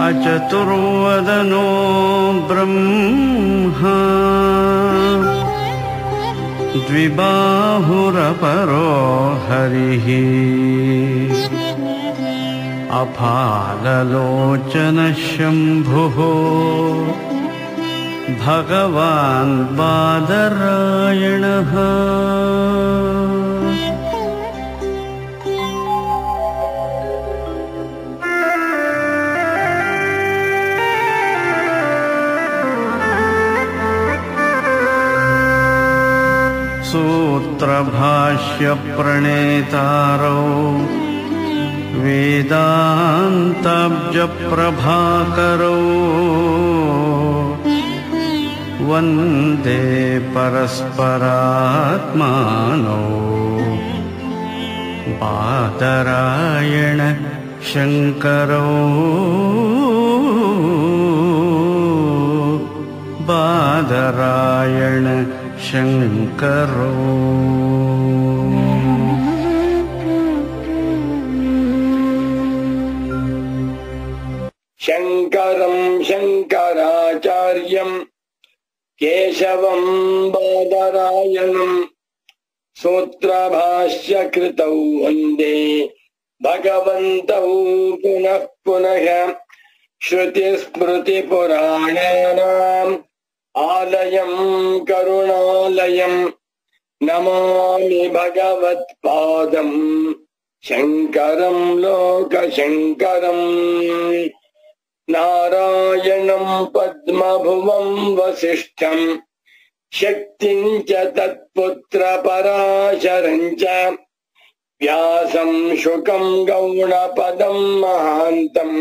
अचतुर्वदनो ब्रह्मा द्विबाहुरपरो हरिः अफाललोचनशम्भुः भगवान् बादरायणः सूत्रभाष्यप्रणेतारौ वेदान्ताब्जप्रभाकरौ वन्दे परस्परात्मानौ बादरायण शङ्करौ बादरायण शङ्करौ शङ्करम् शङ्कराचार्यम् केशवम् बादरायणम् सूत्रभाष्यकृतौ वन्दे भगवन्तौ पुनः पुनः श्रुतिस्मृतिपुराणानाम् आलयम् करुणालयम् नमामि भगवत्पादम् शङ्करम् लोकशङ्करम् नारायणम् पद्मभुवम् वसिष्ठम् शक्तिम् च तत्पुत्रपराशरम् च व्यासम् शुकम् गौणपदम् महान्तम्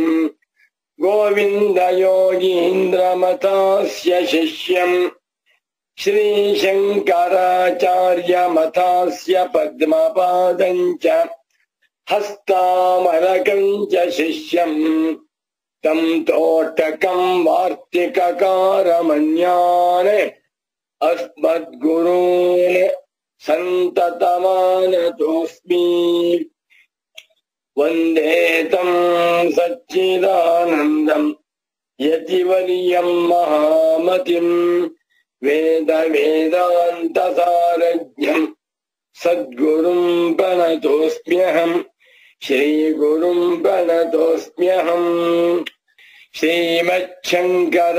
गोविन्दयोगीन्द्रमथास्य शिष्यम् श्रीशङ्कराचार्यमथास्य पद्मपादम् च हस्तामलकम् च शिष्यम् तम् तोटकम् वार्तिककारमन्यान् अस्मद्गुरून् सन्ततमानतोऽस्मि वन्दे तम् सच्चिदानन्दम् यतिवर्यम् महामतिम् वेदवेदान्तसारज्ञम् सद्गुरुम् प्रणतोऽस्म्यहम् श्रीगुरुम् प्रणतोऽस्म्यहम् श्रीमच्छङ्कर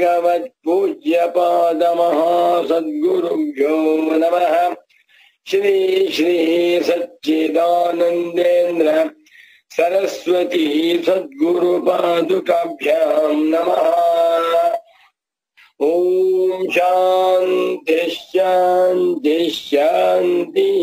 भगवत्पूज्यपादमहासद्गुरुभ्यो नमः श्री श्री सच्चिदानन्देन्द्र सरस्वती सद्गुरुपादुकाभ्याम् नमः ॐ शान्ति शान्ति शान्ति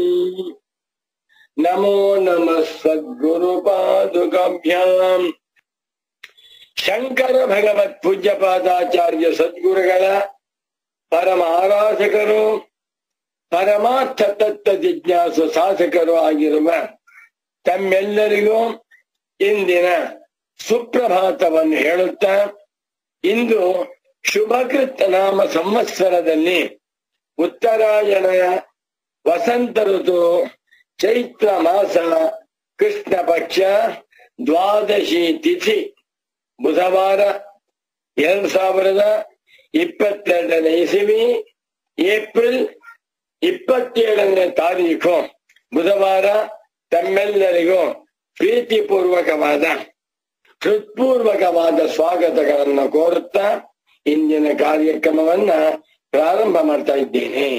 नमो नमः सद्गुरुपादुकाभ्याम् ಶಂಕರ ಭಗವತ್ ಪೂಜ್ಯಪಾದಾಚಾರ್ಯ ಸದ್ಗುರುಗಳ ಪರಮ ಆರಾಧಕರು ಪರಮಾರ್ಥ ತತ್ವ ಜಿಜ್ಞಾಸು ಶಾಸಕರು ಆಗಿರುವ ತಮ್ಮೆಲ್ಲರಿಗೂ ಇಂದಿನ ಸುಪ್ರಭಾತವನ್ನು ಹೇಳುತ್ತಾ ಇಂದು ಶುಭಕೃತ್ ನಾಮ ಸಂವತ್ಸರದಲ್ಲಿ ಉತ್ತರಾಯಣ ವಸಂತ ಋತು ಚೈತ್ರ ಮಾಸ ಕೃಷ್ಣ ಪಕ್ಷ ದ್ವಾದಶಿ ತಿಥಿ ಬುಧವಾರ ಎರಡ್ ಸಾವಿರದ ಇಪ್ಪತ್ತೆರಡನೇ ಇಸವಿ ಏಪ್ರಿಲ್ ಇಪ್ಪತ್ತೇಳನೇ ತಾರೀಕು ಬುಧವಾರ ತಮ್ಮೆಲ್ಲರಿಗೂ ಪ್ರೀತಿಪೂರ್ವಕವಾದ ಹೃತ್ಪೂರ್ವಕವಾದ ಸ್ವಾಗತಗಳನ್ನು ಕೋರುತ್ತಾ ಇಂದಿನ ಕಾರ್ಯಕ್ರಮವನ್ನ ಪ್ರಾರಂಭ ಮಾಡ್ತಾ ಇದ್ದೇನೆ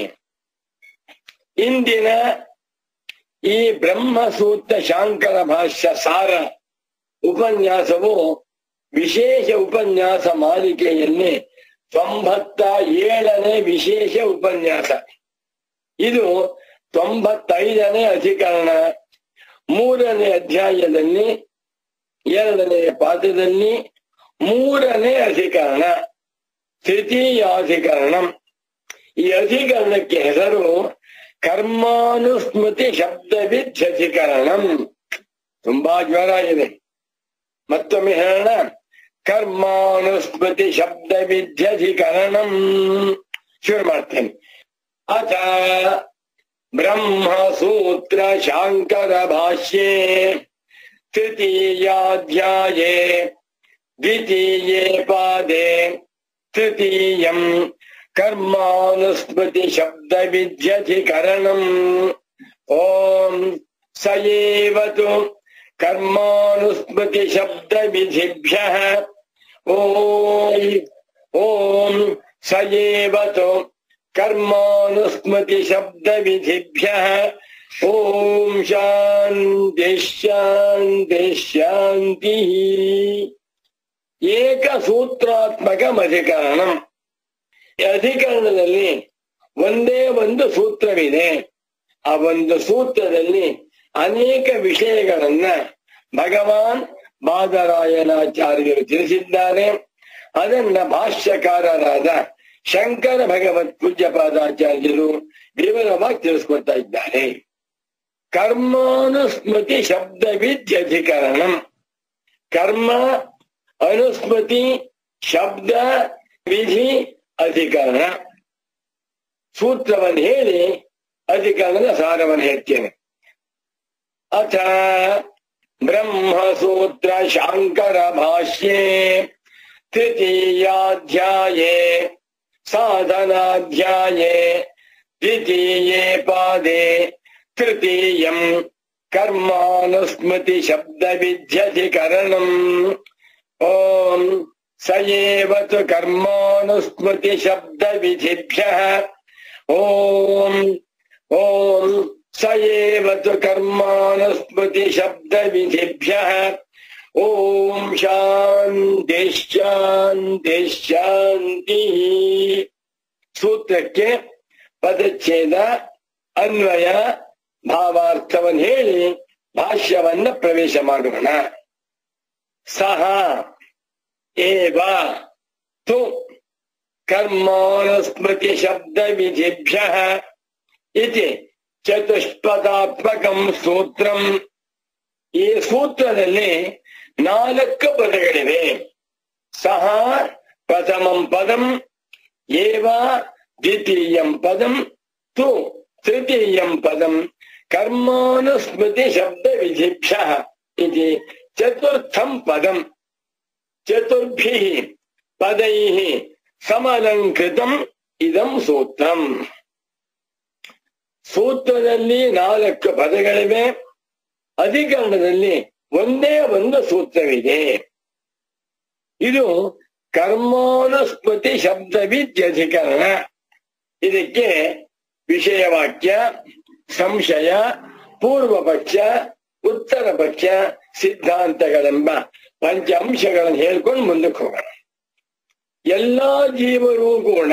ಇಂದಿನ ಈ ಬ್ರಹ್ಮಸೂತ್ರ ಶಾಂಕರ ಭಾಷ್ಯ ಸಾರ ಉಪನ್ಯಾಸವು ವಿಶೇಷ ಉಪನ್ಯಾಸ ಮಾಲಿಕೆಯಲ್ಲಿ ತೊಂಬತ್ತ ಏಳನೇ ವಿಶೇಷ ಉಪನ್ಯಾಸ ಇದು ತೊಂಬತ್ತೈದನೇ ಅಧಿಕರಣ ಮೂರನೇ ಅಧ್ಯಾಯದಲ್ಲಿ ಎರಡನೇ ಪಾದದಲ್ಲಿ ಮೂರನೇ ಅಧಿಕರಣ ತೃತೀಯಾಧಿಕರಣ ಈ ಅಧಿಕರಣಕ್ಕೆ ಹೆಸರು ಕರ್ಮಾನುಸ್ಮೃತಿ ಶಬ್ದವಿಧ್ಯಧಿಕರಣಂ ತುಂಬಾ ಜ್ವರ ಇದೆ ಮತ್ತೊಮ್ಮೆ ಹೇಳೋಣ ಕರ್ಮಾನುಸ್ಮೃತಿ ಶಬ್ದವಿಧ್ಯಧಿಕರಣಂ ಶುರು ಮಾಡ್ತೇನೆ ಅಥ ಬ್ರಹ್ಮಸೂತ್ರ ಶಾಂಕರ ಭಾಷ್ಯೆ ತೃತೀಯಾಧ್ಯಾಯೇ ದ್ವಿತೀಯೇ ಪಾದೆ ತೃತೀಯಂ ಕರ್ಮಾನುಸ್ಮೃತಿ ಶಬ್ದ ವಿದ್ಯಧಿಕರಣಂ ಓಂ ಸ ಏವತು ಕರ್ಮಾನುಸ್ಮೃತಿ ಶಬ್ದ ವಿಧಿಭ್ಯ ಓಂ ಓಂ ಸ ಏವತು ಕರ್ಮಾನುಸ್ಮೃತಿ ಶಬ್ದ ವಿಧಿಭ್ಯ ಓಂ ಶಾಂತಿ ಶಾಂತಿ ಶಾಂತಿ ಏಕ ಸೂತ್ರಾತ್ಮಕ ಅಧಿಕರಣಂ ಈ ಅಧಿಕರಣದಲ್ಲಿ ಒಂದೇ ಒಂದು ಸೂತ್ರವಿದೆ ಆ ಒಂದು ಸೂತ್ರದಲ್ಲಿ ಅನೇಕ ವಿಷಯಗಳನ್ನ ಭಗವಾನ್ ಬಾದರಾಯಣಾಚಾರ್ಯರು ತಿಳಿಸಿದ್ದಾರೆ ಅದನ್ನ ಭಾಷ್ಯಕಾರರಾದ ಶಂಕರ ಭಗವತ್ ಪೂಜ್ಯಪಾದಾಚಾರ್ಯರು ವಿವರವಾಗಿ ತಿಳಿಸ್ಕೊಡ್ತಾ ಇದ್ದಾರೆ ಕರ್ಮಾನುಸ್ಮೃತಿ ಶಬ್ದವಿದ್ಯಧಿಕರಣಂ ಕರ್ಮ ಅನುಸ್ಮೃತಿ ಶಬ್ದ ವಿಧಿ ಅಧಿಕರಣ ಸೂತ್ರವನ್ನು ಹೇಳಿ ಅಧಿಕರಣದ ಸಾರವನ್ನು ಹೇಳ್ತೇನೆ ಅಥ ಬ್ರಹ್ಮಸೂತ್ರ ಶಾಂಕರ ಭಾಷ್ಯೆ ತೃತೀಯಾಧ್ಯಾಯೇ ಸಾಧನಾಧ್ಯಾಯೇ ದ್ವಿತೀಯೇ ಪಾದೆ ತೃತೀಯಂ ಕರ್ಮಾನುಸ್ಮೃತಿ ಶಬ್ದ ವಿದ್ಯಧಿಕರಣಂ ಓಂ ಸ ಏವ ತು ಕರ್ಮಾನುಸ್ಮೃತಿ ಶಬ್ದ ವಿಧಿಭ್ಯ ಓಂ ಓಂ ಸ ಏವ ತು ಕರ್ಮಾನುಸ್ಮೃತಿ ಶಬ್ದ ವಿಧಿಭ್ಯ ಓಂ ಶಾಂತಿ ಶಾಂತಿ ಶಾಂತಿ ಸೂತ್ರಕ್ಕೆ ಪದಚ್ಛೇದ ಅನ್ವಯ ಭಾವಾರ್ಥವನ್ನು ಹೇಳಿ ಭಾಷ್ಯವನ್ನ ಪ್ರವೇಶ ಮಾಡೋಣ ಸಹ ಏವ ತು ಕರ್ಮಾನುಸ್ಮೃತಿ ಶಬ್ದ ವಿಧಿಭ್ಯ ಇತಿ ಚತುಷ್ಪದಾತ್ಮಕಂ ಸೂತ್ರಂ ಈ ಸೂತ್ರದಲ್ಲಿ ನಾಲ್ಕು ಪದಗಳಿವೆ ಸಹ ಪ್ರಥಮಂ ಪದಂ ಏವ ದ್ವಿತೀಯಂ ಪದಂ ತು ತೃತೀಯಂ ಪದಂ ಕರ್ಮಾನುಸ್ಮೃತಿ ಶಬ್ದ ವಿಧಿಭ್ಯ ಇತಿ ಚತುರ್ಥಂ ಪದಂ ಚತುರ್ಭಿಃ ಪದೈಃ ಸಮಲಂಕೃತಂ ಇದಂ ಸೂತ್ರಂ ಸೂತ್ರದಲ್ಲಿ ನಾಲ್ಕು ಪದಗಳಿವೆ ಅಧಿಕರಣದಲ್ಲಿ ಒಂದೇ ಒಂದು ಸೂತ್ರವಿದೆ ಇದು ಕರ್ಮಾನುಸ್ಮೃತಿ ಶಬ್ದವಿದ್ಯಧಿಕರಣ ಇದಕ್ಕೆ ವಿಷಯವಾಕ್ಯ ಸಂಶಯ ಪೂರ್ವ ಪಕ್ಷ ಉತ್ತರ ಪಕ್ಷ ಸಿದ್ಧಾಂತಗಳೆಂಬ ಪಂಚ ಅಂಶಗಳನ್ನು ಹೇಳ್ಕೊಂಡು ಮುಂದಕ್ಕೆ ಹೋಗೋಣ ಎಲ್ಲಾ ಜೀವರು ಕೂಡ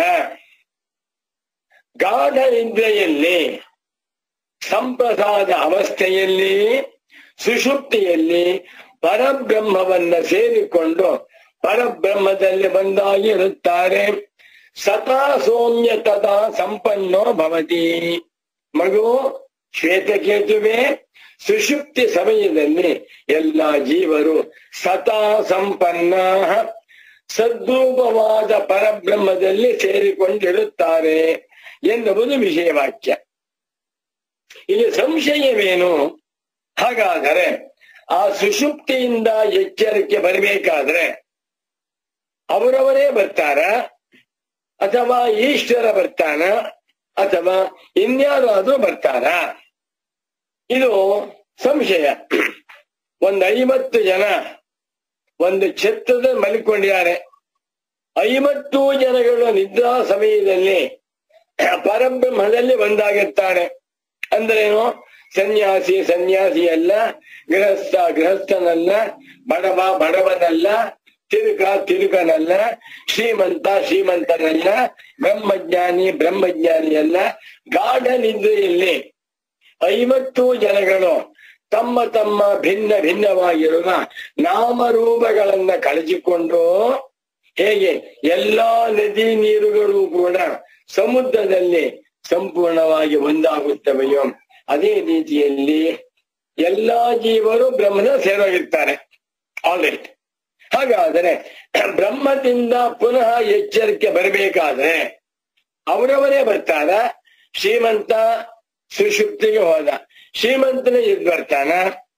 ಗಾಢ ನಿದ್ರೆಯಲ್ಲಿ ಸಂಪ್ರಸಾದ ಅವಸ್ಥೆಯಲ್ಲಿ ಸುಷುಪ್ತಿಯಲ್ಲಿ ಪರಬ್ರಹ್ಮವನ್ನ ಸೇರಿಕೊಂಡು ಪರಬ್ರಹ್ಮದಲ್ಲಿ ಒಂದಾಗಿರುತ್ತಾರೆ ಸದಾ ಸೌಮ್ಯ ತದಾ ಸಂಪನ್ನೋ ಭವತಿ ಮಗು ಶ್ವೇತಕೇತುವೆ ಸುಷುಪ್ತಿ ಸಮಯದಲ್ಲಿ ಎಲ್ಲ ಜೀವರು ಸದಾ ಸಂಪನ್ನ ಸದ್ರೂಪವಾದ ಪರಬ್ರಹ್ಮದಲ್ಲಿ ಸೇರಿಕೊಂಡಿರುತ್ತಾರೆ ಎನ್ನುವುದು ವಿಷಯವಾಕ್ಯ ಇಲ್ಲಿ ಸಂಶಯವೇನು ಹಾಗಾದರೆ ಆ ಸುಷುಪ್ತಿಯಿಂದ ಎಚ್ಚರಿಕೆ ಬರಬೇಕಾದ್ರೆ ಅವರವರೇ ಬರ್ತಾರ ಅಥವಾ ಈಶ್ವರ ಬರ್ತಾನ ಅಥವಾ ಇನ್ಯಾರಾದ್ರೂ ಬರ್ತಾರ ಇದು ಸಂಶಯ ಒಂದು ಐವತ್ತು ಜನ ಒಂದು ಛತ್ರದ ಮಲಿಕೊಂಡಿದ್ದಾರೆ ಐವತ್ತು ಜನಗಳು ನಿದ್ರಾ ಸಮಯದಲ್ಲಿ ಪರಬ್ರಹ್ಮದಲ್ಲಿ ಒಂದಾಗಿರ್ತಾರೆ ಅಂದ್ರೇನು ಸನ್ಯಾಸಿ ಸನ್ಯಾಸಿ ಅಲ್ಲ ಗೃಹಸ್ಥ ಗೃಹಸ್ಥನಲ್ಲ ಬಡವ ಬಡವನಲ್ಲ ತಿರುಕ ತಿರುಕನಲ್ಲ ಶ್ರೀಮಂತ ಶ್ರೀಮಂತನಲ್ಲ ಬ್ರಹ್ಮಜ್ಞಾನಿ ಬ್ರಹ್ಮಜ್ಞಾನಿ ಅಲ್ಲ ಗಾಢ ನಿದ್ರೆಯಲ್ಲಿ ಐವತ್ತು ಜನಗಳು ತಮ್ಮ ತಮ್ಮ ಭಿನ್ನ ಭಿನ್ನವಾಗಿರುವ ನಾಮರೂಪಗಳನ್ನ ಕಳಚಿಕೊಂಡು ಹೇಗೆ ಎಲ್ಲಾ ನದಿ ನೀರುಗಳು ಕೂಡ ಸಮುದ್ರದಲ್ಲಿ ಸಂಪೂರ್ಣವಾಗಿ ಒಂದಾಗುತ್ತವೆಯೋ ಅದೇ ರೀತಿಯಲ್ಲಿ ಎಲ್ಲಾ ಜೀವರು ಬ್ರಹ್ಮನ ಸೇರೋಗಿರ್ತಾರೆ ಆಲ್ರೆಡಿ ಹಾಗಾದರೆ ಬ್ರಹ್ಮದಿಂದ ಪುನಃ ಎಚ್ಚರಿಕೆ ಬರಬೇಕಾದ್ರೆ ಅವರವರೇ ಬರ್ತಾರ ಶ್ರೀಮಂತ ಸುಷುಪ್ತಿಗೆ ಹೋದ ಶ್ರೀಮಂತನೇ ಇದ್ ಬರ್ತಾನ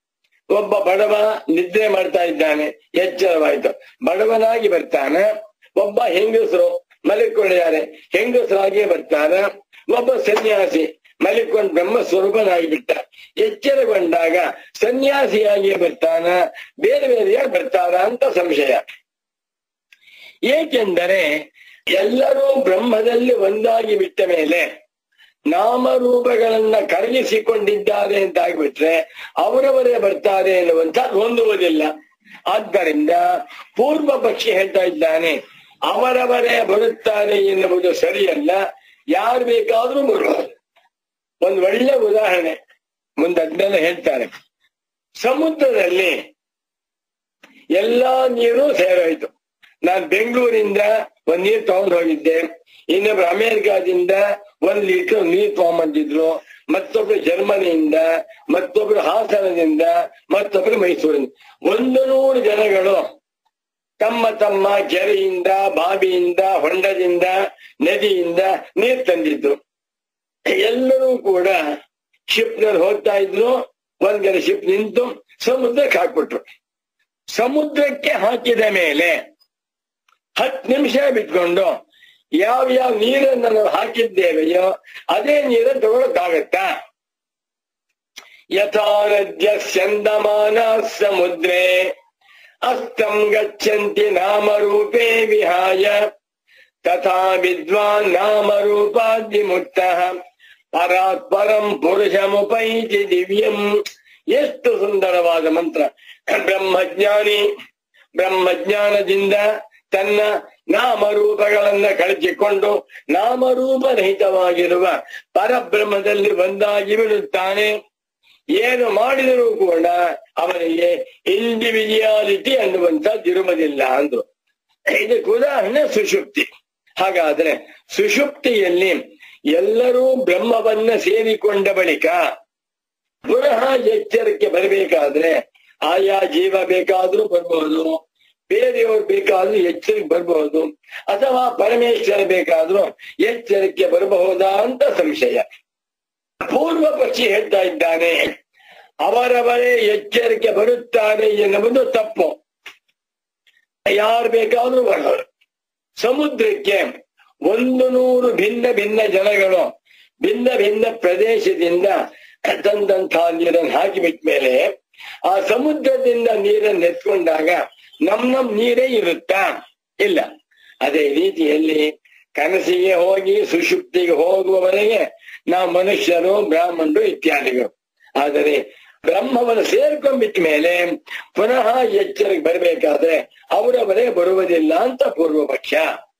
ಒಬ್ಬ ಬಡವ ನಿದ್ರೆ ಮಾಡ್ತಾ ಇದ್ದಾನೆ ಎಚ್ಚರವಾಯ್ತು ಬಡವನಾಗಿ ಬರ್ತಾನೆ ಒಬ್ಬ ಹೆಂಗಸರು ಮಲಿಕೊಂಡಿದ್ದಾರೆ ಹೆಂಗಸರಾಗಿ ಬರ್ತಾನೆ ಒಬ್ಬ ಸನ್ಯಾಸಿ ಮಲಿಕೊಂಡು ಬ್ರಹ್ಮ ಸ್ವರೂಪನಾಗಿ ಬಿಟ್ಟ ಎಚ್ಚರಗೊಂಡಾಗ ಸನ್ಯಾಸಿಯಾಗಿ ಬರ್ತಾನ ಬೇರೆ ಬೇರೆಯಾಗಿ ಬರ್ತಾನ ಅಂತ ಸಂಶಯ ಏಕೆಂದರೆ ಎಲ್ಲರೂ ಬ್ರಹ್ಮದಲ್ಲಿ ಒಂದಾಗಿ ಬಿಟ್ಟ ಮೇಲೆ ನಾಮರೂಪಗಳನ್ನ ಕರಗಿಸಿಕೊಂಡಿದ್ದಾರೆ ಅಂತ ಆಗ್ಬಿಟ್ರೆ ಅವರವರೇ ಬರ್ತಾರೆ ಎನ್ನುವಂತ ಹೊಂದುವುದಿಲ್ಲ ಆದ್ದರಿಂದ ಪೂರ್ವ ಪಕ್ಷಿ ಹೇಳ್ತಾ ಇದ್ದಾನೆ ಅವರವರೇ ಬರುತ್ತಾರೆ ಎನ್ನುವುದು ಸರಿಯಲ್ಲ ಯಾರು ಬೇಕಾದ್ರೂ ಬರುವುದು ಒಂದು ಒಳ್ಳೆ ಉದಾಹರಣೆ ಮುಂದೆ ಅದನ್ನೆಲ್ಲ ಹೇಳ್ತಾರೆ ಸಮುದ್ರದಲ್ಲಿ ಎಲ್ಲಾ ನೀರು ಸೇರೋಯ್ತು ನಾನ್ ಬೆಂಗಳೂರಿಂದ ಒಂದ್ ನೀರ್ ತಗೊಂಡ್ ಹೋಗಿದ್ದೆ ಇನ್ನೊಬ್ರು ಅಮೆರಿಕಾದಿಂದ ಒಂದ್ ಲೀಟರ್ ನೀರ್ ತಗೊಂಬಂದಿದ್ರು ಮತ್ತೊಬ್ರು ಜರ್ಮನಿಯಿಂದ ಮತ್ತೊಬ್ರು ಹಾಸನದಿಂದ ಮತ್ತೊಬ್ರು ಮೈಸೂರಿಂದ ಒಂದು ನೂರು ಜನಗಳು ತಮ್ಮ ತಮ್ಮ ಕೆರೆಯಿಂದ ಬಾವಿಯಿಂದ ಹೊಂಡದಿಂದ ನದಿಯಿಂದ ನೀರ್ ತಂದಿದ್ರು ಎಲ್ಲರೂ ಕೂಡ ಶಿಪ್ನಲ್ಲಿ ಹೋಗ್ತಾ ಇದ್ರು ಒಂದ್ ಕಡೆ ಶಿಪ್ ನಿಂತು ಸಮುದ್ರಕ್ಕೆ ಹಾಕ್ಬಿಟ್ರು ಸಮುದ್ರಕ್ಕೆ ಹಾಕಿದ ಮೇಲೆ ಹತ್ತು ನಿಮಿಷ ಬಿಟ್ಕೊಂಡು ಯಾವ ಯಾವ ನೀರನ್ನು ನಾವು ಹಾಕಿದ್ದೇವೆಯೋ ಅದೇ ನೀರನ್ನು ತಗೊಳಕ್ಕಾಗತ್ತಾ ಯಥಾನದ್ಯ ಸ್ಯಂದಮಾನ ಸಮುದ್ರೇ ಅಸ್ತಂ ಗಚ್ಚಂತಿ ನಾಮರೂಪೇ ವಿಹಾಯ ತಥಾ ವಿದ್ವಾನ್ ನಾಮರೂಪಾದಿಮುಕ್ತ ಪರಾತ್ ಪರಂ ಪುರುಷಮುಪೈತಿ ದಿವ್ಯಂ ಎಷ್ಟು ಸುಂದರವಾದ ಮಂತ್ರ ಬ್ರಹ್ಮಜ್ಞಾನಿ ಬ್ರಹ್ಮಜ್ಞಾನದಿಂದ ತನ್ನ ನಾಮರೂಪಗಳನ್ನ ಕಳಚಿಕೊಂಡು ನಾಮರೂಪರಹಿತವಾಗಿರುವ ಪರಬ್ರಹ್ಮದಲ್ಲಿ ಒಂದಾಗಿ ಬಿಡುತ್ತಾನೆ ಏನು ಮಾಡಿದರೂ ಕೂಡ ಅವನಿಗೆ ಇಂಡಿವಿಜುವಾಲಿಟಿ ಅನ್ನುವಂಥದ್ದಿರುವುದಿಲ್ಲ ಅಂದ್ರು ಇದಕ್ಕೆ ಉದಾಹರಣೆ ಸುಷುಪ್ತಿ ಹಾಗಾದ್ರೆ ಸುಷುಪ್ತಿಯಲ್ಲಿ ಎಲ್ಲರೂ ಬ್ರಹ್ಮವನ್ನ ಸೇರಿಕೊಂಡ ಬಳಿಕ ಪುನಃ ಎಚ್ಚರಕ್ಕೆ ಬರಬೇಕಾದ್ರೆ ಆಯಾ ಜೀವ ಬೇಕಾದ್ರೂ ಬರ್ಬಹುದು ಬೇರೆಯವರು ಬೇಕಾದ್ರೂ ಎಚ್ಚರಿಕೆ ಬರಬಹುದು ಅಥವಾ ಪರಮೇಶ್ವರ ಬೇಕಾದ್ರೂ ಎಚ್ಚರಿಕೆ ಬರಬಹುದಾ ಅಂತ ಸಂಶಯ ಪೂರ್ವ ಪಕ್ಷಿ ಹೇಳ್ತಾ ಇದ್ದಾನೆ ಅವರವರೇ ಎಚ್ಚರಿಕೆ ಬರುತ್ತಾರೆ ಎನ್ನುವುದು ತಪ್ಪು ಯಾರು ಬೇಕಾದ್ರೂ ಬರೋರು ಸಮುದ್ರಕ್ಕೆ ಒಂದು ನೂರು ಭಿನ್ನ ಭಿನ್ನ ಜನಗಳು ಭಿನ್ನ ಭಿನ್ನ ಪ್ರದೇಶದಿಂದ ತಂದಂತಹ ನೀರನ್ನು ಹಾಕಿಬಿಟ್ಟ ಮೇಲೆ ಆ ಸಮುದ್ರದಿಂದ ನೀರನ್ನು ಎತ್ಕೊಂಡಾಗ ನಮ್ ನಮ್ ನೀರೇ ಇರುತ್ತಾ ಇಲ್ಲ ಅದೇ ರೀತಿಯಲ್ಲಿ ಕನಸಿಗೆ ಹೋಗಿ ಸುಷುಪ್ತಿಗೆ ಹೋಗುವವರೆಗೆ ನಾವು ಮನುಷ್ಯರು ಬ್ರಾಹ್ಮಣರು ಇತ್ಯಾದಿಗಳು ಆದರೆ ಬ್ರಹ್ಮವನ್ನು ಸೇರ್ಕೊಂಡ್ಬಿಟ್ಟ ಮೇಲೆ ಪುನಃ ಎಚ್ಚರಿಕೆ ಬರಬೇಕಾದ್ರೆ ಅವರವರೇ ಬರುವುದಿಲ್ಲ ಅಂತ ಪೂರ್ವ ಪಕ್ಷ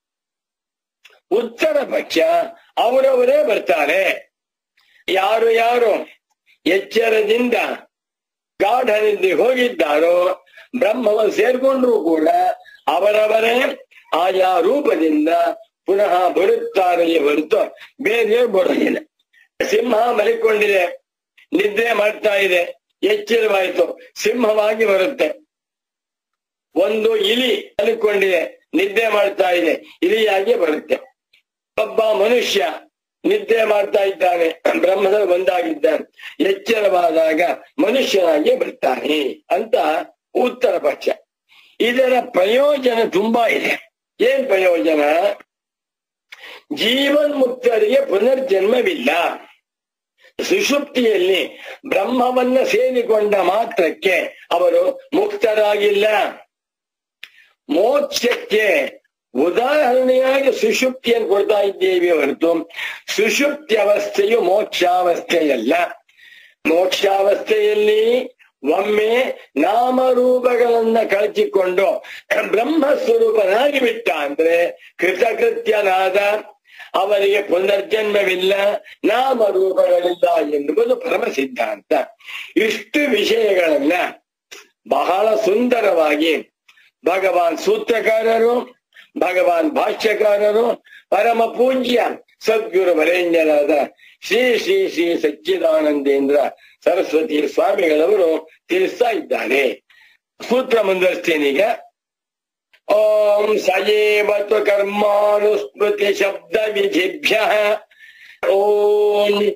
ಉತ್ತರ ಪಕ್ಷ ಅವರವರೇ ಬರ್ತಾರೆ ಯಾರು ಯಾರು ಎಚ್ಚರದಿಂದ ಗಾಢನಿಂದ ಹೋಗಿದ್ದಾರೋ ಬ್ರಹ್ಮವನ್ನು ಸೇರ್ಕೊಂಡ್ರು ಕೂಡ ಅವರವರೇ ಆಯಾ ರೂಪದಿಂದ ಪುನಃ ಬರುತ್ತಾರೆಯೇ ಹೊರತು ಬೇರೆ ಬರೋದಿಲ್ಲ ಸಿಂಹ ಮಲಿಕೊಂಡಿದೆ ನಿದ್ರೆ ಮಾಡ್ತಾ ಇದೆ ಎಚ್ಚರವಾಯಿತು ಸಿಂಹವಾಗಿ ಬರುತ್ತೆ ಒಂದು ಇಲಿ ಮಲಿಕೊಂಡಿದೆ ನಿದ್ದೆ ಮಾಡ್ತಾ ಇದೆ ಇಲಿಯಾಗಿ ಬರುತ್ತೆ ಒಬ್ಬ ಮನುಷ್ಯ ನಿದ್ದೆ ಮಾಡ್ತಾ ಇದ್ದಾನೆ ಬ್ರಹ್ಮದಲ್ಲಿ ಒಂದಾಗಿದ್ದಾನೆ ಎಚ್ಚರವಾದಾಗ ಮನುಷ್ಯನಾಗಿ ಬರ್ತಾನೆ ಅಂತ ಉತ್ತರ ಪಕ್ಷ ಇದರ ಪ್ರಯೋಜನ ತುಂಬಾ ಇದೆ ಏನ್ ಪ್ರಯೋಜನ ಜೀವನ್ಮುಕ್ತರಿಗೆ ಪುನರ್ಜನ್ಮವಿಲ್ಲ ಸುಷುಪ್ತಿಯಲ್ಲಿ ಬ್ರಹ್ಮವನ್ನ ಸೇರಿಕೊಂಡ ಮಾತ್ರಕ್ಕೆ ಅವರು ಮುಕ್ತರಾಗಿಲ್ಲ ಮೋಕ್ಷಕ್ಕೆ ಉದಾಹರಣೆಯಾಗಿ ಸುಷುಪ್ತಿಯನ್ನು ಕೊಡ್ತಾ ಇದ್ದೇವೆ ಹೊರತು ಸುಷುಪ್ತಿ ಅವಸ್ಥೆಯು ಮೋಕ್ಷಾವಸ್ಥೆಯಲ್ಲ ಮೋಕ್ಷಾವಸ್ಥೆಯಲ್ಲಿ ಒಮ್ಮೆ ನಾಮರೂಪಗಳನ್ನ ಕಳಚಿಕೊಂಡು ಬ್ರಹ್ಮ ಸ್ವರೂಪನಾಗಿ ಬಿಟ್ಟ ಅಂದ್ರೆ ಕೃತಕೃತ್ಯನಾದ ಅವರಿಗೆ ಪುನರ್ಜನ್ಮವಿಲ್ಲ ನಾಮರೂಪಗಳಿಲ್ಲ ಎನ್ನುವುದು ಪರಮ ಸಿದ್ಧಾಂತ ಇಷ್ಟು ವಿಷಯಗಳನ್ನ ಬಹಳ ಸುಂದರವಾಗಿ ಭಗವಾನ್ ಸೂತ್ರಕಾರರು ಭಗವಾನ್ ಭಾಷ್ಯಕಾರರು ಪರಮ ಪೂಜ್ಯ ಸದ್ಗುರು ವರೇಣ್ಯರಾದ ಶ್ರೀ ಶ್ರೀ ಶ್ರೀ ಸಚ್ಚಿದಾನಂದೇಂದ್ರ ಸರಸ್ವತಿ ಸ್ವಾಮಿಗಳವರು ತಿಳಿಸ್ತಾ ಇದ್ದಾರೆ ಸೂತ್ರ ಮುಂದುವರಿಸ್ತೇನೀಗ ಓಂ ಸಯೇವತು ಕರ್ಮಾನುಸ್ಮೃತಿ ಶಬ್ದ ವಿಧಿಭ್ಯ ಓಂ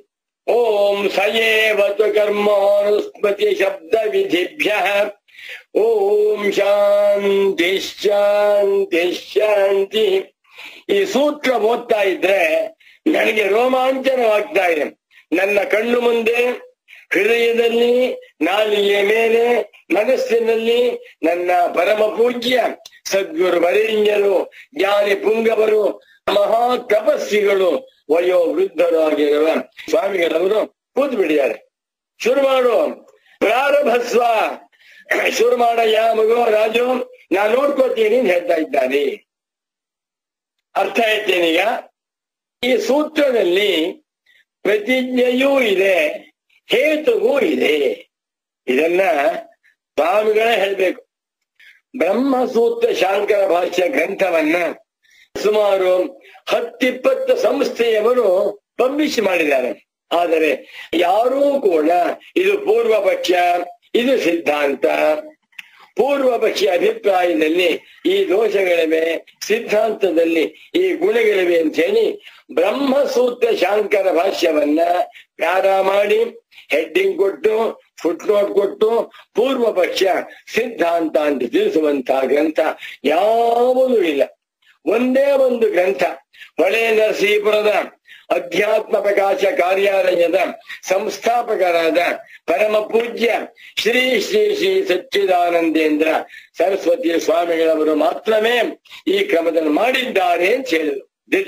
ಓಂ ಸಯೇವತು ಕರ್ಮಾನುಸ್ಮೃತಿ ಶಬ್ದ ವಿಧಿಭ್ಯ ಓಂ ಶಾಂತಿ ಶಾಂತಿ ಶಾಂತಿ ಈ ಸೂತ್ರ ಓದ್ತಾ ಇದ್ರೆ ನನಗೆ ರೋಮಾಂಚನವಾಗ್ತಾ ಇದೆ ನನ್ನ ಕಣ್ಣು ಮುಂದೆ ಹೃದಯದಲ್ಲಿ ನಾಲಿಗೆಯ ಮೇಲೆ ಮನಸ್ಸಿನಲ್ಲಿ ನನ್ನ ಪರಮ ಪೂಜ್ಯ ಸದ್ಗುರು ವರೇಣ್ಯರು ಜ್ಞಾನಿ ಪುಂಗವರು ಮಹಾ ತಪಸ್ವಿಗಳು ವಯೋ ವೃದ್ಧರಾಗಿರುವ ಸ್ವಾಮಿಗಳವರು ಕೂತು ಬಿಟ್ಟಿದ್ದಾರೆ ಶುರು ಮಾಡು ಪ್ರಾರಂಭಸ್ವ ಶುರು ಮಾಡಯ್ಯ ಮಗು ರಾಜು ನಾ ನೋಡ್ಕೋತೀನಿ ಅಂತ ಹೇಳ್ತಾ ಇದ್ದಾನೆ ಅರ್ಥ ಹೇಳ್ತೇನೀಗ ಈ ಸೂತ್ರದಲ್ಲಿ ಪ್ರತಿಜ್ಞೆಯೂ ಇದೆ ಹೇತುಗೂ ಇದೆ ಇದನ್ನ ಸ್ವಾಮಿಗಳೇ ಹೇಳ್ಬೇಕು ಬ್ರಹ್ಮಸೂತ್ರ ಶಾಂಕರ ಭಾಷ್ಯ ಗ್ರಂಥವನ್ನ ಸುಮಾರು ಹತ್ತಿಪ್ಪತ್ತು ಸಂಸ್ಥೆಯವರು ಪಬ್ಲಿಷ್ ಮಾಡಿದ್ದಾರೆ ಆದರೆ ಯಾರೂ ಕೂಡ ಇದು ಪೂರ್ವ ಪಕ್ಷ ಇದು ಸಿದ್ಧಾಂತ ಪೂರ್ವ ಪಕ್ಷಿ ಅಭಿಪ್ರಾಯದಲ್ಲಿ ಈ ದೋಷಗಳಿವೆ ಸಿದ್ಧಾಂತದಲ್ಲಿ ಈ ಗುಣಗಳಿವೆ ಅಂತ ಹೇಳಿ ಬ್ರಹ್ಮಸೂತ್ರ ಶಾಂಕರ ಭಾಷ್ಯವನ್ನ ಪ್ಯಾರ ಮಾಡಿ ಹೆಡ್ಡಿಂಗ್ ಕೊಟ್ಟು ಫುಟ್ ನೋಟ್ ಕೊಟ್ಟು ಪೂರ್ವ ಪಕ್ಷ ಸಿದ್ಧಾಂತ ಅಂತ ತಿಳಿಸುವಂತಹ ಗ್ರಂಥ ಯಾವುದೂ ಇಲ್ಲ ಒಂದೇ ಒಂದು ಗ್ರಂಥ ಹೊಳೆ ನರಸೀಪುರದ ಅಧ್ಯಾತ್ಮ ಪ್ರಕಾಶ ಕಾರ್ಯಾಲಯದ ಸಂಸ್ಥಾಪಕರಾದ ಪರಮ ಪೂಜ್ಯ ಶ್ರೀ ಶ್ರೀ ಶ್ರೀ ಸಚ್ಚಿದಾನಂದೇಂದ್ರ ಸರಸ್ವತಿ ಸ್ವಾಮಿಗಳವರು ಮಾತ್ರವೇ ಈ ಕ್ರಮದಲ್ಲಿ ಮಾಡಿದ್ದಾರೆ ಅಂತ ಹೇಳಿದರು ದಿಟ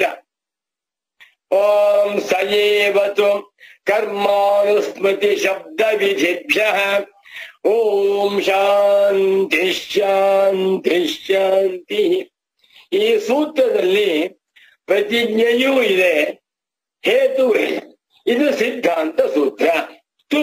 ಓಂ ಸಯೇವತು ಕರ್ಮಾನುಸ್ಮೃತಿ ಶಬ್ದ ವಿಧಿಭ್ಯ ಓಂ ಶಾಂತಿ ಶಾಂತಿ ಶಾಂತಿ ಈ ಸೂತ್ರದಲ್ಲಿ ಪ್ರತಿಜ್ಞೆಯೂ ಇದೆ ಹೇತು ಇದೆ ಇದು ಸಿದ್ಧಾಂತ ಸೂತ್ರ ತು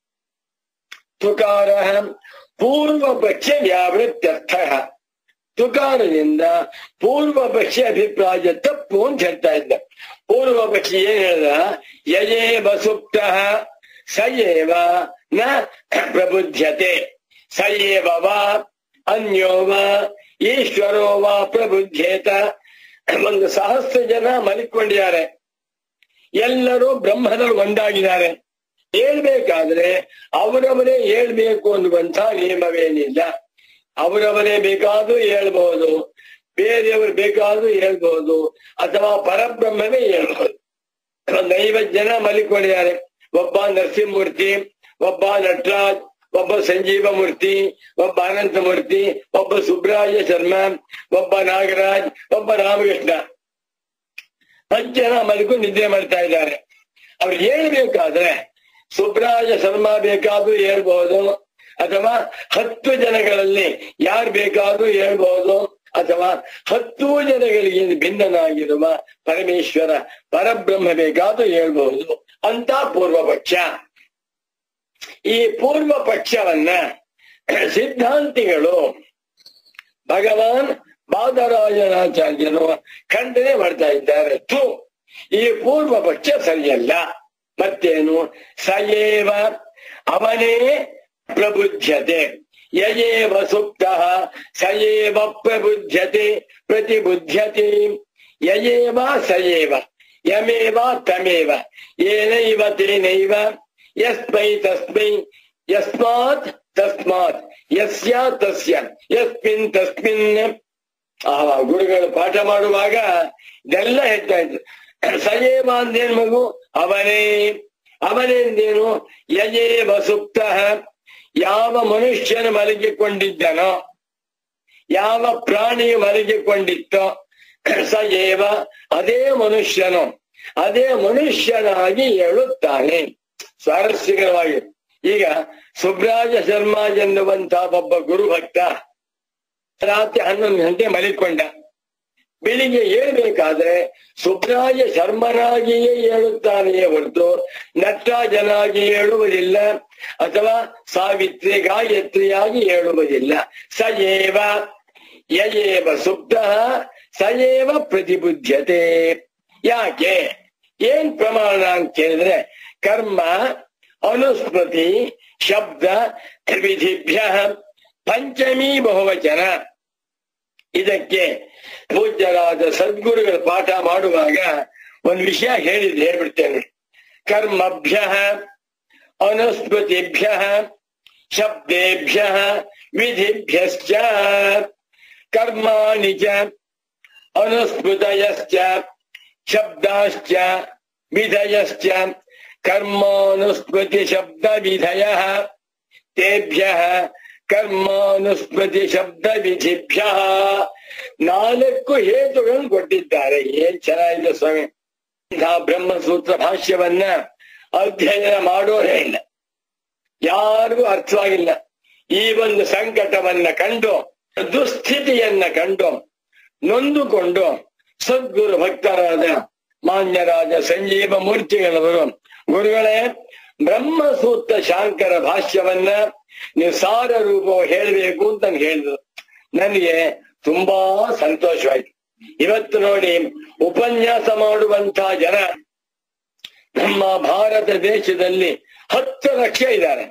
ತುಕಾರ ಪೂರ್ವ ಪಕ್ಷ ವ್ಯಾವೃತ್ಯರ್ಥ ತುಕಾರದಿಂದ ಪೂರ್ವ ಪಕ್ಷ ಅಭಿಪ್ರಾಯ ತಪ್ಪು ಅಂತ ಹೇಳ್ತಾ ಇದ್ದ ಪೂರ್ವ ಪಕ್ಷಿ ಏನ್ ಹೇಳ್ದ ಯಯೇ ಬಸುಪ್ತ ಸಯೇವ ನ ಪ್ರಬುದ್ಧತೆ ಸಯೇವ ವಾ ಅನ್ಯೋ ವಾ ಈಶ್ವರೋ ವಾ ಪ್ರಬುದ್ಧೇತ ಒಂದು ಸಹಸ್ರ ಜನ ಮಲಿಕೊಂಡಿದ್ದಾರೆ ಎಲ್ಲರೂ ಬ್ರಹ್ಮದಲ್ಲಿ ಒಂದಾಗಿದ್ದಾರೆ ಹೇಳ್ಬೇಕಾದ್ರೆ ಅವರವರೇ ಹೇಳ್ಬೇಕು ಅನ್ನುವಂಥ ನಿಯಮವೇನಿಲ್ಲ ಅವರವರೇ ಬೇಕಾದ್ರೂ ಹೇಳ್ಬಹುದು ಬೇರೆಯವರು ಬೇಕಾದ್ರೂ ಹೇಳ್ಬಹುದು ಅಥವಾ ಪರಬ್ರಹ್ಮವೇ ಹೇಳ್ಬಹುದು ಒಂದು ಐವತ್ತು ಜನ ಮಲಿಕೊಂಡಿದ್ದಾರೆ ಒಬ್ಬ ನರಸಿಂಹಮೂರ್ತಿ ಒಬ್ಬ ನಟರಾಜ್ ಒಬ್ಬ ಸಂಜೀವ ಮೂರ್ತಿ ಒಬ್ಬ ಅನಂತ ಮೂರ್ತಿ ಒಬ್ಬ ಸುಬ್ರಾಯ ಶರ್ಮ ಒಬ್ಬ ನಾಗರಾಜ್ ಒಬ್ಬ ರಾಮಕೃಷ್ಣ ಹತ್ತು ಜನ ಮಲಿಕೊಂಡು ನಿದ್ದೆ ಮಾಡ್ತಾ ಇದ್ದಾರೆ ಅವ್ರು ಹೇಳ್ಬೇಕಾದ್ರೆ ಸುಬ್ರಾಯ ಶರ್ಮಾ ಬೇಕಾದ್ರೂ ಹೇಳ್ಬಹುದು ಅಥವಾ ಹತ್ತು ಜನಗಳಲ್ಲಿ ಯಾರು ಬೇಕಾದ್ರೂ ಹೇಳ್ಬಹುದು ಅಥವಾ ಹತ್ತು ಜನಗಳಿಗೆ ಭಿನ್ನನಾಗಿರುವ ಪರಮೇಶ್ವರ ಪರಬ್ರಹ್ಮ ಬೇಕಾದ್ರೂ ಹೇಳ್ಬಹುದು ಅಂತ ಪೂರ್ವ ಪಕ್ಷ ಈ ಪೂರ್ವ ಪಕ್ಷವನ್ನ ಸಿದ್ಧಾಂತಿಗಳು ಭಗವಾನ್ ಬಾದರಾಯಣಾಚಾರ್ಯರು ಖಂಡನೆ ಮಾಡ್ತಾ ಇದ್ದಾರೆ ತು ಈ ಪೂರ್ವ ಪಕ್ಷ ಸರಿಯಲ್ಲ ಮತ್ತೇನು ಸಯೇವ ಅವನೇ ಪ್ರಬುದ್ಧತೆ ಯಯೇವ ಸುಪ್ತ ಸಯೇವ ಪ್ರಬುದ್ಧತೆ ಪ್ರತಿಬುದ್ಧತೆ ಯಯೇವ ಸಯೇವ ಯಮೇವ ತಮೇವ ಏನೈವ ತೇನೈವ ಯಸ್ಮೈ ತಸ್ಮೈ ಯಸ್ಮಾತ್ ತಸ್ಮಾತ್ ಯಸ್ಯ ತಸ್ಯ ಯಸ್ಮಿನ್ ತಸ್ಮಿನ್ ಆ ಗುರುಗಳು ಪಾಠ ಮಾಡುವಾಗ ಇದೆಲ್ಲ ಹೇಳ್ತಾ ಇದ್ರು ಸಯೇವ ಅಂದೇನು ಮಗು ಅವನೇ ಅವನೆಂದೇನು ಯಯೇವ ಸುಪ್ತ ಯಾವ ಮನುಷ್ಯನು ಮಲಗಿಕೊಂಡಿದ್ದನೋ ಯಾವ ಪ್ರಾಣಿಯು ಮಲಗಿಕೊಂಡಿತ್ತೋ ಸಯೇವ ಅದೇ ಮನುಷ್ಯನು ಅದೇ ಮನುಷ್ಯನಾಗಿ ಹೇಳುತ್ತಾನೆ ಸ್ವಾರಸ್ಯಕರವಾಗಿ ಈಗ ಸುಬ್ರಾಜ ಶರ್ಮಾ ಎನ್ನುವಂತ ಒಬ್ಬ ಗುರು ಭಕ್ತ ರಾತ್ರಿ ಹನ್ನೊಂದು ಗಂಟೆ ಮಲಿಕೊಂಡ ಬೆಳಿಗ್ಗೆ ಹೇಳ್ಬೇಕಾದ್ರೆ ಸುಬ್ರಾಯ ಶರ್ಮನಾಗಿಯೇ ಹೇಳುತ್ತಾನೆಯೇ ಹೊರತು ನಟರಾಜನಾಗಿ ಹೇಳುವುದಿಲ್ಲ ಅಥವಾ ಸಾವಿತ್ರಿ ಗಾಯತ್ರಿಯಾಗಿ ಹೇಳುವುದಿಲ್ಲ ಸಯೇವ ಯಯೇವ ಸುಪ್ತ ಸಯೇವ ಪ್ರತಿಬುದ್ಧತೆ ಯಾಕೆ ಏನ್ ಪ್ರಮಾಣ ಅಂತ ಕೇಳಿದ್ರೆ ಕರ್ಮ ಅನುಸ್ಮೃತಿ ಶಬ್ದ ವಿಧಿಭ್ಯ ಪಂಚಮಿ ಬಹುವಚನ ಇದಕ್ಕೆ ಪೂಜ್ಯರಾದ ಸದ್ಗುರುಗಳು ಪಾಠ ಮಾಡುವಾಗ ಒಂದು ವಿಷಯ ಹೇಳಿದ್ದು ಹೇಳ್ಬಿಡ್ತೇನೆ ಕರ್ಮಭ್ಯ ಅನುಸ್ಮೃತಿಭ್ಯ ಶಬ್ದೇಭ್ಯ ವಿಧಿಭ್ಯಶ್ಚ ಕರ್ಮಾಣಿ ಚ ಅನುಸ್ಮೃತಯಶ್ಚ ಶಬ್ದಾಶ್ಚ ವಿಧಯಶ್ಚ ಕರ್ಮಾನುಸ್ಮೃತಿ ಶಬ್ದ ವಿಧಯ ತೇಭ್ಯ ಕರ್ಮಾನುಸ್ಮೃತಿ ಶಬ್ದ ವಿಧಿಭ್ಯ ನಾಲ್ಕು ಹೇತುಗಳನ್ನು ಕೊಟ್ಟಿದ್ದಾರೆ ಏನ್ ಚೆನ್ನಾಗಿದೆ ಸ್ವಾಮಿ ಇಂತಹ ಬ್ರಹ್ಮಸೂತ್ರ ಭಾಷ್ಯವನ್ನ ಅಧ್ಯಯನ ಮಾಡೋರೇ ಇಲ್ಲ ಯಾರಿಗೂ ಅರ್ಥವಾಗಿಲ್ಲ ಈ ಒಂದು ಸಂಕಟವನ್ನ ಕಂಡು ದುಸ್ಥಿತಿಯನ್ನ ಕಂಡು ನೊಂದುಕೊಂಡು ಸದ್ಗುರು ಭಕ್ತರಾದ ಮಾನ್ಯರಾದ ಸಂಜೀವ ಮೂರ್ತಿಗಳವರು ಗುರುಗಳೇ ಬ್ರಹ್ಮಸೂತ್ರ ಶಾಂಕರ ಭಾಷ್ಯವನ್ನ ನೀವು ಸಾರ ರೂಪ ಹೇಳಬೇಕು ಅಂತ ನನ್ಗೆ ಹೇಳಿದ್ರು ನನಗೆ ತುಂಬಾ ಸಂತೋಷವಾಯ್ತು ಇವತ್ತು ನೋಡಿ ಉಪನ್ಯಾಸ ಮಾಡುವಂತಹ ಜನ ನಮ್ಮ ಭಾರತ ದೇಶದಲ್ಲಿ ಹತ್ತು ಲಕ್ಷ ಇದ್ದಾರೆ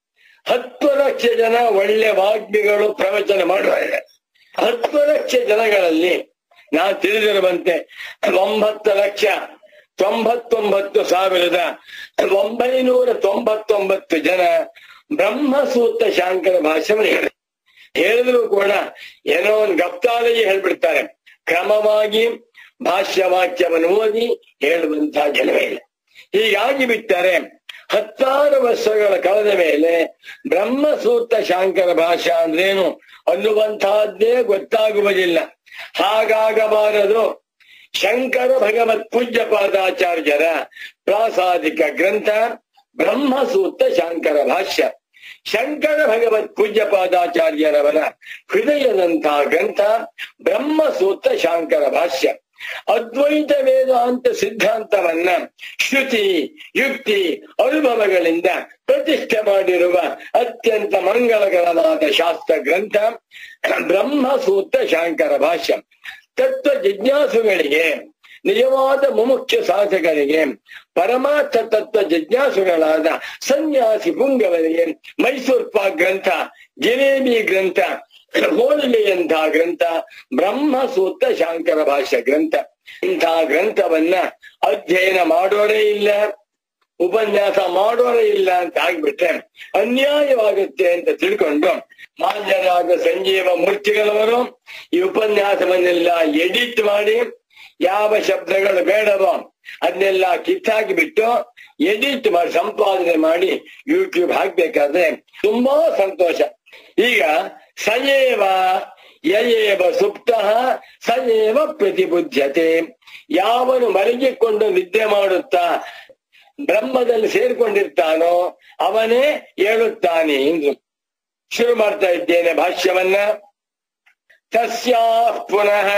ಹತ್ತು ಲಕ್ಷ ಜನ ಒಳ್ಳೆ ವಾಗ್ಮಿಗಳು ಪ್ರವಚನ ಮಾಡುವರೆ ಹತ್ತು ಲಕ್ಷ ಜನಗಳಲ್ಲಿ ನಾ ತಿಳಿದಿರುವಂತೆ ಒಂಬತ್ತು ಲಕ್ಷ ತೊಂಬತ್ತೊಂಬತ್ತು ಸಾವಿರದ ಒಂಬೈನೂರ ತೊಂಬತ್ತೊಂಬತ್ತು ಜನ ಬ್ರಹ್ಮಸೂತ್ರ ಶಾಂಕರ ಭಾಷೆಯನ್ನು ಹೇಳಿ ಹೇಳಿದ್ರು ಕೂಡ ಏನೋ ಒಂದು ಗಪ್ತಾಲೆಗೆ ಹೇಳ್ಬಿಡ್ತಾರೆ ಕ್ರಮವಾಗಿ ಭಾಷ್ಯ ವಾಕ್ಯವನ್ನು ಓದಿ ಹೇಳುವಂತಹ ಜನವೇ ಇಲ್ಲ ಹೀಗಾಗಿ ಬಿಟ್ಟರೆ ಹತ್ತಾರು ವರ್ಷಗಳ ಕಳೆದ ಮೇಲೆ ಬ್ರಹ್ಮಸೂತ್ರ ಶಾಂಕರ ಭಾಷಾ ಅಂದ್ರೇನು ಅನ್ನುವಂತಹದ್ದೇ ಗೊತ್ತಾಗುವುದಿಲ್ಲ ಹಾಗಾಗಬಾರದು ಶಂಕರ ಭಗವತ್ ಪೂಜ್ಯ ಪಾದಾಚಾರ್ಯರ ಪ್ರಾಸಾದಿಕ ಗ್ರಂಥ ಬ್ರಹ್ಮಸೂತ್ರ ಶಾಂಕರ ಭಾಷ್ಯ ಶಂಕರ ಭಗವತ್ ಪೂಜ್ಯ ಪಾದಾಚಾರ್ಯರವರ ಹೃದಯದಂತಹ ಗ್ರಂಥ ಬ್ರಹ್ಮಸೂತ್ರ ಶಾಂಕರ ಭಾಷ್ಯ ಅದ್ವೈತ ವೇದಾಂತ ಸಿದ್ಧಾಂತವನ್ನ ಶ್ರುತಿ ಯುಕ್ತಿ ಅನುಭವಗಳಿಂದ ಪ್ರತಿಷ್ಠೆ ಮಾಡಿರುವ ಅತ್ಯಂತ ಮಂಗಳಕರವಾದ ಶಾಸ್ತ್ರ ಗ್ರಂಥ ಬ್ರಹ್ಮಸೂತ್ರ ಶಾಂಕರ ಭಾಷ್ಯ ತತ್ವ ಜಿಜ್ಞಾಸುಗಳಿಗೆ ನಿಜವಾದ ಮುಮುಖ್ಯ ಸಾಧಕರಿಗೆ ಪರಮಾರ್ಥ ತತ್ವ ಜಿಜ್ಞಾಸುಗಳಾದ ಸನ್ಯಾಸಿ ಪುಂಗವರಿಗೆ ಮೈಸೂರ್ ಪಾಕ್ ಗ್ರಂಥ ಜಿಲೇಬಿ ಗ್ರಂಥ ಹೋಲಿಯಂತಹ ಗ್ರಂಥ ಬ್ರಹ್ಮಸೂತ್ರ ಶಾಂಕರ ಭಾಷ್ಯ ಗ್ರಂಥ ಇಂತಹ ಗ್ರಂಥವನ್ನ ಅಧ್ಯಯನ ಮಾಡೋರೇ ಇಲ್ಲ ಉಪನ್ಯಾಸ ಮಾಡೋರೇ ಇಲ್ಲ ಅಂತ ಆಗ್ಬಿಟ್ರೆ ಅನ್ಯಾಯವಾಗುತ್ತೆ ಅಂತ ತಿಳ್ಕೊಂಡು ಮಾನ್ಯರಾದ ಸಂಜೀವ ಮೂರ್ತಿಗಳವರು ಈ ಉಪನ್ಯಾಸವನ್ನೆಲ್ಲ ಎಡಿಟ್ ಮಾಡಿ ಯಾವ ಶಬ್ದಗಳು ಬೇಡವೋ ಅದನ್ನೆಲ್ಲ ಕಿತ್ತಾಕಿ ಬಿಟ್ಟು ಎಡಿಟ್ ಮಾಡಿ ಸಂಪಾದನೆ ಮಾಡಿ ಯೂಟ್ಯೂಬ್ ಹಾಕ್ಬೇಕಾದ್ರೆ ತುಂಬಾ ಸಂತೋಷ ಈಗ ಸಯೇವ ಯಯೇವ ಸುಪ್ತ ಸಯೇವ ಪ್ರತಿಬುದ್ಧತೆ ಯಾವನು ಮಲಗಿಕೊಂಡು ನಿದ್ದೆ ಮಾಡುತ್ತಾ ಬ್ರಹ್ಮದಲ್ಲಿ ಸೇರ್ಕೊಂಡಿರ್ತಾನೋ ಅವನೇ ಹೇಳುತ್ತಾನೆ ಎಂದು ಶುರು ಮಾಡ್ತಾ ಇದ್ದೇನೆ ಭಾಷ್ಯವನ್ನ ತಸ್ಯಾ ಪುನಃ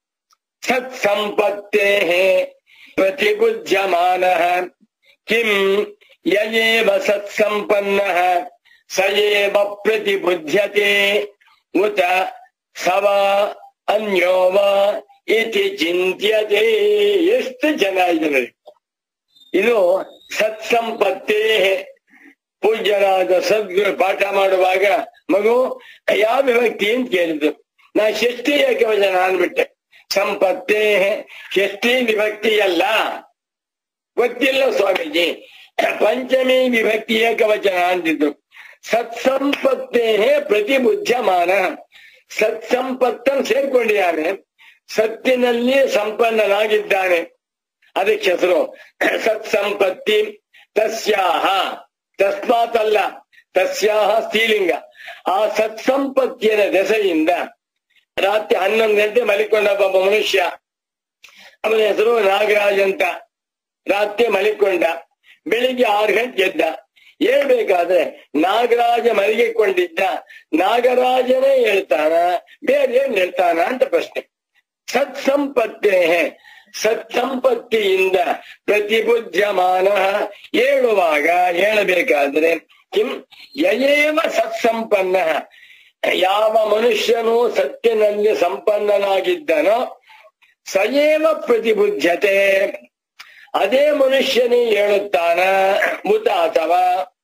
ಸತ್ಸಂಪತ್ತೇ ಪ್ರತಿಬುದ್ಧ್ಯಮಾನ ಕಿಂ ಯಯೇವ ಸತ್ಸಂಪನ್ನ ಸಯೇವ ಪ್ರತಿಬುದ್ಧ್ಯತೆ ಉತ ಸವ ಅನ್ಯೋ ವಾ ಇತಿ ಚಿಂತ್ಯತೆ ಎಷ್ಟು ಚೆನ್ನಾಗಿದೆ ನೋಡಿ ಇದು ಸತ್ಸಂಪತ್ತೇ ಪೂಜ್ಯರಾದ ಸದ್ಗುರು ಪಾಠ ಮಾಡುವಾಗ ಮಗು ಯಾವ ವಿಭಕ್ತಿ ಅಂತ ಕೇಳಿದ್ರು ನಾ ಷಷ್ಠಿ ಏಕವಚನ ಅಂದ್ಬಿಟ್ಟೆ ಸಂಪತ್ತೇ ಷಷ್ಠಿ ವಿಭಕ್ತಿ ಅಲ್ಲ ಗೊತ್ತಿಲ್ಲ ಸ್ವಾಮೀಜಿ ಪಂಚಮಿ ವಿಭಕ್ತಿ ಏಕವಚನ ಅಂತಿದ್ರು ಸತ್ಸಂಪತ್ತೇ ಪ್ರತಿಬುದ್ಧಮಾನ ಸತ್ಸಂಪತ್ತನ್ನು ಸೇರ್ಕೊಂಡಿದ್ದಾನೆ ಸತ್ತಿನಲ್ಲಿ ಸಂಪನ್ನನಾಗಿದ್ದಾನೆ ಅದಕ್ಕೆ ಹೆಸರು ಸತ್ಸಂಪತ್ತಿ ತಸ್ಯಾಹ ತಸ್ಮಾತ್ ಅಲ್ಲ ತಸ್ಯಾಹ ಸ್ತ್ರೀಲಿಂಗ ಆ ಸತ್ಸಂಪತ್ತಿಯ ದೆಸೆಯಿಂದ ರಾತ್ರಿ ಹನ್ನೊಂದು ಗಂಟೆ ಮಲಿಕೊಂಡ ಒಬ್ಬ ಮನುಷ್ಯ ಅವನ ಹೆಸರು ನಾಗರಾಜ್ ಅಂತ ರಾತ್ರಿ ಮಲಿಕೊಂಡ ಬೆಳಿಗ್ಗೆ ಆರು ಗಂಟೆ ಎದ್ದ ಹೇಳ್ಬೇಕಾದ್ರೆ ನಾಗರಾಜ ಮಲಗಿಕೊಂಡಿದ್ದ ನಾಗರಾಜನೇ ಹೇಳ್ತಾನ ಬೇರೆ ಏನ್ ಹೇಳ್ತಾನ ಅಂತ ಪ್ರಶ್ನೆ ಸತ್ಸಂಪತ್ತೇ ಸತ್ಸಂಪತ್ತಿಯಿಂದ ಪ್ರತಿಬುದ್ಧಮಾನ ಹೇಳುವಾಗ ಹೇಳಬೇಕಾದ್ರೆ ಕಿಂ ಯಯೇವ ಸತ್ಸಂಪನ್ನ ಯಾವ ಮನುಷ್ಯನು ಸತ್ಯನಲ್ಲಿ ಸಂಪನ್ನನಾಗಿದ್ದನೋ ಸಯೇವ ಪ್ರತಿಬುದ್ಧತೆ ಅದೇ ಮನುಷ್ಯನೇ ಹೇಳುತ್ತಾನ ಮುತ ಅಥವಾ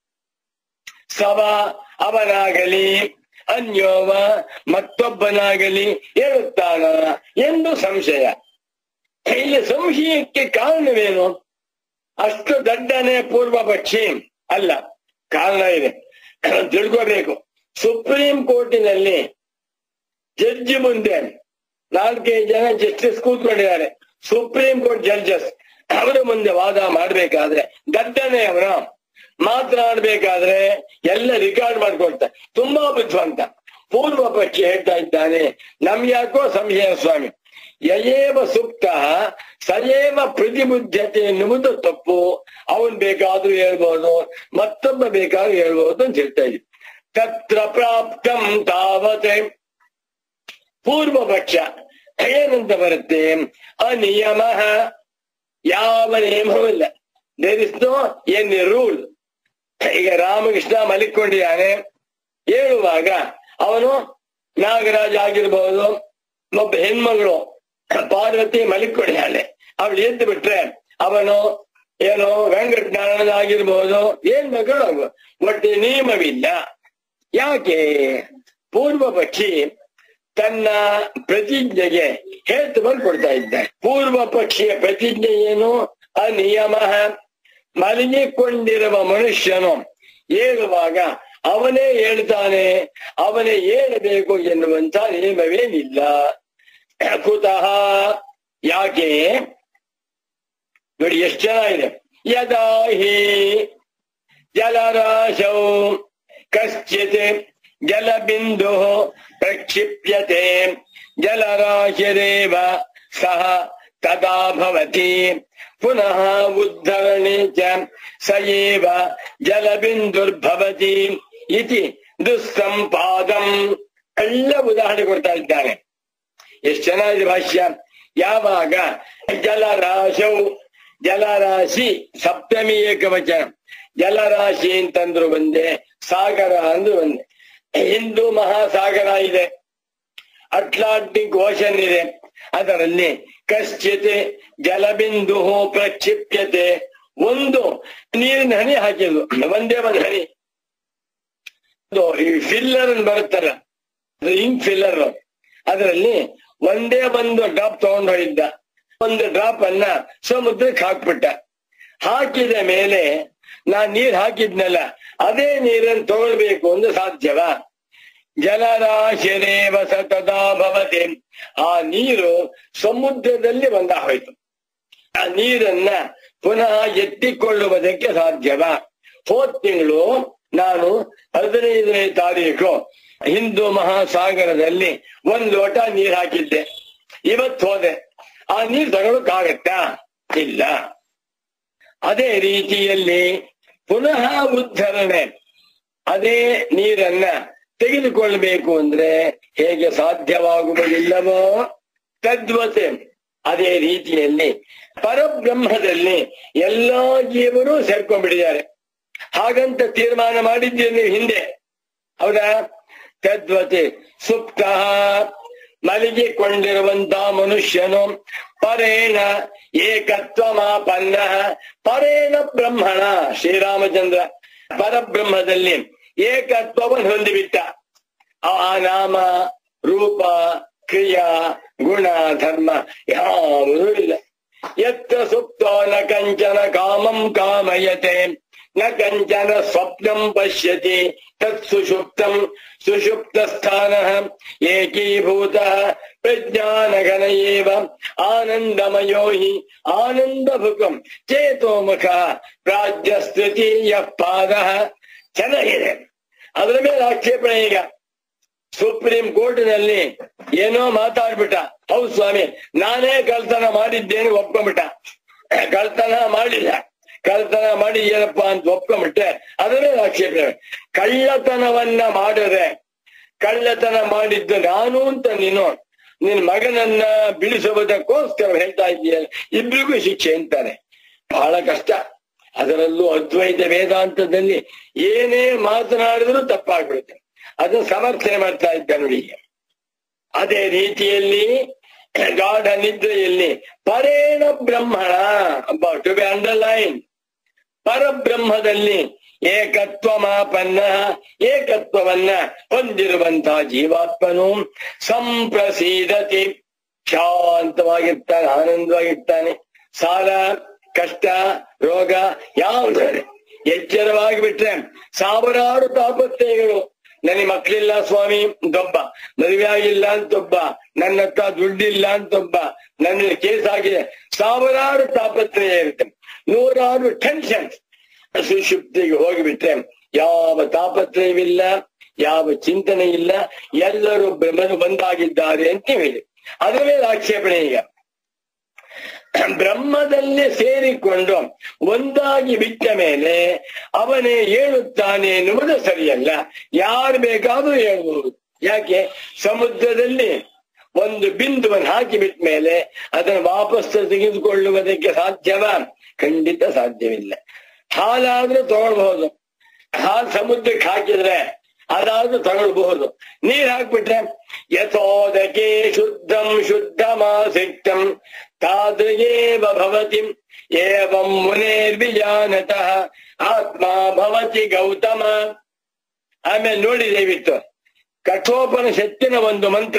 ಸವ ಅವನಾಗಲಿ ಅನ್ಯೋವ ಮತ್ತೊಬ್ಬನಾಗಲಿ ಹೇಳುತ್ತಾನ ಎಂದು ಸಂಶಯ ಇಲ್ಲಿ ಸಂಶಯಕ್ಕೆ ಕಾರಣವೇನು ಅಷ್ಟು ದಡ್ಡನೆ ಪೂರ್ವ ಪಕ್ಷಿ ಅಲ್ಲ ಕಾರಣ ಇದೆ ತಿಳ್ಕೋಬೇಕು ಸುಪ್ರೀಂ ಕೋರ್ಟಿನಲ್ಲಿ ಜಡ್ಜಿ ಮುಂದೆ ನಾಲ್ಕೈದು ಜನ ಜಸ್ಟಿಸ್ ಕೂತ್ಕೊಂಡಿದ್ದಾರೆ ಸುಪ್ರೀಂ ಕೋರ್ಟ್ ಜಡ್ಜಸ್ ಅವರ ಮುಂದೆ ವಾದ ಮಾಡ್ಬೇಕಾದ್ರೆ ದಡ್ಡನೆ ಅವರ ಮಾತನಾಡ್ಬೇಕಾದ್ರೆ ಎಲ್ಲ ರಿಕಾರ್ಡ್ ಮಾಡ್ಕೊಳ್ತಾರೆ ತುಂಬಾ ಬುದ್ಧಿವಂತ ಪೂರ್ವ ಪಕ್ಷಿ ಹೇಳ್ತಾ ಇದ್ದಾನೆ ನಮ್ ಯಾಕೋ ಸಂಶಯ ಸ್ವಾಮಿ ಯಯೇವ ಸುಪ್ತ ಸಯೇವ ಪ್ರತಿಬುದ್ಧತೆ ಎನ್ನುವುದು ತಪ್ಪು ಅವನ್ ಬೇಕಾದ್ರೂ ಹೇಳ್ಬೋದು ಮತ್ತೊಬ್ಬ ಬೇಕಾದ್ರೂ ಹೇಳ್ಬೋದು ಅಂತ ಹೇಳ್ತಾ ಇದ್ವಿ ತತ್ರ ಪ್ರಾಪ್ತಂ ತಾವತೆ ಪೂರ್ವ ಪಕ್ಷ ಏನಂತ ಬರುತ್ತೆ ಅನಿಯಮ ಯಾವ ನಿಯಮವೂ ಇಲ್ಲ ದೇರ್ ಇಸ್ ನೋ ಎನ್ ರೂಲ್ ಈಗ ರಾಮಕೃಷ್ಣ ಮಲಿಕೊಂಡಿದ್ದಾನೆ ಹೇಳುವಾಗ ಅವನು ನಾಗರಾಜ ಆಗಿರ್ಬಹುದು ಒಬ್ಬ ಹೆಣ್ಮಗಳು ಪಾರ್ವತಿ ಮಲಿಕೊಂಡಿದ್ದಾಳೆ ಅವಳು ಎದ್ದು ಬಿಟ್ರೆ ಅವನು ಏನೋ ವೆಂಕಟನಾರಾಯಣ ಆಗಿರ್ಬಹುದು ಏನ್ ಬೇಕಾದ್ರು ಒಟ್ಟು ನಿಯಮವಿಲ್ಲ ಯಾಕೆ ಪೂರ್ವ ಪಕ್ಷಿ ತನ್ನ ಪ್ರತಿಜ್ಞೆಗೆ ಹೇಳ್ತು ಕೊಡ್ತಾ ಇದ್ದಾನೆ ಪೂರ್ವ ಪಕ್ಷಿಯ ಪ್ರತಿಜ್ಞೆ ಏನು ಅನಿಯಮ ಮಲಗಿಕೊಂಡಿರುವ ಮನುಷ್ಯನು ಹೇಳುವಾಗ ಅವನೇ ಹೇಳ್ತಾನೆ ಅವನೇ ಹೇಳಬೇಕು ಎನ್ನುವಂತ ನಿಯಮವೇನಿಲ್ಲ ಕುತಃ ಯಾಕೆ ನೋಡಿ ಎಷ್ಟು ಚೆನ್ನಾಗಿದೆ ಯದಾ ಹಿ ಜಲರಾಶೌ ಕಶ್ಚಿತ್ ಜಲಬಿಂದು ಪ್ರಕ್ಷಿಪ್ಯತೆ ಜಲರಾಶಿರೇವ ಸಹ ತದಾ ಭವತಿ ಪುನಃ ಉದ್ಧರಣೆ ಚ ಸ ಏವ ಜಲಬಿಂದುರ್ಭವತಿ ಇತಿ ದುಸ್ಸಂಪಾದಂ ಎಲ್ಲ ಉದಾಹರಣೆ ಕೊಡ್ತಾ ಇದ್ದಾನೆ ಎಷ್ಟು ಚೆನ್ನಾಗಿದೆ ಭಾಷ್ಯ ಯಾವಾಗ ಜಲರಾಶವು ಜಲರಾಶಿ ಸಪ್ತಮಿ ಏಕವಚನ ಜಲರಾಶಿ ಅಂತಂದ್ರು ಒಂದೇ ಸಾಗರ ಅಂದ್ರು ಒಂದೇ ಹಿಂದೂ ಮಹಾಸಾಗರ ಇದೆ ಅಟ್ಲಾಂಟಿಕ್ ಓಷನ್ ಇದೆ ಅದರಲ್ಲಿ ಕಶ್ಚಿತೆ ಜಲಬಿಂದು ಪ್ರಕ್ಷಿಪ್ಯತೆ ಒಂದು ನೀರಿನ ಹನಿ ಹಾಕಿದ್ರು ಒಂದೇ ಒಂದು ಹನಿ ಅದು ಈ ಫಿಲ್ಲರ್ ಬರುತ್ತಲ್ಲ ಇಂಕ್ ಫಿಲ್ಲರ್ ಅದರಲ್ಲಿ ಒಂದೇ ಒಂದು ಡ್ರಾಪ್ ತಗೊಂಡು ಹೋಗಿದ್ದ ಒಂದು ಡ್ರಾಪ್ ಅನ್ನ ಸಮುದ್ರಕ್ಕೆ ಹಾಕ್ಬಿಟ್ಟ ಹಾಕಿದ ಮೇಲೆ ನಾನ್ ನೀರ್ ಹಾಕಿದ್ನಲ್ಲ ಅದೇ ನೀರನ್ನು ತಗೊಳ್ಬೇಕು ಅಂದ್ರೆ ಸಾಧ್ಯವಾ ಜಲರಾಶಿರೇವ ಸತದಾ ಭವತಿ ಆ ನೀರು ಸಮುದ್ರದಲ್ಲಿ ಬಂದ ಹೋಯ್ತು ಆ ನೀರನ್ನ ಪುನಃ ಎತ್ತಿಕೊಳ್ಳುವುದಕ್ಕೆ ಸಾಧ್ಯವಾ ಹೋದ್ ತಿಂಗಳು ನಾನು ಹದಿನೈದನೇ ತಾರೀಕು ಹಿಂದೂ ಮಹಾಸಾಗರದಲ್ಲಿ ಒಂದ್ ಲೋಟ ನೀರ್ ಹಾಕಿದ್ದೆ ಇವತ್ತು ಹೋದೆ ಆ ನೀರ್ ತಗೊಳಕ್ಕಾಗತ್ತಾ ಇಲ್ಲ ಅದೇ ರೀತಿಯಲ್ಲಿ ಪುನಃ ಉದ್ಧರಣೆ ಅದೇ ನೀರನ್ನ ತೆಗೆದುಕೊಳ್ಬೇಕು ಅಂದ್ರೆ ಹೇಗೆ ಸಾಧ್ಯವಾಗುವುದಿಲ್ಲವೋ ತದ್ವತೆ ಅದೇ ರೀತಿಯಲ್ಲಿ ಪರಬ್ರಹ್ಮದಲ್ಲಿ ಎಲ್ಲಾ ಜೀವರು ಸೇರ್ಕೊಂಡ್ಬಿಟ್ಟಿದ್ದಾರೆ ಹಾಗಂತ ತೀರ್ಮಾನ ಮಾಡಿದ್ದೀರಿ ನೀವು ಹಿಂದೆ ಹೌದಾ ತದ್ವತೆ ಸುಪ್ತ ಮಲಗಿಕೊಂಡಿರುವಂತ ಮನುಷ್ಯನು ಪರೇಣ ಏಕತ್ವಮಾಪನ್ನ ಪರೇಣ ಬ್ರಹ್ಮಣ ಶ್ರೀರಾಮಚಂದ್ರ ಪರಬ್ರಹ್ಮದಲ್ಲಿ ಏಕತ್ವವನ್ನು ಹೊಂದಿಬಿಟ್ಟ ಆ ನಾಮ ರೂಪ ಕ್ರಿಯಾ ಗುಣ ಧರ್ಮ ಯಾವುದೂ ಇಲ್ಲ ಯತ್ರ ಸುಪ್ತೋ ನ ಕಂಚನ ಕಾಮಂ ಕಾಮಯತೆ ನ ಕಂಚನ ಸ್ವಪ್ನಂ ಪಶ್ಯತಿ ತತ್ ಸುಷುಪ್ತಂ ಸುಷುಪ್ತ ಸ್ಥಾನ ಏಕೀಭೂತ ಪ್ರಜ್ಞಾನಘನ ಏವ ಆನಂದಮಯೋ ಹಿ ಆನಂದಭುಕಂ ಚೇತೋಮುಖ ಪ್ರಾಜ್ಯಸ್ತೃತೀಯ ಪಾದ ಚೆನ್ನಾಗಿದೆ ಅದರ ಮೇಲೆ ಆಕ್ಷೇಪಣೆ ಈಗ ಸುಪ್ರೀಂ ಕೋರ್ಟಿನಲ್ಲಿ ಏನೋ ಮಾತಾಡ್ಬಿಟ್ಟ ಹೌದು ಸ್ವಾಮಿ ನಾನೇ ಕಳ್ತನ ಮಾಡಿದ್ದೇನೆ ಒಪ್ಕೊಂಡ್ಬಿಟ್ಟ ಕಳ್ತನ ಮಾಡಿಲ್ಲ ಕಳ್ತನ ಮಾಡಿ ಏನಪ್ಪಾ ಅಂತ ಒಪ್ಕೊಂಡ್ಬಿಟ್ಟೆ ಅದನ್ನೇ ಆಕ್ಷೇಪಣೆ ಕಳ್ಳತನವನ್ನ ಮಾಡಿದ್ರೆ ಕಳ್ಳತನ ಮಾಡಿದ್ದು ನಾನು ಅಂತ ನೀನು ನಿನ್ ಮಗನನ್ನ ಬಿಡಿಸುವುದಕ್ಕೋಸ್ಕರ ಹೇಳ್ತಾ ಇದೀಯ ಇಬ್ರಿಗೂ ಶಿಕ್ಷೆ ಅಂತಾನೆ ಬಹಳ ಕಷ್ಟ ಅದರಲ್ಲೂ ಅದ್ವೈತ ವೇದಾಂತದಲ್ಲಿ ಏನೇ ಮಾತನಾಡಿದ್ರು ತಪ್ಪಾಗ್ಬಿಡುತ್ತೆ ಅದನ್ನ ಸಮರ್ಥನೆ ಮಾಡ್ತಾ ಇದ್ದ ನೋಡಿ ಈಗ. ಅದೇ ರೀತಿಯಲ್ಲಿ ಗಾಢ ನಿದ್ರೆಯಲ್ಲಿ ಪರೇಣ ಬ್ರಹ್ಮಣ ಟು ಬಿ ಅಂಡರ್ಲೈನ್ ಪರಬ್ರಹ್ಮದಲ್ಲಿ ಏಕತ್ವ ಮಾಪನ್ನ ಏಕತ್ವವನ್ನ ಹೊಂದಿರುವಂತಹ ಜೀವಾತ್ಮನು ಸಂಪ್ರಸೀದತಿ ಶಾಂತವಾಗಿರ್ತಾನೆ ಆನಂದವಾಗಿರ್ತಾನೆ ಸಾಲ ಕಷ್ಟ ರೋಗ ಯಾವುದು ಎಚ್ಚರವಾಗಿ ಬಿಟ್ರೆ ಸಾವಿರಾರು ತಾಪತ್ರಯಗಳು ನನಗೆ ಮಕ್ಕಳಿಲ್ಲ ಸ್ವಾಮಿ ಅಂತೊಬ್ಬ ಮದುವೆ ಆಗಿಲ್ಲ ಅಂತೊಬ್ಬ ನನ್ನ ಹತ್ರ ದುಡ್ಡಿಲ್ಲ ಅಂತೊಬ್ಬ ನನ್ನ ಕೇಸ್ ಆಗಿದೆ ಸಾವಿರಾರು ತಾಪತ್ರಯ ಇರುತ್ತೆ ನೂರಾರು ಟೆನ್ಷನ್ ಸುಷುಪ್ತಿಗೆ ಹೋಗಿಬಿಟ್ರೆ ಯಾವ ತಾಪತ್ರಯವಿಲ್ಲ ಯಾವ ಚಿಂತನೆ ಇಲ್ಲ ಎಲ್ಲರೂ ಬ್ರಹ್ಮನು ಬಂದಾಗಿದ್ದಾರೆ ಅಂತ ಹೇಳಿ ಅದರ ಮೇಲೆ ಆಕ್ಷೇಪಣೆ ಈಗ ಬ್ರಹ್ಮದಲ್ಲೇ ಸೇರಿಕೊಂಡು ಒಂದಾಗಿ ಬಿಟ್ಟ ಮೇಲೆ ಅವನೇ ಹೇಳುತ್ತಾನೆ ಎನ್ನುವುದು ಸರಿಯಲ್ಲ ಯಾರು ಬೇಕಾದ್ರೂ ಹೇಳ್ಬಹುದು ಯಾಕೆ ಸಮುದ್ರದಲ್ಲಿ ಒಂದು ಬಿಂದುವನ್ನು ಹಾಕಿ ಬಿಟ್ಟ ಮೇಲೆ ಅದನ್ನು ವಾಪಸ್ ತೆಗೆದುಕೊಳ್ಳುವುದಕ್ಕೆ ಸಾಧ್ಯವ ಖಂಡಿತ ಸಾಧ್ಯವಿಲ್ಲ ಹಾಲಾದ್ರೂ ತಗೊಳ್ಬಹುದು ಹಾಲು ಸಮುದ್ರಕ್ಕೆ ಹಾಕಿದ್ರೆ ಅದಾದ್ರೂ ತಗೊಳ್ಬಹುದು ನೀರ್ ಹಾಕ್ಬಿಟ್ರೆ ಯಥೋದಕೆ ಶುದ್ಧಂ ಶುದ್ಧಮಾಸಿಕ್ತಂ ತಾದೃಗೇವ ಭವತಿ ಏವಂ ಮುನೇರ್ವಿಜಾನತಃ ಆತ್ಮ ಭವತಿ ಗೌತಮ ಆಮೇಲೆ ನೋಡಿ ದಯವಿಟ್ಟು ಕಠೋಪನಿಷತ್ತಿನ ಒಂದು ಮಂತ್ರ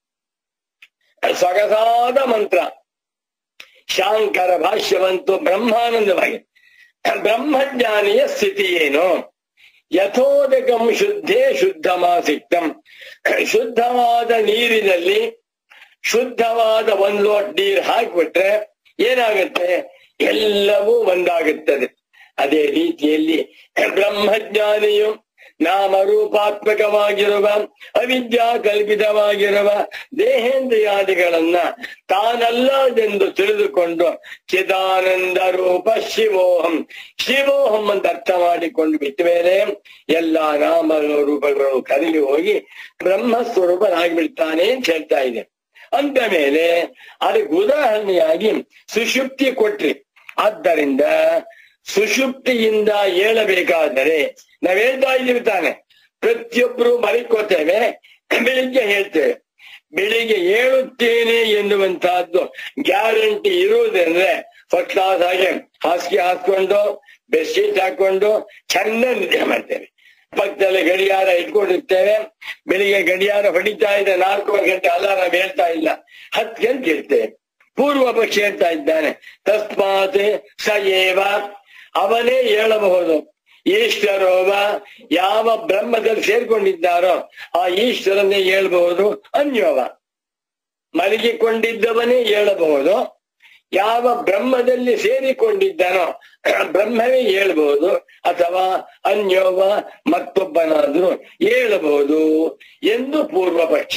ಸೊಗಸಾದ ಮಂತ್ರ ಶಾಂಕರ ಭಾಷ್ಯವಂತು ಬ್ರಹ್ಮಾನಂದವಾಗಿ ಬ್ರಹ್ಮಜ್ಞಾನಿಯ ಸ್ಥಿತಿ ಏನು ಯಥೋದಕಂ ಶುದ್ಧೇ ಶುದ್ಧಮಾಸಿಕ್ತಂ ಶುದ್ಧವಾದ ನೀರಿನಲ್ಲಿ ಶುದ್ಧವಾದ ಒಂದು ಲೋಟ್ ನೀರು ಹಾಕಿಬಿಟ್ರೆ ಏನಾಗುತ್ತೆ ಎಲ್ಲವೂ ಒಂದಾಗುತ್ತದೆ ಅದೇ ರೀತಿಯಲ್ಲಿ ಬ್ರಹ್ಮಜ್ಞಾನಿಯು ನಾಮರೂಪಾತ್ಮಕವಾಗಿರುವ ಅವಿದ್ಯಾ ಕಲ್ಪಿತವಾಗಿರುವ ದೇಹೇಂದ್ರಿಯಾದಿಗಳನ್ನ ತಾನಲ್ಲದೆಂದು ತಿಳಿದುಕೊಂಡು ಚಿದಾನಂದ ರೂಪ ಶಿವೋಹಂ ಶಿವೋಹಂ ಅಂತ ಅರ್ಥ ಮಾಡಿಕೊಂಡು ಬಿಟ್ಟ ಮೇಲೆ ಎಲ್ಲಾ ನಾಮ ರೂಪಗಳು ಕರಗಿ ಹೋಗಿ ಬ್ರಹ್ಮ ಸ್ವರೂಪನಾಗಿಬಿಡ್ತಾನೆ ಅಂತ ಹೇಳ್ತಾ ಇದೆ ಅಂತ ಮೇಲೆ ಅದಕ್ಕೆ ಉದಾಹರಣೆಯಾಗಿ ಸುಷುಪ್ತಿ ಕೊಟ್ರಿ ಆದ್ದರಿಂದ ಸುಷುಪ್ತಿಯಿಂದ ಏಳಬೇಕಾದರೆ ನಾವ್ ಹೇಳ್ತಾ ಇದ್ದೀವಿ ತಾನೆ ಪ್ರತಿಯೊಬ್ರು ಮರಿಕೋತೇವೆ ಬೆಳಿಗ್ಗೆ ಹೇಳ್ತೇವೆ ಬೆಳಿಗ್ಗೆ ಏಳುತ್ತೇನೆ ಎನ್ನುವಂತಹದ್ದು ಗ್ಯಾರಂಟಿ ಇರುವುದಂದ್ರೆ ಫಸ್ಟ್ ಕ್ಲಾಸ್ ಆಗಿ ಹಾಸಿಗೆ ಹಾಕೊಂಡು ಬೆಡ್ಶೀಟ್ ಹಾಕೊಂಡು ಚೆನ್ನಾಗಿ ನಿದ್ದೆ ಮಾಡ್ತೇವೆ ಪಕ್ಕದಲ್ಲಿ ಗಡಿಯಾರ ಇಟ್ಕೊಂಡಿರ್ತೇವೆ ಬೆಳಿಗ್ಗೆ ಗಡಿಯಾರ ಹೊಡಿತಾ ಇದೆ ನಾಲ್ಕೂವರೆ ಗಂಟೆ ಅಲಾರಾಮ್ ಹೇಳ್ತಾ ಇಲ್ಲ ಹತ್ತು ಗಂಟೆ ಇರ್ತೇವೆ ಪೂರ್ವ ಪಕ್ಷ ಹೇಳ್ತಾ ಇದ್ದಾನೆ ತಸ್ಮಾತ್ ಸ ಏವ ಅವನೇ ಹೇಳಬಹುದು ಈಶ್ವರೋವ ಯಾವ ಬ್ರಹ್ಮದಲ್ಲಿ ಸೇರ್ಕೊಂಡಿದ್ದಾರೋ ಆ ಈಶ್ವರನ್ನೇ ಹೇಳ್ಬಹುದು ಅನ್ಯೋವ ಮಲಗಿಕೊಂಡಿದ್ದವನೇ ಹೇಳಬಹುದು ಯಾವ ಬ್ರಹ್ಮದಲ್ಲಿ ಸೇರಿಕೊಂಡಿದ್ದಾನೋ ಬ್ರಹ್ಮವೇ ಹೇಳ್ಬಹುದು ಅಥವಾ ಅನ್ಯೋವ ಮತ್ತೊಬ್ಬನಾದ್ರೂ ಹೇಳಬಹುದು ಎಂದು ಪೂರ್ವ ಪಕ್ಷ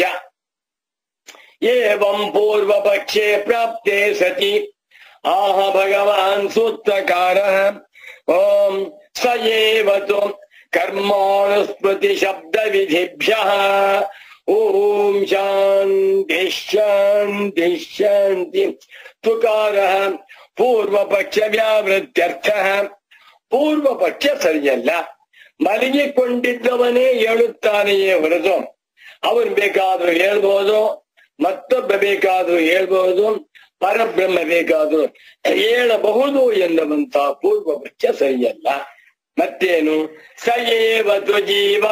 ಏವಂ ಪೂರ್ವ ಪಕ್ಷೆ ಪ್ರಾಪ್ತೆ ಸತಿ ಆಹ ಭಗವಾನ್ ಸೂತ್ರಕಾರ ಓಂ ಸ ಏವತು ಕರ್ಮಾನುಸ್ಮೃತಿ ಶಬ್ದ ವಿಧಿಭ್ಯ ಓಂ ಶಾಂತಿ ಶಾಂತಿ ಶಾಂತಿ ತುಕಾರ ಪೂರ್ವ ಪಕ್ಷ ವ್ಯಾವೃತ್ಯರ್ಥ ಪೂರ್ವ ಪಕ್ಷ ಸರಿಯಲ್ಲ ಮಲಗಿಕೊಂಡಿದ್ದವನೇ ಹೇಳುತ್ತಾನೆಯೇ ಹೊರತು ಅವನು ಬೇಕಾದ್ರೂ ಹೇಳ್ಬೋದು ಮತ್ತೊಬ್ಬ ಬೇಕಾದ್ರೂ ಹೇಳ್ಬಹುದು ಪರಬ್ರಹ್ಮ ಬೇಕಾದ್ರೂ ಹೇಳಬಹುದು ಎನ್ನುವಂತ ಪೂರ್ವ ಪಕ್ಷ ಸರಿಯಲ್ಲ ಮತ್ತೇನು ಸ ಏವ ತು ಜೀವ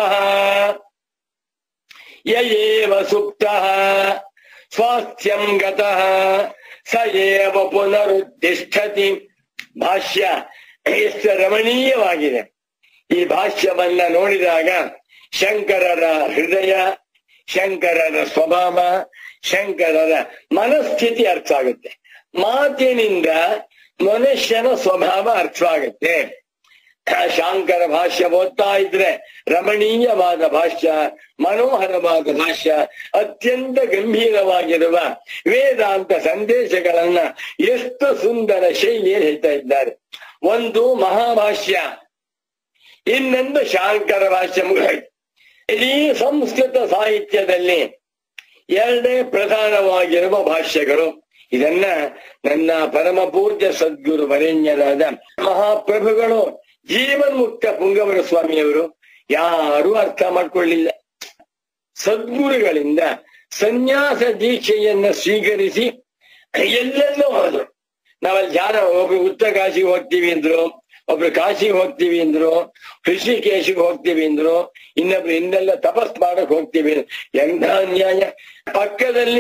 ಯಯೇವ ಸುಪ್ತ ಸ್ವಾಸ್ಥ್ಯಂ ಗತಃ ಸ ಏವ ಪುನರುದ್ಧಿಷ್ಠತಿ ಭಾಷ್ಯ ಎಷ್ಟು ರಮಣೀಯವಾಗಿದೆ ಈ ಭಾಷ್ಯವನ್ನ ನೋಡಿದಾಗ ಶಂಕರರ ಹೃದಯ ಶಂಕರರ ಸ್ವಭಾವ ಶಂಕರರ ಮನಸ್ಥಿತಿ ಅರ್ಥ ಆಗುತ್ತೆ ಮಾತಿನಿಂದ ಮನುಷ್ಯನ ಸ್ವಭಾವ ಅರ್ಥವಾಗುತ್ತೆ ಶಾಂಕರ ಭಾಷ್ಯ ಓದ್ತಾ ಇದ್ರೆ ರಮಣೀಯವಾದ ಭಾಷ್ಯ ಮನೋಹರವಾದ ಭಾಷ್ಯ ಅತ್ಯಂತ ಗಂಭೀರವಾಗಿರುವ ವೇದಾಂತ ಸಂದೇಶಗಳನ್ನ ಎಷ್ಟು ಸುಂದರ ಶೈಲಿಯಲ್ಲಿ ಹೇಳ್ತಾ ಇದ್ದಾರೆ ಒಂದು ಮಹಾಭಾಷ್ಯ ಇನ್ನೊಂದು ಶಾಂಕರ ಭಾಷ್ಯ ಮುಗಿದಾಯ್ತು ಇಡೀ ಸಂಸ್ಕೃತ ಸಾಹಿತ್ಯದಲ್ಲಿ ಎರಡೇ ಪ್ರಧಾನವಾಗಿರುವ ಭಾಷ್ಯಗಳು ಇದನ್ನ ನನ್ನ ಪರಮ ಪೂಜ್ಯ ಸದ್ಗುರು ವರೆಣ್ಯರಾದ ಮಹಾಪ್ರಭುಗಳು ಜೀವನ್ಮುಕ್ತ ಪುಂಗವರ ಸ್ವಾಮಿಯವರು ಯಾರೂ ಅರ್ಥ ಮಾಡ್ಕೊಳ್ಳಿಲ್ಲ ಸದ್ಗುರುಗಳಿಂದ ಸನ್ಯಾಸ ದೀಕ್ಷೆಯನ್ನ ಸ್ವೀಕರಿಸಿ ಎಲ್ಲೆಲ್ಲೋ ಹೋದ್ರು ನಾವಲ್ಲಿ ಜಾನ ಒಬ್ರು ಉತ್ತರ ಕಾಶಿಗೆ ಹೋಗ್ತೀವಿ ಅಂದ್ರು ಒಬ್ರು ಕಾಶಿಗೆ ಹೋಗ್ತೀವಿ ಅಂದ್ರು ಋಷಿಕೇಶಿಗೆ ಹೋಗ್ತೀವಿ ಅಂದ್ರು ಇನ್ನೊಬ್ರು ಇನ್ನೆಲ್ಲ ತಪಸ್ ಮಾಡಕ್ ಹೋಗ್ತೀವಿ ಎಂಥ ಅನ್ಯಾಯ ಪಕ್ಕದಲ್ಲಿ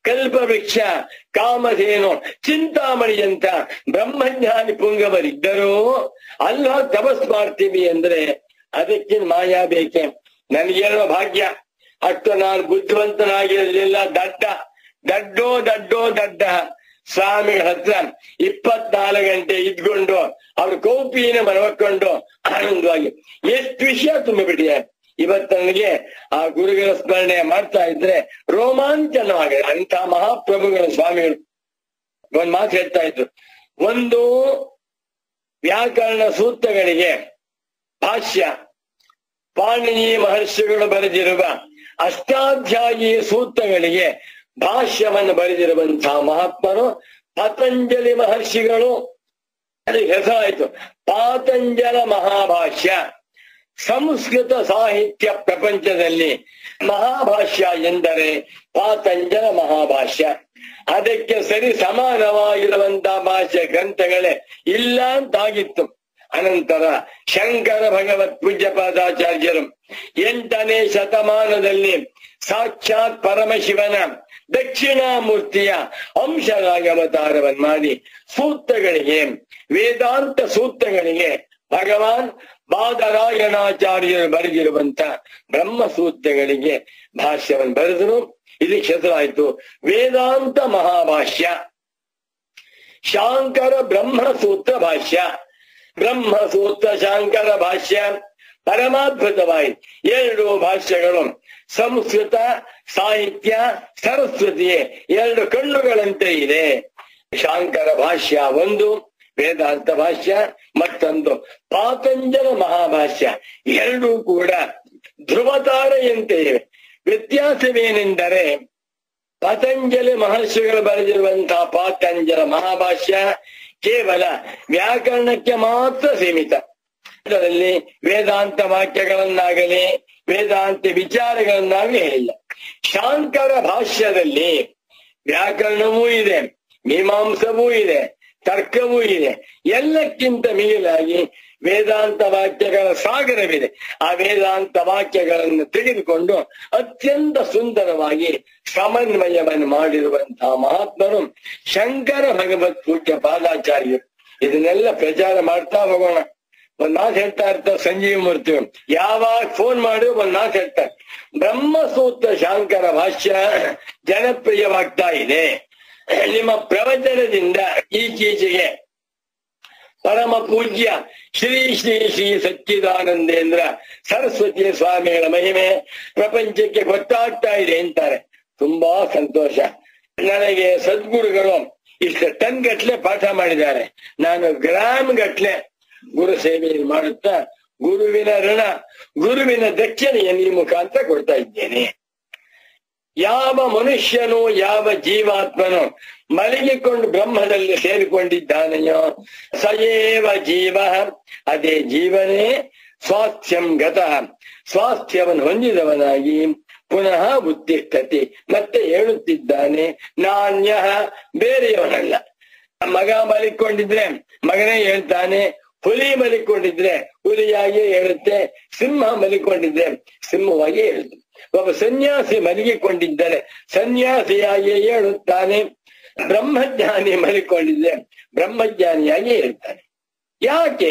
ಕಲ್ಪವೃಕ್ಷ ಕಾಮಧೇನು ಚಿಂತಾಮಣಿ ಅಂತ ಬ್ರಹ್ಮಜ್ಞಾನಿ ಪುಂಗವರಿದ್ದರೂ ಅಲ್ಲ ತಪಸ್ ಮಾಡ್ತೀವಿ ಅಂದ್ರೆ ಅದಕ್ಕೆ ಮಾಯಾ ಬೇಕೆ ನನಗೇನೋ ಭಾಗ್ಯ ಅಷ್ಟು ನಾನು ಬುದ್ಧಿವಂತನಾಗಿರಲಿಲ್ಲ ದಡ್ಡ ದಡ್ಡೋ ದಡ್ಡೋ ದಡ್ಡ ಸ್ವಾಮಿಗಳ ಹತ್ರ ಇಪ್ಪತ್ನಾಲ್ಕು ಗಂಟೆ ಇದ್ಕೊಂಡು ಅವ್ರ ಕೌಪಿನ ಮನವಕೊಂಡು ಆನಂದವಾಗಿ ಎಷ್ಟು ವಿಷಯ ತುಂಬಿಬಿಟ್ಟಿದೆ ಇವತ್ತು ನನಗೆ ಆ ಗುರುಗಳ ಸ್ಮರಣೆ ಮಾಡ್ತಾ ಇದ್ರೆ ರೋಮಾಂಚನವಾಗಿದೆ ಅಂತ ಮಹಾಪ್ರಭುಗಳ ಸ್ವಾಮಿಗಳು ಒಂದ್ ಮಾತು ಹೇಳ್ತಾ ಇದ್ರು ಒಂದು ವ್ಯಾಕರಣ ಸೂತ್ರಗಳಿಗೆ ಭಾಷ್ಯ ಪಾಣಿನಿ ಮಹರ್ಷಿಗಳು ಬರೆದಿರುವ ಅಷ್ಟಾಧ್ಯಾಯಿ ಸೂತ್ರಗಳಿಗೆ ಭಾಷ್ಯವನ್ನು ಬರೆದಿರುವಂತಹ ಮಹಾತ್ಮರು ಪತಂಜಲಿ ಮಹರ್ಷಿಗಳು ಅದಕ್ಕೆ ಹೆಸರಾಯಿತು ಪಾತಂಜಲ ಮಹಾಭಾಷ್ಯ ಸಂಸ್ಕೃತ ಸಾಹಿತ್ಯ ಪ್ರಪಂಚದಲ್ಲಿ ಮಹಾಭಾಷ್ಯ ಎಂದರೆ ಪಾತಂಜಲ ಮಹಾಭಾಷ್ಯ ಅದಕ್ಕೆ ಸರಿ ಸಮಾನವಾಗಿರುವಂತಹ ಭಾಷೆ ಗ್ರಂಥಗಳೇ ಇಲ್ಲ ಅಂತಾಗಿತ್ತು ಅನಂತರ ಶಂಕರ ಭಗವತ್ ಪೂಜ್ಯ ಪಾದಾಚಾರ್ಯರು ಎಂಟನೇ ಶತಮಾನದಲ್ಲಿ ಸಾಕ್ಷಾತ್ ಪರಮಶಿವನ ದಕ್ಷಿಣಾಮೂರ್ತಿಯ ಅಂಶರಾಗಿ ಅವತಾರವನ್ನು ಮಾಡಿ ಸೂತ್ರಗಳಿಗೆ ವೇದಾಂತ ಸೂತ್ರಗಳಿಗೆ ಭಗವಾನ್ ಬಾದರಾಯಣಾಚಾರ್ಯರು ಬರೆದಿರುವಂತ ಬ್ರಹ್ಮ ಸೂತ್ರಗಳಿಗೆ ಭಾಷ್ಯವನ್ನು ಬರೆದರು ಇದಕ್ಕೆ ಹೆಸರಾಯಿತು ವೇದಾಂತ ಮಹಾಭಾಷ್ಯ ಶಾಂಕರ ಬ್ರಹ್ಮ ಸೂತ್ರ ಭಾಷ್ಯ ಬ್ರಹ್ಮ ಸೂತ್ರ ಶಾಂಕರ ಭಾಷ್ಯ ಪರಮಾದ್ಭುತವಾಯಿತು ಎರಡು ಭಾಷ್ಯಗಳು ಸಂಸ್ಕೃತ ಸಾಹಿತ್ಯ ಸರಸ್ವತಿ ಎರಡು ಕಣ್ಣುಗಳಂತೆ ಇದೆ ಶಾಂಕರ ಭಾಷ್ಯ ಒಂದು ವೇದಾಂತ ಭಾಷ್ಯ ಮತ್ತೊಂದು ಪಾತಂಜಲ ಮಹಾಭಾಷ್ಯ ಎರಡೂ ಕೂಡ ಧ್ರುವತಾರೆಯಂತೆ ಇವೆ ವ್ಯತ್ಯಾಸವೇನೆಂದರೆ ಪತಂಜಲಿ ಮಹರ್ಷಿಗಳು ಬರೆದಿರುವಂತಹ ಪಾತಂಜಲ ಮಹಾಭಾಷ್ಯ ಕೇವಲ ವ್ಯಾಕರಣಕ್ಕೆ ಮಾತ್ರ ಸೀಮಿತ ಅದರಲ್ಲಿ ವೇದಾಂತ ವಾಕ್ಯಗಳನ್ನಾಗಲಿ ವೇದಾಂತ ವಿಚಾರಗಳನ್ನಾಗಲಿ ಹೇಳಿಲ್ಲ ಶಾಂಕರ ಭಾಷ್ಯದಲ್ಲಿ ವ್ಯಾಕರಣವೂ ಇದೆ ಮೀಮಾಂಸವೂ ಇದೆ ತರ್ಕವೂ ಇದೆ ಎಲ್ಲಕ್ಕಿಂತ ಮಿಗಿಲಾಗಿ ವೇದಾಂತ ವಾಕ್ಯಗಳ ಸಾಗರವಿದೆ ಆ ವೇದಾಂತ ವಾಕ್ಯಗಳನ್ನು ತೆಗೆದುಕೊಂಡು ಅತ್ಯಂತ ಸುಂದರವಾಗಿ ಸಮನ್ವಯವನ್ನು ಮಾಡಿರುವಂತಹ ಮಹಾತ್ಮರು ಶಂಕರ ಭಗವತ್ ಪೂಜ್ಯ ಪಾದಾಚಾರ್ಯರು ಇದನ್ನೆಲ್ಲ ಪ್ರಚಾರ ಮಾಡ್ತಾ ಹೋಗೋಣ ಒಂದ್ ಮಾತು ಹೇಳ್ತಾ ಇರ್ತಾರೆ ಸಂಜೀವ ಮೂರ್ತಿ ಯಾವಾಗ ಫೋನ್ ಮಾಡಿ ಒಂದ್ ಮಾತು ಹೇಳ್ತಾರೆ ಬ್ರಹ್ಮಸೂತ್ರ ಶಾಂಕರ ಭಾಷ್ಯ ಜನಪ್ರಿಯವಾಗ್ತಾ ಇದೆ ನಿಮ್ಮ ಪ್ರವಚನದಿಂದ ಈಚೀಚೆಗೆ ಪರಮ ಪೂಜ್ಯ ಶ್ರೀ ಶ್ರೀ ಶ್ರೀ ಸಚ್ಚಿದಾನಂದೇಂದ್ರ ಸರಸ್ವತಿ ಸ್ವಾಮಿಗಳ ಮಹಿಮೆ ಪ್ರಪಂಚಕ್ಕೆ ಗೊತ್ತಾಗ್ತಾ ಇದೆ ಅಂತಾರೆ ತುಂಬಾ ಸಂತೋಷ ನನಗೆ ಸದ್ಗುರುಗಳು ಇಷ್ಟು ಟನ್ ಗಟ್ಲೆ ಪಾಠ ಮಾಡಿದ್ದಾರೆ ನಾನು ಗ್ರಾಮ್ ಗಟ್ಲೆ ಗುರು ಸೇವೆಯನ್ನು ಮಾಡುತ್ತಾ ಗುರುವಿನ ಋಣ ಗುರುವಿನ ದಕ್ಷಿಣೆಯನ್ನು ಈ ಮುಖಾಂತರ ಕೊಡ್ತಾ ಇದ್ದೇನೆ ಯಾವ ಮನುಷ್ಯನು ಯಾವ ಜೀವಾತ್ಮನು ಮಲಗಿಕೊಂಡು ಬ್ರಹ್ಮದಲ್ಲಿ ಸೇರಿಕೊಂಡಿದ್ದಾನೆಯೋ ಸಯೇವ ಜೀವ ಅದೇ ಜೀವನೇ ಸ್ವಾಸ್ಥ್ಯಂ ಗತಃ ಸ್ವಾಸ್ಥ್ಯವನ್ನು ಹೊಂದಿದವನಾಗಿ ಪುನಃ ಉತ್ತಿಷ್ಠತಿ ಮತ್ತೆ ಹೇಳುತ್ತಿದ್ದಾನೆ ನಾಣ್ಯ ಬೇರೆಯವನಲ್ಲ ಮಗ ಮಲಿಕೊಂಡಿದ್ರೆ ಮಗನೇ ಹೇಳ್ತಾನೆ ಹುಲಿ ಮಲಿಕೊಂಡಿದ್ರೆ ಹುಲಿಯಾಗಿ ಹೇಳುತ್ತೆ ಸಿಂಹ ಮಲಿಕೊಂಡಿದ್ರೆ ಸಿಂಹವಾಗಿ ಹೇಳುತ್ತೆ ಒಬ್ಬ ಸನ್ಯಾಸಿ ಮಲಗಿಕೊಂಡಿದ್ದರೆ ಸನ್ಯಾಸಿಯಾಗಿ ಹೇಳುತ್ತಾನೆ ಬ್ರಹ್ಮಜ್ಞಾನಿ ಮಲಿಕೊಂಡಿದ್ರೆ ಬ್ರಹ್ಮಜ್ಞಾನಿಯಾಗಿ ಹೇಳ್ತಾನೆ ಯಾಕೆ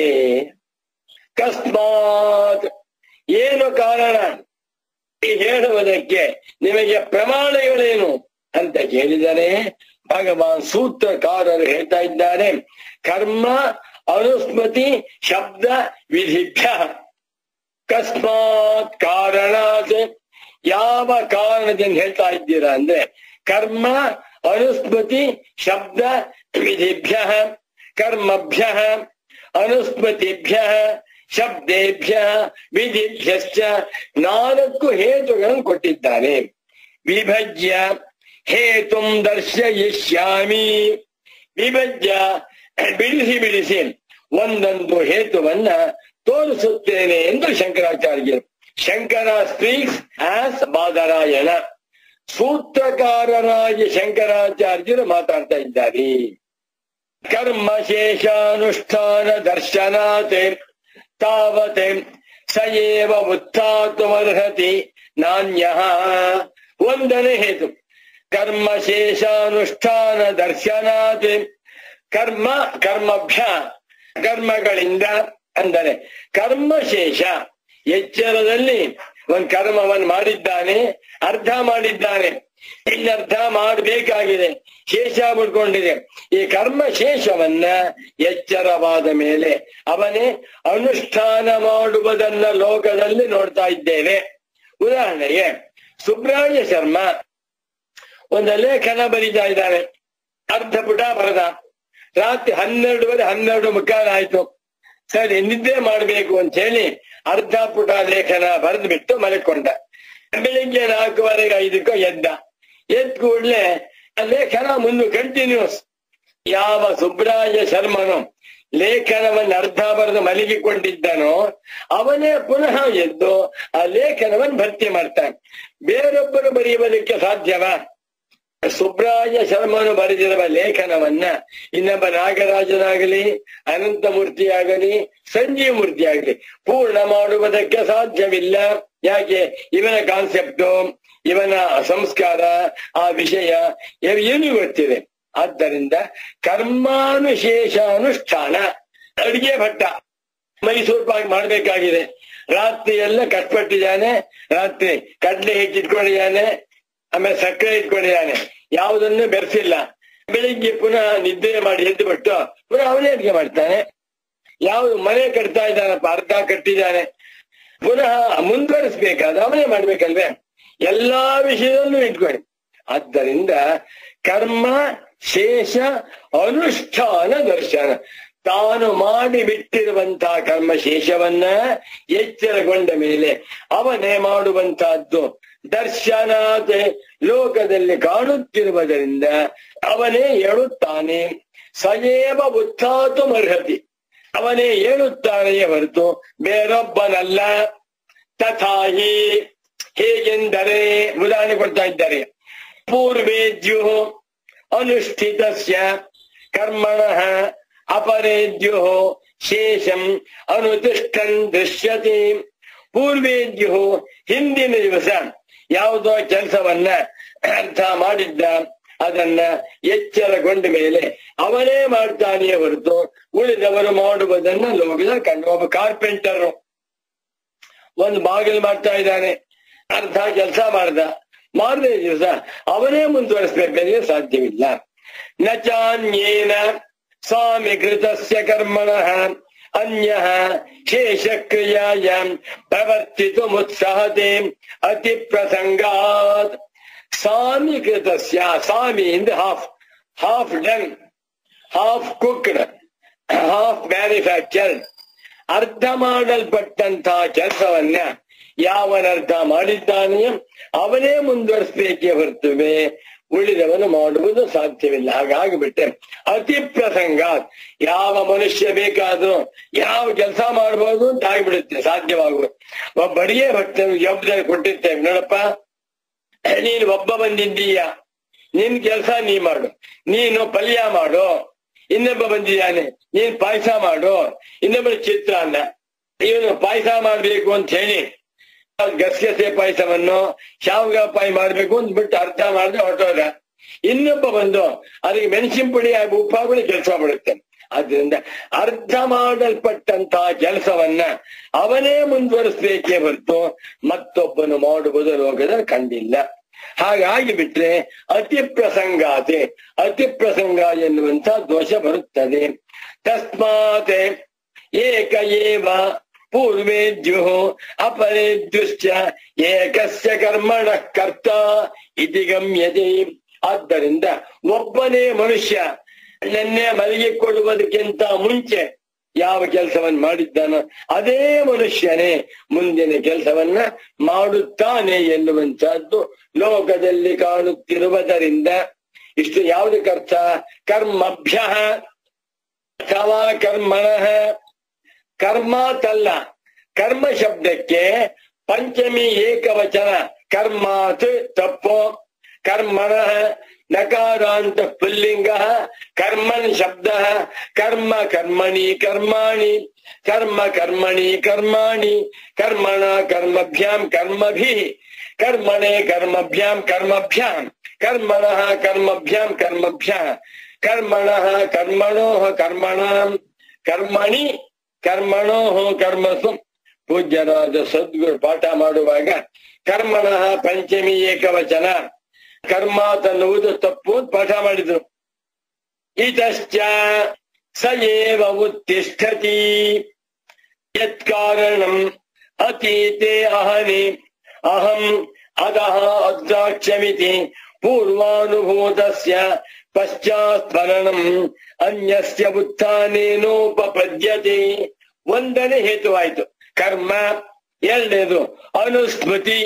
ಕಸ್ಮಾತ್ ಏನು ಕಾರಣ ಈ ಹೇಳುವುದಕ್ಕೆ ನಿಮಗೆ ಪ್ರಮಾಣಗಳೇನು ಅಂತ ಕೇಳಿದರೆ ಭಗವಾನ್ ಸೂತ್ರಕಾರರು ಹೇಳ್ತಾ ಇದ್ದಾರೆ ಕರ್ಮ ಅನುಸ್ಮೃತಿ ಶಬ್ದ ವಿಧಿಭ್ಯ ಕಸ್ಮಾತ್ ಕಾರಣಾತ್ ಯಾವ ಕಾರಣದಿಂದ ಹೇಳ್ತಾ ಇದ್ದೀರಾ ಅಂದ್ರೆ ಕರ್ಮ ಅನುಸ್ಮೃತಿ ಶಬ್ದ ವಿಧಿಭ್ಯ ಕರ್ಮಭ್ಯ ಅನುಸ್ಮೃತಿಭ್ಯ ಶಬ್ದೇಭ್ಯ ವಿಧಿಭ್ಯಶ್ಚ ನಾಲ್ಕು ಹೇತುಗಳನ್ನು ಕೊಟ್ಟಿದ್ದಾರೆ ವಿಭಜ್ಯ ಹೇತುಂ ದರ್ಶಯಿಷ್ಯಾಮಿ ವಿಭಜ್ಯ ಬಿಡಿಸಿ ಬಿಡಿಸಿ ಒಂದೊಂದು ಹೇತುವನ್ನ ತೋರಿಸುತ್ತೇನೆ ಎಂದು ಶಂಕರಾಚಾರ್ಯರು ಶಂಕರ ಸ್ಪೀಕ್ಸ್ ಆಸ್ ಬಾದರಾಯಣ ಸೂತ್ರಕಾರರಾಗಿ ಶಂಕರಾಚಾರ್ಯರು ಮಾತಾಡ್ತಾ ಇದ್ದಾರೆ ಕರ್ಮ ಶೇಷಾನುಷ್ಠಾನ ದರ್ಶನಾತ್ ತಾವತ್ ಸಯೇವ ಉತ್ಥಾತುಮರ್ಹತಿ ನಾಣ್ಯ ಒಂದನೇ ಹೇತು ಕರ್ಮ ಶೇಷಾನುಷ್ಠಾನ ದರ್ಶನಾತ್ ಕರ್ಮ ಕರ್ಮಭ್ಯ ಕರ್ಮಗಳಿಂದ ಅಂದರೆ ಕರ್ಮಶೇಷ ಎಚ್ಚರದಲ್ಲಿ ಒಂದ್ ಕರ್ಮವನ್ನು ಮಾಡಿದ್ದಾನೆ ಅರ್ಧ ಮಾಡಿದ್ದಾನೆ ಇನ್ನರ್ಧ ಮಾಡಬೇಕಾಗಿದೆ ಶೇಷ ಬಿಡ್ಕೊಂಡಿದೆ ಈ ಕರ್ಮ ಶೇಷವನ್ನ ಎಚ್ಚರವಾದ ಮೇಲೆ ಅವನೇ ಅನುಷ್ಠಾನ ಮಾಡುವುದನ್ನ ಲೋಕದಲ್ಲಿ ನೋಡ್ತಾ ಇದ್ದೇವೆ ಉದಾಹರಣೆಗೆ ಸುಬ್ರಾಯ ಶರ್ಮ ಒಂದು ಲೇಖನ ಬರೀತಾ ಇದ್ದಾನೆ ಅರ್ಧ ಪುಟ ಬರದ ರಾತ್ರಿ ಹನ್ನೆರಡುವರೆ ಹನ್ನೆರಡು ಮುಕ್ಕಾಲು ಆಯ್ತು ಸರಿ ನಿದ್ದೆ ಮಾಡ್ಬೇಕು ಅಂತ ಹೇಳಿ ಅರ್ಧ ಪುಟ ಲೇಖನ ಬರೆದು ಬಿಟ್ಟು ಮಲ್ಕೊಂಡ ಬೆಳಿಗ್ಗೆ ನಾಲ್ಕುವರೆಗೆ ಐದಕ್ಕೋ ಎದ್ದ ಎದ್ದ ಕೂಡ್ಲೆ ಆ ಲೇಖನ ಮುಂದೆ ಕಂಟಿನ್ಯೂಸ್ ಯಾವ ಸುಬ್ರಾಯ ಶರ್ಮನು ಲೇಖನವನ್ನು ಅರ್ಧ ಬರೆದು ಮಲಗಿಕೊಂಡಿದ್ದನೋ ಅವನೇ ಪುನಃ ಎದ್ದು ಆ ಲೇಖನವನ್ನು ಭರ್ತಿ ಮಾಡ್ತಾನೆ ಬೇರೊಬ್ಬರು ಬರೆಯುವುದಕ್ಕೆ ಸಾಧ್ಯವಾ ಸುಬ್ರಾಯ ಶರ್ಮನು ಬರೆದಿರುವ ಲೇಖನವನ್ನ ಇನ್ನೊಬ್ಬ ನಾಗರಾಜನಾಗಲಿ ಅನಂತಮೂರ್ತಿ ಆಗಲಿ ಸಂಜೀವ ಮೂರ್ತಿ ಆಗಲಿ ಪೂರ್ಣ ಮಾಡುವುದಕ್ಕೆ ಸಾಧ್ಯವಿಲ್ಲ ಯಾಕೆ ಇವನ ಕಾನ್ಸೆಪ್ಟು ಇವನ ಸಂಸ್ಕಾರ ಆ ವಿಷಯ ಇವ್ ಏನು ಗೊತ್ತಿದೆ ಆದ್ದರಿಂದ ಕರ್ಮಾನುಶೇಷ ಅನುಷ್ಠಾನ ಅಡಿಗೆ ಭಟ್ಟ ಮೈಸೂರು ಪಾಕ್ ಮಾಡ್ಬೇಕಾಗಿದೆ ರಾತ್ರಿ ಎಲ್ಲ ಕಟ್ಪಟ್ಟಿದ್ದಾನೆ ರಾತ್ರಿ ಕಡ್ಲೆ ಹಿಟ್ಟಿಟ್ಕೊಂಡಿದ್ದಾನೆ ಆಮೇಲೆ ಸಕ್ಕರೆ ಇಟ್ಕೊಂಡಿದ್ದಾನೆ ಯಾವುದನ್ನು ಬೆರೆಸಿಲ್ಲ ಬೆಳಿಗ್ಗೆ ಪುನಃ ನಿದ್ದೆ ಮಾಡಿ ಎದ್ದು ಬಿಟ್ಟು ಪುನಃ ಅವನೇ ಅಡಿಗೆ ಮಾಡ್ತಾನೆ ಯಾವ್ದು ಮನೆ ಕಟ್ತಾ ಇದ್ದಾನಪ್ಪ ಅರ್ಧ ಕಟ್ಟಿದ್ದಾನೆ ಪುನಃ ಮುಂದುವರಿಸ್ಬೇಕಾದ್ರೆ ಅವನೇ ಮಾಡ್ಬೇಕಲ್ವೇ ಎಲ್ಲಾ ವಿಷಯದಲ್ಲೂ ಇಟ್ಕೊಳ್ಳಿ ಆದ್ದರಿಂದ ಕರ್ಮ ಶೇಷ ಅನುಷ್ಠಾನ ದರ್ಶನ ತಾನು ಮಾಡಿ ಬಿಟ್ಟಿರುವಂತಹ ಕರ್ಮ ಶೇಷವನ್ನ ಎಚ್ಚರಗೊಂಡ ಮೇಲೆ ಅವನೇ ಮಾಡುವಂತಹದ್ದು ದರ್ಶನಾತೆ ಲೋಕದಲ್ಲಿ ಕಾಣುತ್ತಿರುವುದರಿಂದ ಅವನೇ ಹೇಳುತ್ತಾನೆ ಸಯೇವ ಉತ್ಥಾತು ಅರ್ಹತಿ ಅವನೇ ಹೇಳುತ್ತಾನೆಯೇ ಹೊರತು ಬೇರೊಬ್ಬನಲ್ಲ ತಥಾಹಿ ಹೇಗೆಂದರೆ ಉದಾಹರಣೆ ಕೊಡ್ತಾ ಇದ್ದಾರೆ ಪೂರ್ವೇದ್ಯು ಅನುಷ್ಠಿತಸ್ಯ ಕರ್ಮಣಃ ಅಪರೇದ್ಯು ಶೇಷಂ ಅನುತಿಷ್ಠನ್ ದೃಶ್ಯತೆ ಪೂರ್ವೇದ್ಯು ಹಿಂದಿನ ದಿವಸ ಯಾವುದೋ ಕೆಲಸವನ್ನ ಅರ್ಥ ಮಾಡಿದ್ದ ಅದನ್ನ ಎಚ್ಚರಗೊಂಡ ಮೇಲೆ ಅವನೇ ಮಾಡ್ತಾನೆಯೇ ಹೊರತು ಉಳಿದವರು ಮಾಡುವುದನ್ನ ಲೋಕದ ಕಂಡು ಒಬ್ಬ ಕಾರ್ಪೆಂಟರ್ ಒಂದು ಬಾಗಿಲು ಮಾಡ್ತಾ ಇದ್ದಾನೆ ಅರ್ಧ ಕೆಲಸ ಮಾಡ್ದ ಮಾರನೇ ದಿವಸ ಅವನೇ ಮುಂದುವರಿಸಬೇಕಾದ್ರೆ ಸಾಧ್ಯವಿಲ್ಲ ನ ಚಾನ್ಯೇನ ಸ್ವಾಮಿ ಕೃತಸ್ಯ ಕರ್ಮಣಃ ಅನ್ಯ ಶೇಷ ಕ್ರಿಯಾಯಾಂ ಪ್ರವರ್ತಿತು ಮುತ್ಸಾಹತೆ ಅತಿ ಪ್ರಸಂಗಾತ್ ಸ್ವಾಮಿ ಕೃತಸ್ಯ ಸ್ವಾಮಿ ಇಂದ half half done half cooked half manufactured ಅರ್ಧ ಮಾಡಲ್ಪಟ್ಟಂತಹ ಕೆಲಸವನ್ನ ಯಾವನರ್ಥ ಮಾಡಿದ್ದಾನೆಯೋ ಅವನೇ ಮುಂದುವರಿಸಬೇಕೇ ಹೊರತುವೆ ಉಳಿದವನು ಮಾಡುವುದು ಸಾಧ್ಯವಿಲ್ಲ ಹಾಗಾಗಿ ಬಿಟ್ಟೆ ಅತಿ ಪ್ರಸಂಗ ಯಾವ ಮನುಷ್ಯ ಬೇಕಾದ್ರೂ ಯಾವ ಕೆಲಸ ಮಾಡಬಹುದು ಅಂತ ಆಗ್ಬಿಡುತ್ತೆ ಸಾಧ್ಯವಾಗುವುದು ಒಬ್ಬ ಅಡಿಗೆ ಭಕ್ತನು ಜವಾಬ್ದಾರಿ ಕೊಟ್ಟಿರ್ತೇವೆ ನೋಡಪ್ಪ ನೀನು ಒಬ್ಬ ಬಂದಿದ್ದೀಯ ನಿನ್ ಕೆಲಸ ನೀ ಮಾಡು ನೀನು ಪಲ್ಯ ಮಾಡು ಇನ್ನೊಬ್ಬ ಬಂದಿದ್ದಾನೆ ನೀನ್ ಪಾಯಸ ಮಾಡು ಇನ್ನೊಬ್ಬ ಚಿತ್ರಾನ್ನ ಇವನು ಪಾಯಸ ಮಾಡ್ಬೇಕು ಅಂತ ಹೇಳಿ ಗಸಗಸೆ ಪಾಯಸವನ್ನು ಶಾವಿಗೆ ಪಾಯ ಮಾಡ್ಬೇಕು ಅಂತ ಬಿಟ್ಟು ಅರ್ಥ ಮಾಡಿದ್ರೆ ಹೊರಟೋದ ಇನ್ನೊಬ್ಬ ಬಂದು ಅದಕ್ಕೆ ಮೆಣಸಿನ ಪುಡಿ ಹಾಗೂ ಉಪ್ಪಾಗುಳಿ ಕೆಲಸ ಮಾಡುತ್ತೆ ಆದ್ರಿಂದ ಅರ್ಧ ಮಾಡಲ್ಪಟ್ಟಂತಹ ಕೆಲಸವನ್ನ ಅವನೇ ಮುಂದುವರಿಸಬೇಕೇ ಹೊರತು ಮತ್ತೊಬ್ಬನು ಮಾಡುವುದು ಲೋಕದ ಕಂಡಿಲ್ಲ ಹಾಗಾಗಿ ಬಿಟ್ರೆ ಅತಿ ಪ್ರಸಂಗಾತೆ ಅತಿ ಪ್ರಸಂಗ ಎನ್ನುವಂತ ದೋಷ ಬರುತ್ತದೆ ತಸ್ಮಾತ್ ಏಕ ಏವ ಪೂರ್ವೇದ್ಯು ಅಪರೇದ್ಯುಶ್ಚ ಏಕಸ್ಯ ಕರ್ಮಣ ಕರ್ತ ಇತಿ ಗಮ್ಯತೆ ಆದ್ದರಿಂದ ಒಬ್ಬನೇ ಮನುಷ್ಯ ನೆನ್ನೆ ಮಲಗಿಕೊಳ್ಳುವುದಕ್ಕಿಂತ ಮುಂಚೆ ಯಾವ ಕೆಲಸವನ್ನು ಮಾಡಿದ್ದಾನೋ ಅದೇ ಮನುಷ್ಯನೇ ಮುಂದಿನ ಕೆಲಸವನ್ನ ಮಾಡುತ್ತಾನೆ ಎನ್ನುವಂತಹದ್ದು ಲೋಕದಲ್ಲಿ ಕಾಣುತ್ತಿರುವುದರಿಂದ ಇಷ್ಟು ಯಾವುದಕ್ಕರ್ಥ ಕರ್ಮಭ್ಯ ಅಥವಾ ಕರ್ಮಣಃ ಕರ್ಮಾತಲ್ಲ ಕರ್ಮ ಶಬ್ದಕ್ಕೆ ಪಂಚಮಿ ಏಕವಚನ ಕರ್ಮಾತ್ ತಪ್ಪು ಕರ್ಮಣ ನಕಾರಾಂತ ಪುಲ್ಲಿಂಗ ಕರ್ಮನ್ ಶಬ್ದ ಕರ್ಮ ಕರ್ಮಣಿ ಕರ್ಮಾಣಿ ಕರ್ಮ ಕರ್ಮಣಿ ಕರ್ಮಾಣಿ ಕರ್ಮಣ ಕರ್ಮಭ್ಯಾಂ ಕರ್ಮಭಿ ಕರ್ಮಣೆ ಕರ್ಮಭ್ಯಾಂ ಕರ್ಮಭ್ಯಾಂ ಕರ್ಮಣಃ ಕರ್ಮಭ್ಯಾಂ ಕರ್ಮಭ್ಯಾಂ ಕರ್ಮಣಃ ಕರ್ಮಣೋ ಕರ್ಮಣಾಂ ಕರ್ಮಣಿ ಕರ್ಮಣೋ ಕರ್ಮಸು ಪೂಜ್ಯರಾದ ಸದ್ಗುರು ಪಾಠ ಮಾಡುವಾಗ ಕರ್ಮಣಃ ಪಂಚಮಿ ಏಕವಚನ ಕರ್ಮ ತನ್ನುವುದು ತಪ್ಪು ಅಂತ ಪಾಠ ಮಾಡಿದ್ರು ಇತಶ್ಚ ಸ ಏವ ಉತ್ತಿಷ್ಠತಿ ಯತ್ಕಾರಣಂ ಅತೀತೆ ಅಹನಿ ಅಹಂ ಅಧಃ ಅದ್ರಾಕ್ಷಮಿತಿ ಪೂರ್ವಾನುಭೂತಸ್ಯ ಪಶ್ಚಾತ್ಪರಣಂ ಅನ್ಯಸ್ಯ ಉತ್ಥಾನೇನೋಪಪದ್ಯತೆ ಒಂದನೇ ಹೇತುವಾಯ್ತು ಕರ್ಮ ಎರಡನೇದು ಅನುಸ್ಮೃತಿ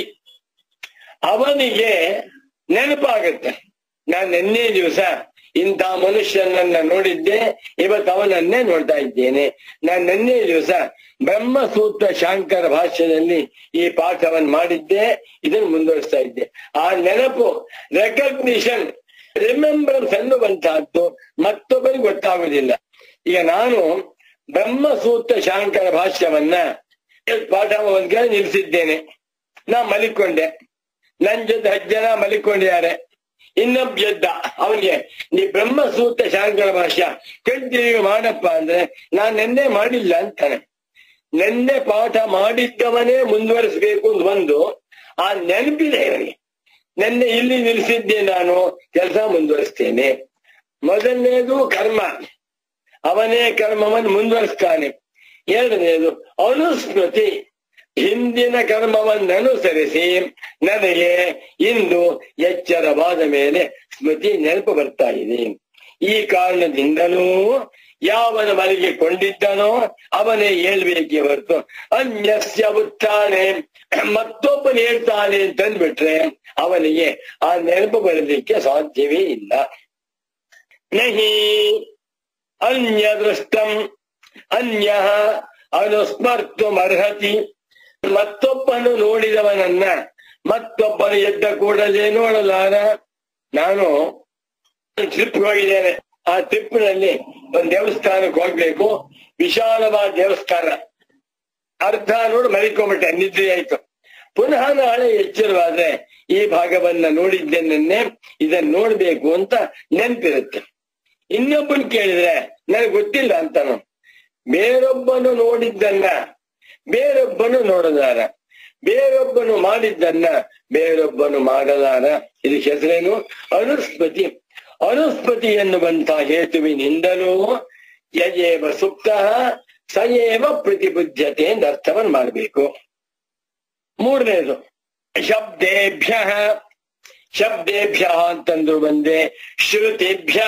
ಅವನಿಗೆ ನೆನಪಾಗುತ್ತೆ ನಾನು ನಿನ್ನೆ ದಿವಸ ಇಂಥ ಮನುಷ್ಯನನ್ನ ನೋಡಿದ್ದೆ ಇವತ್ತು ಅವನನ್ನೇ ನೋಡ್ತಾ ಇದ್ದೇನೆ ನಾನು ನಿನ್ನೆ ದಿವಸ ಬ್ರಹ್ಮಸೂತ್ರ ಶಾಂಕರ ಭಾಷ್ಯದಲ್ಲಿ ಈ ಪಾಠವನ್ನು ಮಾಡಿದ್ದೆ ಇದನ್ನು ಮುಂದುವರಿಸ್ತಾ ಇದ್ದೆ ಆ ನೆನಪು ರೆಕಗ್ನಿಷನ್ ರಿಮೆಂಬರೆನ್ಸ್ ಅನ್ನುವಂತಹದ್ದು ಮತ್ತೊಬ್ಬರಿಗೆ ಗೊತ್ತಾಗುವುದಿಲ್ಲ ಈಗ ನಾನು ಬ್ರಹ್ಮಸೂತ್ರ ಶಾಂಕರ ಭಾಷ್ಯವನ್ನ ಪಾಠ ಒಂದ್ ಕಡೆ ನಿಲ್ಸಿದ್ದೇನೆ ನಾ ಮಲಿಕೊಂಡೆ ನನ್ ಜೊತೆ ಹತ್ತು ಜನ ಮಲಿಕೊಂಡಿದ್ದಾರೆ ಇನ್ನೊಬ್ಬ ಎದ್ದ ಅವನಿಗೆ ನೀ ಬ್ರಹ್ಮಸೂತ್ರ ಶಾಂಕರ ಭಾಷ್ಯ ಕಂಟಿನ್ಯೂ ಮಾಡಪ್ಪ ಅಂದ್ರೆ ನಾನ್ ನೆನ್ನೆ ಮಾಡಿಲ್ಲ ಅಂತಾನೆ ನೆನ್ನೆ ಪಾಠ ಮಾಡಿದ್ದವನೇ ಮುಂದುವರಿಸಬೇಕು ಅಂತ ಒಂದು ಆ ನೆನಪಿದೆ ಇವನಿಗೆ ನೆನ್ನೆ ಇಲ್ಲಿ ನಿಲ್ಲಿಸಿದ್ದೆ ನಾನು ಕೆಲಸ ಮುಂದುವರಿಸ್ತೇನೆ ಮೊದಲನೇದು ಕರ್ಮ ಅವನೇ ಕರ್ಮವನ್ನು ಮುಂದುವರಿಸ್ತಾನೆ ಎರಡನೇದು ಅನುಸ್ಮೃತಿ ಹಿಂದಿನ ಕರ್ಮವನ್ನು ಅನುಸರಿಸಿ ನನಗೆ ಇಂದು ಎಚ್ಚರವಾದ ಮೇಲೆ ಸ್ಮೃತಿ ನೆನಪು ಬರ್ತಾ ಇದೆ ಈ ಕಾರಣದಿಂದಲೂ ಯಾವನ ಮನೆಗೆ ಕೊಂಡಿದ್ದನೋ ಅವನೇ ಹೇಳ್ಬೇಕೆ ಹೊರತು ಅನ್ಯಸ್ಯ ಉತ್ಥಾನೆ ಮತ್ತೊಬ್ಬನು ಹೇಳ್ತಾನೆ ಅಂತಂದ್ಬಿಟ್ರೆ ಅವನಿಗೆ ಆ ನೆನಪು ಬರಲಿಕ್ಕೆ ಸಾಧ್ಯವೇ ಇಲ್ಲ ನಹಿ ಅನ್ಯ ದೃಷ್ಟಂ ಅನ್ಯ ಅನುಸ್ಮರ್ತುಮರ್ಹತಿ ಮತ್ತೊಬ್ಬನು ನೋಡಿದವನನ್ನ ಮತ್ತೊಬ್ಬನು ಎದ್ದ ಕೂಡಲೇ ನೋಡಲಾರ ನಾನು ಟ್ರಿಪ್ ಹೋಗಿದ್ದೇನೆ ಆ ಟ್ರಿಪ್ ನಲ್ಲಿ ಒಂದ್ ದೇವಸ್ಥಾನಕ್ಕೆ ಹೋಗ್ಬೇಕು ವಿಶಾಲವಾದ ದೇವಸ್ಥಾನ ಅರ್ಧ ನೋಡಿ ಮಲಿಕೊಂಬಿಟ್ಟೆ ನಿದ್ರೆ ಆಯ್ತು ಪುನಃ ನಾಳೆ ಎಚ್ಚರವಾದ್ರೆ ಈ ಭಾಗವನ್ನ ನೋಡಿದ್ದೇನೆ ಇದನ್ನ ನೋಡ್ಬೇಕು ಅಂತ ನೆನ್ಪಿರುತ್ತೆ ಇನ್ನೊಬ್ಬನ್ ಕೇಳಿದ್ರೆ ನನಗೆ ಗೊತ್ತಿಲ್ಲ ಅಂತಾನು ಬೇರೊಬ್ಬನು ನೋಡಿದ್ದನ್ನ ಬೇರೊಬ್ಬನು ನೋಡಲಾರ ಬೇರೊಬ್ಬನು ಮಾಡಿದ್ದನ್ನ ಬೇರೊಬ್ಬನು ಮಾಡಲಾರ ಇದಕ್ಕೆ ಹೆಸರೇನು ಅನುಸ್ಮೃತಿ ಅನುಸ್ಮೃತಿ ಎನ್ನುವಂತ ಹೇತುವಿನಿಂದಲೂ ಯಜೇವ ಸುಪ್ತ ಸಯೇವ ಪ್ರತಿಬುದ್ಧತೆ ಅಂತ ಅರ್ಥವನ್ನು ಮಾಡಬೇಕು ಮೂರನೇದು ಶಬ್ದೇಭ್ಯ ಶಬ್ದೇಭ್ಯ ಅಂತಂದ್ರು ಬಂದೆ ಶ್ರುತಿಭ್ಯ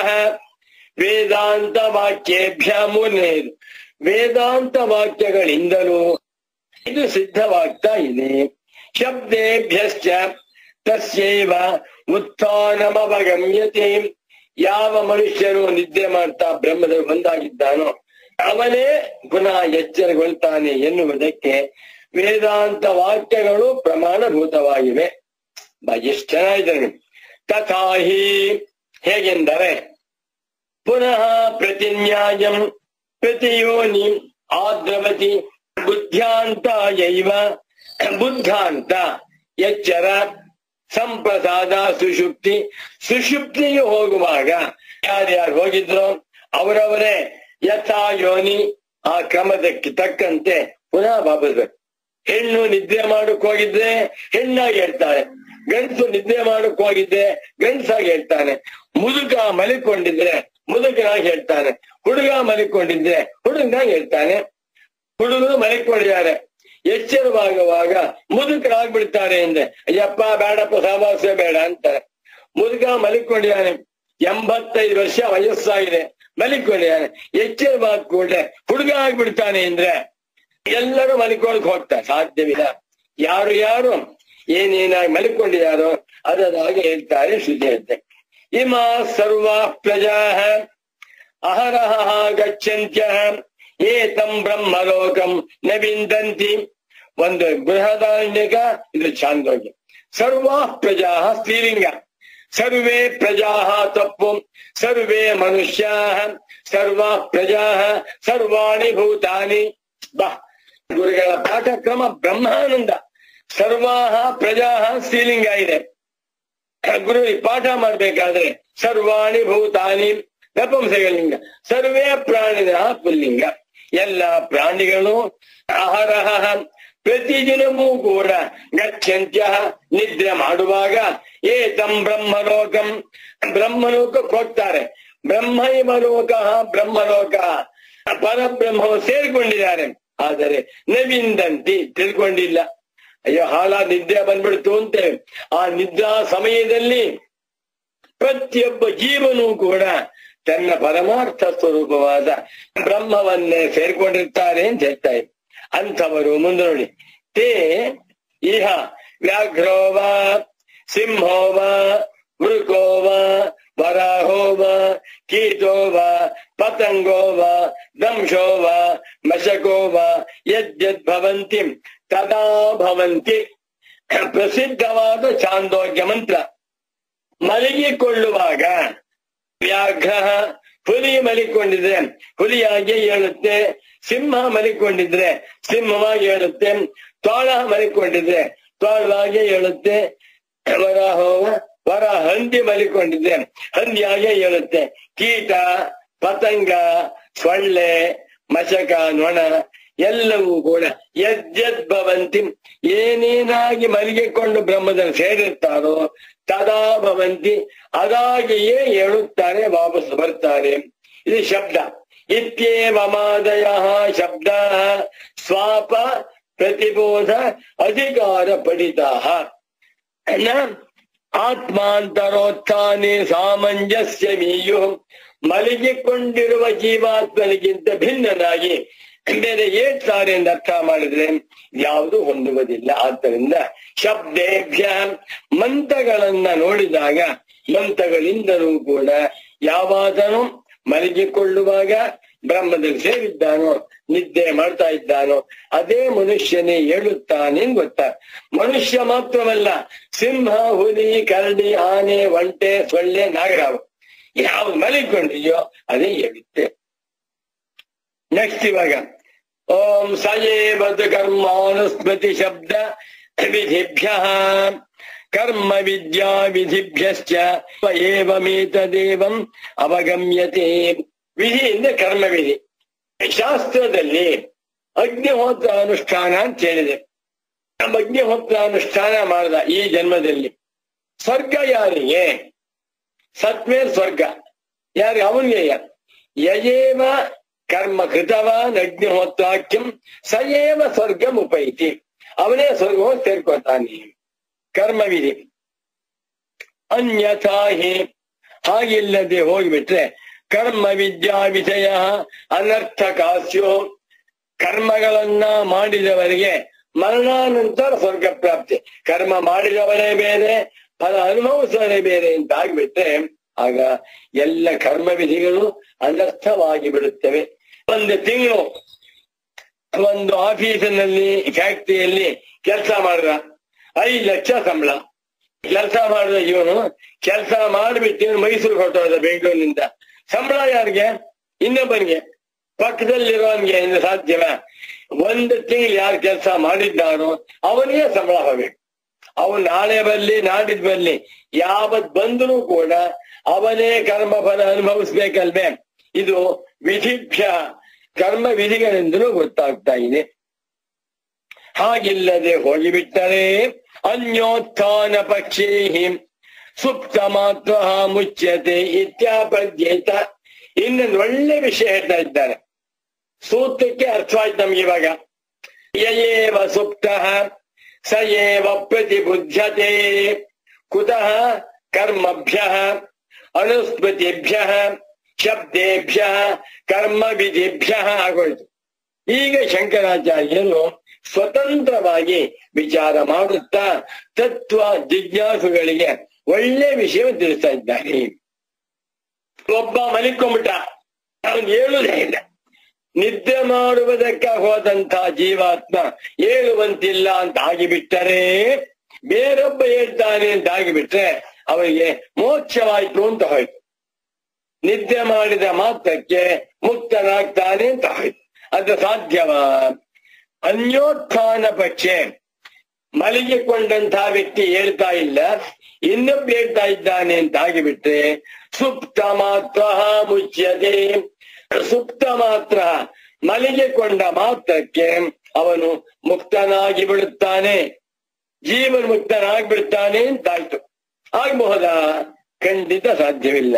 ವೇದಾಂತ ವಾಕ್ಯೇಭ್ಯ ಮೂರನೇದು ವೇದಾಂತ ವಾಕ್ಯಗಳಿಂದಲೂ ಇದು ಸಿದ್ಧವಾಗ್ತಾ ಇದೆ ಶಬ್ದೇಭ್ಯಶ್ಚ ತಸ್ಯೈವ ಉತ್ಥಾನಮವಗಮ್ಯತೆ ಯಾವ ಮನುಷ್ಯನು ನಿದ್ದೆ ಮಾಡ್ತಾ ಬ್ರಹ್ಮದಲ್ಲಿ ಒಂದಾಗಿದ್ದಾನೋ ಅವನೇ ಪುನಃ ಎಚ್ಚರಗೊಳ್ತಾನೆ ಎನ್ನುವುದಕ್ಕೆ ವೇದಾಂತ ವಾಕ್ಯಗಳು ಪ್ರಮಾಣಭೂತವಾಗಿವೆ ಬ- ಎಷ್ಟು ಚೆನ್ನಾಗಿದೆ ತಥಾಹಿ ಹೇಗೆಂದರೆ ಪುನಃ ಪ್ರತಿನ್ಯಾಯಂ ಪ್ರತಿಯೋನಿ ಆದ್ರವತಿ ಬುದ್ಧ್ಯಾಂತ ಯೈವ ಬುದ್ಧಾಂತ ಎಚ್ಚರ ಸಂಪ್ರಸಾದ ಸುಷುಪ್ತಿ ಸುಷುಪ್ತಿಗೆ ಹೋಗುವಾಗ ಯಾರ್ಯಾರು ಹೋಗಿದ್ರು ಅವರವರೇ ಯಥಾ ಯೋನಿ ಆ ಕ್ರಮದಕ್ಕೆ ತಕ್ಕಂತೆ ಪುನಃ ವಾಪಸ್ ಹೆಣ್ಣು ನಿದ್ರೆ ಮಾಡಕ್ ಹೋಗಿದ್ರೆ ಹೆಣ್ಣಾಗಿ ಹೇಳ್ತಾನೆ ಗಂಡಸು ನಿದ್ರೆ ಮಾಡಕ್ ಹೋಗಿದ್ರೆ ಗಂಡಸಾಗಿ ಹೇಳ್ತಾನೆ ಮುದುಕ ಮಲಿಕೊಂಡಿದ್ರೆ ಮುದುಕನಾಗಿ ಹೇಳ್ತಾನೆ ಹುಡುಗ ಮಲಿಕೊಂಡಿದ್ರೆ ಹುಡುಗನಾಗಿ ಹೇಳ್ತಾನೆ ಹುಡುಗರು ಮಲಿಕೊಂಡಿದ್ದಾರೆ ಎಚ್ಚರವಾಗುವಾಗ ಮುದುಕರಾಗ್ಬಿಡ್ತಾರೆ ಅಂದ್ರೆ ಅಯ್ಯಪ್ಪ ಬೇಡಪ್ಪ ಸಹವಾಸ ಬೇಡ ಅಂತಾರೆ ಮುದುಕ ಮಲಿಕೊಂಡಿದ್ದಾನೆ ಎಂಬತ್ತೈದು ವರ್ಷ ವಯಸ್ಸಾಗಿದೆ ಮಲಿಕೊಂಡಿದ್ದಾನೆ ಎಚ್ಚರವಾದ ಕೂಡಲೇ ಹುಡುಗ ಆಗ್ಬಿಡ್ತಾನೆ ಅಂದ್ರೆ ಎಲ್ಲರೂ ಮಲಿಕೊಳ್ಳಕ್ ಹೋಗ್ತಾರೆ ಸಾಧ್ಯವಿಲ್ಲ ಯಾರು ಯಾರು ಏನೇನಾಗಿ ಮಲಿಕೊಂಡಿದ್ದಾರೋ ಅದರಾಗೆ ಹೇಳ್ತಾರೆ ಶ್ರುತಿ ಹೇಳ್ತೆ ಇಮ ಸರ್ವ ಪ್ರಜಾ ಅಹರಹ ಗಚ್ಚಂತ್ಯ ಏತಂ ಬ್ರಹ್ಮಲೋಕಂ ನ ವಿಂದಂತಿ ಒಂದು ಬೃಹದಾರಣ್ಯಕ ಇದು ಚಾಂದೋಗ್ಯ ಸರ್ವ ಪ್ರಜಾ ಸ್ತ್ರೀಲಿಂಗ ಸರ್ವೇ ಪ್ರಜಾ ತಪ್ಪು ಸರ್ವೇ ಮನುಷ್ಯ ಸರ್ವ ಪ್ರಜಾ ಸರ್ವಾಣಿ ಭೂತಾನಿ ಬಾ ಗುರುಗಳ ಪಾಠಕ್ರಮ ಬ್ರಹ್ಮಾನಂದ ಸರ್ವಾಹ ಪ್ರಜಾ ಸ್ತ್ರೀಲಿಂಗ ಇದೆ ಗುರು ಪಾಠ ಮಾಡ್ಬೇಕಾದ್ರೆ ಸರ್ವಾಣಿ ಭೂತಾನಿ ನಪುಂಸಕಲಿಂಗ ಸರ್ವೇ ಪ್ರಾಣಿನ ಪುಲ್ಲಿಂಗ ಎಲ್ಲ ಪ್ರಾಣಿಗಳು ಆಹಾರ ಪ್ರತಿದಿನವೂ ಕೂಡ ಗಚ್ಚಂತ್ಯ ನಿದ್ರೆ ಮಾಡುವಾಗ ಏತಂ ಬ್ರಹ್ಮಲೋಕಂ ಬ್ರಹ್ಮಲೋಕಕ್ಕೆ ಹೋಗ್ತಾರೆ ಬ್ರಹ್ಮೈವ ಲೋಕ ಬ್ರಹ್ಮಲೋಕ ಪರಬ್ರಹ್ಮವು ಸೇರಿಕೊಂಡಿದ್ದಾರೆ ಆದರೆ ನವಿಂದಂತಿ ತಿಳ್ಕೊಂಡಿಲ್ಲ ಅಯ್ಯೋ ಹಾಳ ನಿದ್ರೆ ಬಂದ್ಬಿಡ್ತು ಅಂತೇವೆ ಆ ನಿದ್ರಾ ಸಮಯದಲ್ಲಿ ಪ್ರತಿಯೊಬ್ಬ ಜೀವನೂ ಕೂಡ ತನ್ನ ಪರಮಾರ್ಥ ಸ್ವರೂಪವಾದ ಬ್ರಹ್ಮವನ್ನೇ ಸೇರ್ಕೊಂಡಿರ್ತಾರೆ ಅಂತ ಹೇಳ್ತಾ ಇದ್ರು ಅಂಥವರು ಮುಂದೆ ನೋಡಿ ತೇ ಇಹ ವ್ಯಾಘ್ರೋವ ಸಿಂಹೋವ ಮೃಗೋವ ವರಾಹೋವ ಕೀಟೋವ ಪತಂಗೋವ ದಂಶೋವ ಮಶಕೋವ ಯದ್ಯದ್ ಭವಂತಿ ತದಾ ಭವಂತಿ ಪ್ರಸಿದ್ಧವಾದ ಚಾಂದೋಗ್ಯ ಮಂತ್ರ ಮಲಗಿಕೊಳ್ಳುವಾಗ ವ್ಯಾಘ್ರ ಹುಲಿ ಮಲಿಕೊಂಡಿದ್ರೆ ಹುಲಿಯಾಗಿ ಹೇಳುತ್ತೆ ಸಿಂಹ ಮಲಿಕೊಂಡಿದ್ರೆ ಸಿಂಹವಾಗಿ ಹೇಳುತ್ತೆ ತೋಳ ಮಲಿಕೊಂಡಿದ್ರೆ ತೋಳವಾಗಿ ಹೇಳುತ್ತೆ ವರಾಹೋವ ವರ ಹಂದಿ ಮಲಿಕೊಂಡಿದ್ರೆ ಹಂದಿಯಾಗೆ ಹೇಳುತ್ತೆ ಕೀಟ ಪತಂಗ ಸೊಳ್ಳೆ ಮಶಕ ನೊಣ ಎಲ್ಲವೂ ಕೂಡ ಯದ್ಯದ್ ಭವಂತಿ ಏನೇನಾಗಿ ಮಲಗಿಕೊಂಡು ಬ್ರಹ್ಮದಲ್ಲಿ ಸೇರಿರ್ತಾರೋ ತದಾ ಭವಂತಿ ಅದಾಗಿಯೇ ಹೇಳುತ್ತಾರೆ ವಾಪಸ್ ಬರ್ತಾರೆ ಇದು ಶಬ್ದ ಇತ್ಯೇವಮಾದಯ ಶಬ್ದ ಸ್ವಾಪ ಪ್ರತಿಬೋಧ ಅಧಿಕಾರ ಪಡಿತಾ ಆತ್ಮಾಂತರೋತ್ಥಾನೆ ಸಾಮಂಜಸ್ಯ ಮೀಯು ಮಲಗಿಕೊಂಡಿರುವ ಜೀವಾತ್ಮನಿಗಿಂತ ಭಿನ್ನನಾಗಿ ಬೇರೆ ಏಳ್ತಾರೆ ಎಂದು ಅರ್ಥ ಮಾಡಿದ್ರೆ ಯಾವುದು ಹೊಂದುವುದಿಲ್ಲ ಆದ್ದರಿಂದ ಶಬ್ದೇಭ್ಯ ಮಂತ್ರಗಳನ್ನ ನೋಡಿದಾಗ ಮಂತ್ರಗಳಿಂದಲೂ ಕೂಡ ಯಾವಾತನು ಮಲಗಿಕೊಳ್ಳುವಾಗ ಬ್ರಹ್ಮದಲ್ಲಿ ಸೇರಿದ್ದಾನೋ ನಿದ್ದೆ ಮಾಡ್ತಾ ಇದ್ದಾನೋ ಅದೇ ಮನುಷ್ಯನೇ ಹೇಳುತ್ತಾನೆ ಗೊತ್ತಾ ಮನುಷ್ಯ ಮಾತ್ರವಲ್ಲ ಸಿಂಹ ಹುಲಿ ಕರಡಿ ಆನೆ ಒಂಟೆ ಸೊಳ್ಳೆ ನಾಗರಾವು ಯಾವ್ದು ಮಲಗಿಕೊಂಡಿದೆಯೋ ಅದೇ ಹೇಳುತ್ತೆ ನೆಕ್ಸ್ಟ್ ಇವಾಗ ಓಂ ಸಯೇವತ್ ಕರ್ಮಾನುಸ್ಮೃತಿ ಶಬ್ದ ವಿಧಿಭ್ಯ ಕರ್ಮ ವಿದ್ಯಾ ವಿಧಿಭ್ಯಶ್ಚ ಏವಮೇತದೇವಂ ಅವಗಮ್ಯತೆ ವಿಧಿ ಅಂದ್ರೆ ಕರ್ಮ ವಿಧಿ ಶಾಸ್ತ್ರದಲ್ಲಿ ಅಗ್ನಿಹೋತ್ರ ಅನುಷ್ಠಾನ ಅಂತ ಹೇಳಿದೆ ನಮ್ಮ ಅಗ್ನಿಹೋತ್ರ ಅನುಷ್ಠಾನ ಮಾಡಿದ ಈ ಜನ್ಮದಲ್ಲಿ ಸ್ವರ್ಗ ಯಾರಿಗೆ ಸತ್ಮೇಲ್ ಸ್ವರ್ಗ ಯಾರಿಗೆ ಅವನಿಗೆ ಯಯೇವ ಕರ್ಮ ಕೃತವಾನ್ ಅಗ್ನಿಹೋತ್ರಾಖ್ಯಂ ಸಯೇವ ಸ್ವರ್ಗಂ ಉಪೈತಿ ಅವನೇ ಸ್ವರ್ಗವನ್ನು ಸೇರ್ಕೊತಾನೆ ಕರ್ಮವಿಧಿ ಅನ್ಯಥಾ ಹಿ ಹಾಗಿಲ್ಲದೆ ಹೋಗಿಬಿಟ್ರೆ ಕರ್ಮ ವಿದ್ಯಾ ವಿಷಯ ಅನರ್ಥಕಾಸ್ಯೋ ಕರ್ಮಗಳನ್ನ ಮಾಡಿದವರಿಗೆ ಮರಣಾನಂತರ ಸ್ವರ್ಗ ಪ್ರಾಪ್ತಿ ಕರ್ಮ ಮಾಡಿದವರೇ ಬೇರೆ ಫಲ ಅನುಭವಿಸವರೇ ಬೇರೆ ಅಂತ ಆಗ್ಬಿಟ್ರೆ ಆಗ ಎಲ್ಲ ಕರ್ಮ ವಿಧಿಗಳು ಅನರ್ಥವಾಗಿ ಬಿಡುತ್ತವೆ ಒಂದು ತಿಂಗಳು ಒಂದು ಆಫೀಸಿನಲ್ಲಿ ಫ್ಯಾಕ್ಟರಿಯಲ್ಲಿ ಕೆಲಸ ಮಾಡಿದ ಐದು ಲಕ್ಷ ಸಂಬಳ ಕೆಲಸ ಮಾಡಿದ ಇವನು ಕೆಲಸ ಮಾಡಿಬಿಟ್ಟು ಇವನು ಮೈಸೂರು ಹೊರಟೋದ ಬೆಂಗಳೂರಿನಿಂದ ಸಂಬಳ ಯಾರಿಗೆ ಇನ್ನೊಬ್ಬನಿಗೆ ಪಕ್ಕದಲ್ಲಿರೋನ್ಗೆ ಇನ್ನು ಸಾಧ್ಯವ ಒಂದು ತಿಂಗಳು ಯಾರು ಕೆಲಸ ಮಾಡಿದ್ದಾನೋ ಅವನಿಗೆ ಸಂಬಳ ಹೋಗ್ಬೇಕು ಅವನು ನಾಳೆ ಬರ್ಲಿ ನಾಡಿದ್ ಬರ್ಲಿ ಯಾವತ್ ಬಂದರೂ ಕೂಡ ಅವನೇ ಕರ್ಮ ಫಲ ಅನುಭವಿಸ್ಬೇಕಲ್ವೇ ಇದು ವಿಧಿಭ್ಯ ಕರ್ಮ ವಿಧಿಗಳೆಂದಲೂ ಗೊತ್ತಾಗ್ತಾ ಇದೆ ಹಾಗಿಲ್ಲದೆ ಹೋಗಿಬಿಟ್ಟರೆ ಅನ್ಯೋತ್ಥಾನ ಪಕ್ಷೇ ಸುಪ್ತ ಮಾತ್ರ ಮುಚ್ಯತೆ ಇತ್ಯಾಪದ್ಯೇತ ಇನ್ನೊಂದು ಒಳ್ಳೆ ವಿಷಯ ಹೇಳ್ತಾ ಇದ್ದಾರೆ ಸೂತ್ರಕ್ಕೆ ಅರ್ಥವಾಯ್ತು ನಮ್ಗೆ ಇವಾಗ ಯಯೇವ ಸುಪ್ತ ಸ ಏವ ಪ್ರತಿಬುದ್ಧತೆ ಕುತಃ ಕರ್ಮಭ್ಯ ಅನುಸ್ಮೃತಿಭ್ಯ ಶಬ್ದೇಭ್ಯ ಕರ್ಮ ವಿಧಿಭ್ಯ ಆಗೋಯ್ತು ಈಗ ಶಂಕರಾಚಾರ್ಯರು ಸ್ವತಂತ್ರವಾಗಿ ವಿಚಾರ ಮಾಡುತ್ತಾ ತತ್ವ ಜಿಜ್ಞಾಸುಗಳಿಗೆ ಒಳ್ಳೆ ವಿಷಯ ತಿಳಿಸ್ತಾ ಇದ್ದಾರೆ ಒಬ್ಬ ಮಲಿಕೊಂಬಿಟ್ಟ ಅವನು ಹೇಳುವುದೇ ಇಲ್ಲ ನಿದ್ದೆ ಮಾಡುವುದಕ್ಕೆ ಹೋದಂತ ಜೀವಾತ್ಮ ಹೇಳುವಂತಿಲ್ಲ ಅಂತ ಆಗಿಬಿಟ್ಟರೆ ಬೇರೊಬ್ಬ ಹೇಳ್ತಾನೆ ಅಂತ ಆಗಿಬಿಟ್ರೆ ಅವರಿಗೆ ಮೋಕ್ಷವಾಯಿತು ಅಂತ ಹೋಯ್ತು ನಿದ್ದೆ ಮಾಡಿದ ಮಾತ್ರಕ್ಕೆ ಮುಕ್ತನಾಗ್ತಾನೆ ಅಂತ ಹೋಯ್ತು ಅದು ಸಾಧ್ಯವ ಅನ್ಯೋತ್ಥಾನ ಪಕ್ಷೆ ಮಲಗಿಕೊಂಡಂತಹ ವ್ಯಕ್ತಿ ಹೇಳ್ತಾ ಇಲ್ಲ ಇನ್ನೊಬ್ಬ ಹೇಳ್ತಾ ಇದ್ದಾನೆ ಅಂತ ಆಗಿಬಿಟ್ರೆ ಸುಪ್ತ ಮಾತ್ರ ಮುಚ್ಯತೆ ಸುಪ್ತ ಮಾತ್ರ ಮಲಗಿಕೊಂಡ ಮಾತ್ರಕ್ಕೆ ಅವನು ಮುಕ್ತನಾಗಿ ಬಿಡುತ್ತಾನೆ ಜೀವನ್ ಮುಕ್ತನಾಗಿ ಬಿಡ್ತಾನೆ ಅಂತಾಯ್ತು ಆಗ್ಬಹುದಾ ಖಂಡಿತ ಸಾಧ್ಯವಿಲ್ಲ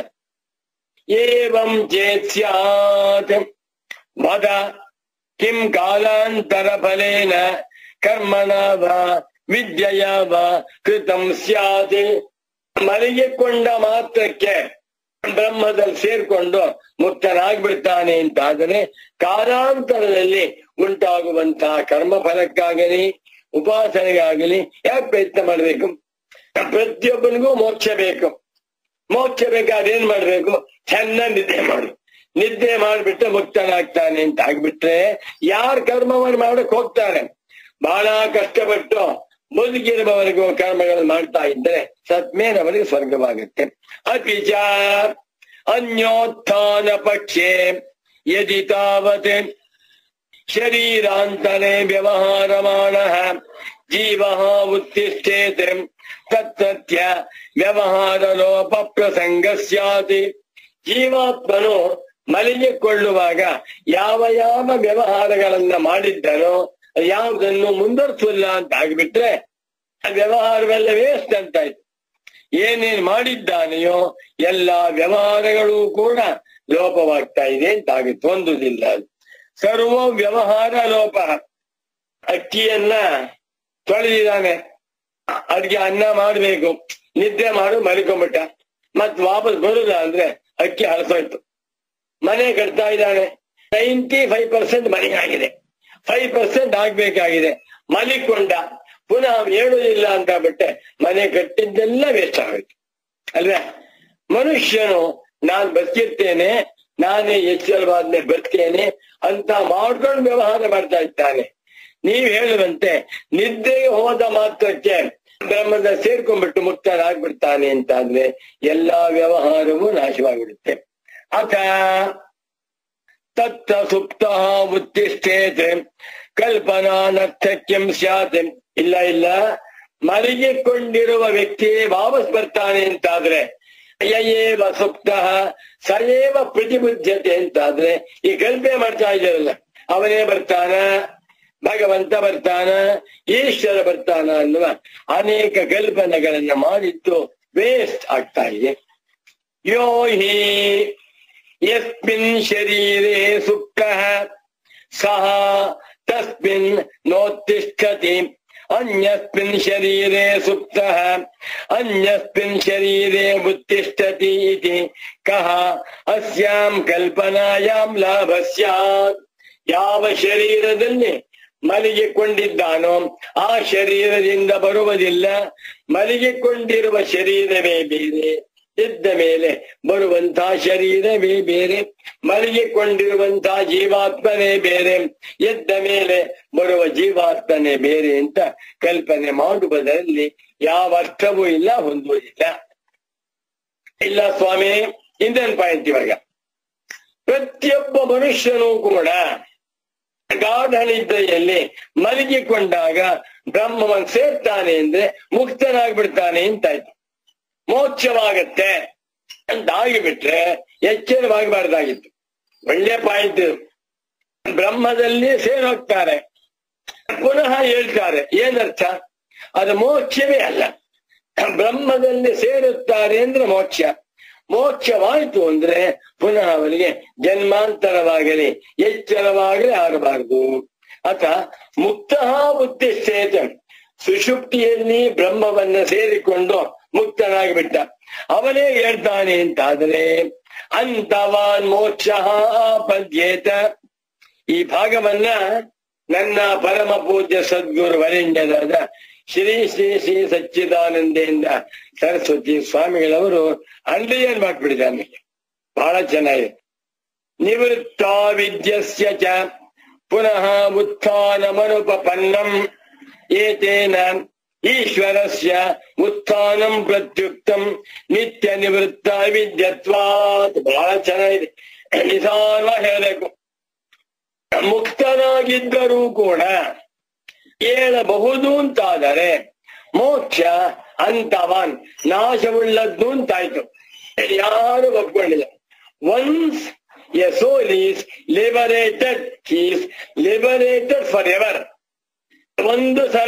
ಏವಂ ಚೇತ್ ಸ್ಯಾತ್ ವದ ಕಿಂ ಕಾಲಾಂತರ ಫಲೇನ ಕರ್ಮಣ ವಾ ವಿದ್ಯೆಯ ವಾ ಕೃತಂ ಸ್ಯಾತ್ ಮಲಗಿಕೊಂಡ ಮಾತ್ರಕ್ಕೆ ಬ್ರಹ್ಮದಲ್ಲಿ ಸೇರ್ಕೊಂಡು ಮುಕ್ತನಾಗ್ಬಿಡ್ತಾನೆ ಅಂತಾದರೆ ಕಾಲಾಂತರದಲ್ಲಿ ಉಂಟಾಗುವಂತಹ ಕರ್ಮ ಫಲಕ್ಕಾಗಲಿ ಉಪಾಸನೆಗಾಗಲಿ ಯಾಕೆ ಪ್ರಯತ್ನ ಮಾಡಬೇಕು ಪ್ರತಿಯೊಬ್ಬನಿಗೂ ಮೋಕ್ಷ ಬೇಕು ಮೋಕ್ಷ ಬೇಕಾದ್ರೆ ಏನ್ ಮಾಡ್ಬೇಕು ಚೆನ್ನಾಗಿ ನಿದ್ದೆ ಮಾಡು ನಿದ್ದೆ ಮಾಡ್ಬಿಟ್ಟು ಮುಕ್ತನಾಗ್ತಾನೆ ಅಂತ ಆಗ್ಬಿಟ್ರೆ ಯಾರ್ ಕರ್ಮವನ್ನು ಮಾಡಕ್ ಹೋಗ್ತಾರೆ ಬಹಳ ಕಷ್ಟಪಟ್ಟು ಬದುಕಿರುವವರೆಗೂ ಕರ್ಮಗಳನ್ನು ಮಾಡ್ತಾ ಇದ್ರೆ ಸತ್ಮೇಲೆ ಅವರಿಗೆ ಸ್ವರ್ಗವಾಗುತ್ತೆ ಅತಿಚ ಅನ್ಯೋತ್ಥಾನ ಪಕ್ಷೆ ಯದಿ ತಾವತ್ ಶರೀರಾಂತರೆ ವ್ಯವಹಾರಮಾಣ ಜೀವ ಉತ್ತಿಷ್ಠೇತ್ ತತ್ತತ್ಯ ವ್ಯವಹಾರ ಲೋಪ ಪ್ರಸಂಗ ಸ್ಯಾತ್ ಜೀವಾತ್ಮನು ಮಲಗಿಕೊಳ್ಳುವಾಗ ಯಾವ ಯಾವ ವ್ಯವಹಾರಗಳನ್ನ ಮಾಡಿದ್ದನೋ ಯಾವುದನ್ನು ಮುಂದುವರಿಸಲ್ಲ ಅಂತ ಆಗ್ಬಿಟ್ರೆ ಆ ವ್ಯವಹಾರವೆಲ್ಲ ವೇಸ್ಟ್ ಅಂತಾಯ್ತು ಏನೇನ್ ಮಾಡಿದ್ದಾನೆಯೋ ಎಲ್ಲ ವ್ಯವಹಾರಗಳು ಕೂಡ ಲೋಪವಾಗ್ತಾ ಇದೆ ಅಂತ ಆಗುತ್ತೆ ಹೊಂದುದಿಲ್ಲ ಸರ್ವ ವ್ಯವಹಾರ ಲೋಪ ಅಕ್ಕಿಯನ್ನ ತೊಳೆದಿದ್ದಾನೆ ಅಡ್ಗೆ ಅನ್ನ ಮಾಡ್ಬೇಕು ನಿದ್ದೆ ಮಾಡು ಮಲಿಕೊಂಬಿಟ್ಟ ಮತ್ ವಾಪಸ್ ಬರುದ ಅಂದ್ರೆ ಅಕ್ಕಿ ಹಳಸೋಯ್ತು ಮನೆ ಕಟ್ತಾ ಇದ್ದಾನೆ ನೈಂಟಿ ಫೈವ್ ಪರ್ಸೆಂಟ್ ಮನೆ ಆಗಿದೆ ಫೈವ್ ಪರ್ಸೆಂಟ್ ಆಗ್ಬೇಕಾಗಿದೆ ಮಲಿಕೊಂಡ ಪುನಃ ಹೇಳುವುದಿಲ್ಲ ಅಂತ ಬಿಟ್ಟೆ ಮನೆ ಕಟ್ಟಿದ್ದೆಲ್ಲ ವೇಸ್ಟ್ ಆಗೋಯ್ತು ಅಲ್ವೇ ಮನುಷ್ಯನು ನಾನ್ ಬದುಕಿರ್ತೇನೆ ನಾನೇ ಎಚ್ಚರವಾದ್ನೆ ಬರ್ತೇನೆ ಅಂತ ಮಾಡ್ಕೊಂಡು ವ್ಯವಹಾರ ಮಾಡ್ತಾ ಇದ್ದಾನೆ ನೀವ್ ಹೇಳುವಂತೆ ನಿದ್ದೆಗೆ ಹೋದ ಮಾತ್ರಕ್ಕೆ ಬ್ರಹ್ಮದ ಸೇರ್ಕೊಂಡ್ಬಿಟ್ಟು ಮುಕ್ತನಾಗ್ಬಿಡ್ತಾನೆ ಅಂತ ಅಂದ್ರೆ ಎಲ್ಲಾ ವ್ಯವಹಾರವೂ ನಾಶವಾಗಿಬಿಡುತ್ತೆ ಅಥ ತತ್ತ ಸುಪ್ತ ಉತ್ತಿಷ್ಠೇತ್ ಕಲ್ಪನಾನರ್ಥಕ್ಯಂ ಸ್ಯಾತ್ ಇಲ್ಲ ಇಲ್ಲ ಮಲಗಿಕೊಂಡಿರುವ ವ್ಯಕ್ತಿ ವಾಪಸ್ ಬರ್ತಾನೆ ಅಂತಾದ್ರೆ ಯಯೇವ ಸುಪ್ತ ಸಯೇವ ಪ್ರತಿಬುದ್ಧತೆ ಅಂತಾದ್ರೆ ಈ ಕಲ್ಪನೆ ಮಾಡ್ತಾ ಇದ್ದಾರಲ್ಲ ಅವನೇ ಬರ್ತಾನ ಭಗವಂತ ಬರ್ತಾನ ಈಶ್ವರ ಬರ್ತಾನ ಅನ್ನುವ ಅನೇಕ ಕಲ್ಪನೆಗಳನ್ನ ಮಾಡಿದ್ದು ವೇಸ್ಟ್ ಆಗ್ತಾ ಇದೆ ಯೋ ಹಿ ಯಸ್ಮಿನ್ ಶರೀರೆ ಸುಪ್ತ ಸಹ ತಸ್ಮಿನ್ ನೋತ್ತಿಷ್ಠತಿ ಅನ್ಯಸ್ಮಿನ್ ಶರೀರೆ ಸುಪ್ತ ಅನ್ಯಸ್ಮಿನ್ ಶರೀರೆ ಉತ್ತಿಷ್ಠತಿ ಇತಿ ಕಹ ಅಸ್ಯಾಂ ಕಲ್ಪನಾಯಾಂ ಲಾಭ ಸ್ಯಾತ್ ಯಾವ ಶರೀರದಲ್ಲಿ ಮಲಗಿಕೊಂಡಿದ್ದಾನೋ ಆ ಶರೀರದಿಂದ ಬರುವುದಿಲ್ಲ ಮಲಗಿಕೊಂಡಿರುವ ಶರೀರವೇ ಬೇರೆ ಇದ್ದ ಮೇಲೆ ಬರುವಂತಹ ಶರೀರವೇ ಬೇರೆ ಮಲಗಿಕೊಂಡಿರುವಂತಹ ಜೀವಾತ್ಮನೇ ಬೇರೆ ಎದ್ದ ಮೇಲೆ ಬರುವ ಜೀವಾತ್ಮನೇ ಬೇರೆ ಅಂತ ಕಲ್ಪನೆ ಮಾಡುವುದರಲ್ಲಿ ಯಾವ ಅರ್ಥವೂ ಇಲ್ಲ ಹೊಂದುವುದಿಲ್ಲ ಇಲ್ಲ ಸ್ವಾಮಿ ಇಂದನ್ ಪಾಯಿಂಟ್ ಇವಾಗ ಪ್ರತಿಯೊಬ್ಬ ಮನುಷ್ಯನೂ ಕೂಡ ಗಾಢ ನಿದ್ರೆಯಲ್ಲಿ ಮಲಗಿಕೊಂಡಾಗ ಬ್ರಹ್ಮವನ್ ಸೇರ್ತಾನೆ ಅಂದ್ರೆ ಮುಕ್ತನಾಗ್ಬಿಡ್ತಾನೆ ಅಂತಾಯ್ತು ಮೋಕ್ಷವಾಗತ್ತೆ ಅಂತ ಆಗಿಬಿಟ್ರೆ ಎಚ್ಚರವಾಗಬಾರ್ದಾಗಿತ್ತು ಒಳ್ಳೆ ಪಾಯಿಂಟ್ ಇದು ಬ್ರಹ್ಮದಲ್ಲಿ ಸೇರೋಗ್ತಾರೆ ಪುನಃ ಹೇಳ್ತಾರೆ ಏನರ್ಥ ಅದು ಮೋಕ್ಷವೇ ಅಲ್ಲ ಬ್ರಹ್ಮದಲ್ಲಿ ಸೇರುತ್ತಾರೆ ಅಂದ್ರೆ ಮೋಕ್ಷ ಮೋಕ್ಷವಾಯಿತು ಅಂದ್ರೆ ಪುನಃ ಅವರಿಗೆ ಜನ್ಮಾಂತರವಾಗಲಿ ಎಚ್ಚರವಾಗಲಿ ಆಗಬಾರದು ಅಥ ಮುಕ್ತ ಉದ್ದೇಶ ಸುಷುಪ್ತಿಯಲ್ಲಿ ಬ್ರಹ್ಮವನ್ನ ಸೇರಿಕೊಂಡು ಮುಕ್ತನಾಗಿಬಿಟ್ಟ ಅವನೇ ಹೇಳ್ತಾನೆ ಅಂತಾದರೆ ಅಂತವಾನ್ ಮೋಕ್ಷ ಪದ್ಯೇತ ಈ ಭಾಗವನ್ನ ನನ್ನ ಪರಮ ಪೂಜ್ಯ ಸದ್ಗುರು ವರೆಣ್ಯರಾದ ಶ್ರೀ ಶ್ರೀ ಶ್ರೀ ಸಚ್ಚಿದಾನಂದೇಂದ್ರ ಸರಸ್ವತಿ ಸ್ವಾಮಿಗಳವರು ಅಂಡರ್ಲೈನ್ ಮಾಡ್ಬಿಟ್ಟಿದ್ದಾರೆ ಬಹಳ ಚೆನ್ನಾಗಿದೆ ನಿವೃತ್ತ ವಿದ್ಯಸ್ಯ ಚ ಪುನಃ ಉತ್ಥಾನಮನುಪಪನ್ನಂ ಏತೇನ ಈಶ್ವರಸ್ಯ ಉತ್ಥಾನಂ ಪ್ರತ್ಯುಕ್ತಂ ನಿತ್ಯ ನಿವೃತ್ತ ವಿದ್ಯತ್ವಾತ್ ಬಹಳ ಚೆನ್ನಾಗಿದೆ ನಿಧಾನ ಹೇಳಬೇಕು ಮುಕ್ತನಾಗಿದ್ದರೂ ಕೂಡ ಏಳಬಹುದು ಅಂತಾದರೆ ಮೋಕ್ಷ ಅಂತವನ್ ನಾಶವುಳ್ಳದ್ದು ಅಂತಾಯ್ತು ಯಾರು ಒಪ್ಕೊಂಡಿಲ್ಲ once a soul is liberated is liberated forever ಒಂದು ಸಲ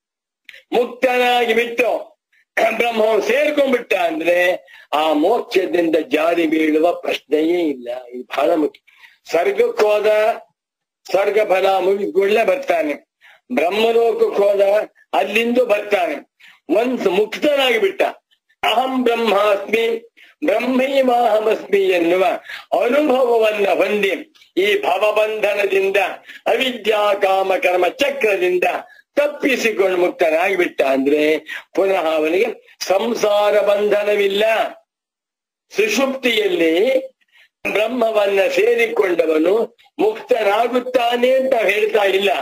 ಮುಕ್ತನಾಗಿ ಬಿಟ್ಟು ಬ್ರಹ್ಮ ಸೇರ್ಕೊಂಡ್ಬಿಟ್ಟ ಅಂದ್ರೆ ಆ ಮೋಕ್ಷದಿಂದ ಜಾರಿ ಬೀಳುವ ಪ್ರಶ್ನೆಯೇ ಇಲ್ಲ ಇದು ಬಹಳ ಮುಖ್ಯ ಸ್ವರ್ಗಕ್ಕೆ ಹೋದ ಸ್ವರ್ಗ ಫಲ ಮುಗಿಕೊಳ್ಳೆ ಬರ್ತಾನೆ ಬ್ರಹ್ಮಲೋಕಕ್ಕೆ ಹೋದ ಅಲ್ಲಿಂದ ಬರ್ತಾನೆ ಒಂದ್ ಮುಕ್ತನಾಗಿ ಬಿಟ್ಟ ಅಹಂ ಬ್ರಹ್ಮಾಸ್ಮಿ ಬ್ರಹ್ಮೈವಾಹಮಸ್ಮಿ ಎನ್ನುವ ಅನುಭವವನ್ನ ಹೊಂದಿ ಈ ಭವಬಂಧನದಿಂದ ಅವಿದ್ಯಾ ಕಾಮ ಕರ್ಮ ಚಕ್ರದಿಂದ ತಪ್ಪಿಸಿಕೊಂಡು ಮುಕ್ತನಾಗಿ ಬಿಟ್ಟ ಅಂದ್ರೆ ಪುನಃ ಅವನಿಗೆ ಸಂಸಾರ ಬಂಧನವಿಲ್ಲ ಸುಷುಪ್ತಿಯಲ್ಲಿ ಬ್ರಹ್ಮವನ್ನ ಸೇರಿಕೊಂಡವನು ಮುಕ್ತನಾಗುತ್ತಾನೆ ಅಂತ ಹೇಳ್ತಾ ಇಲ್ಲ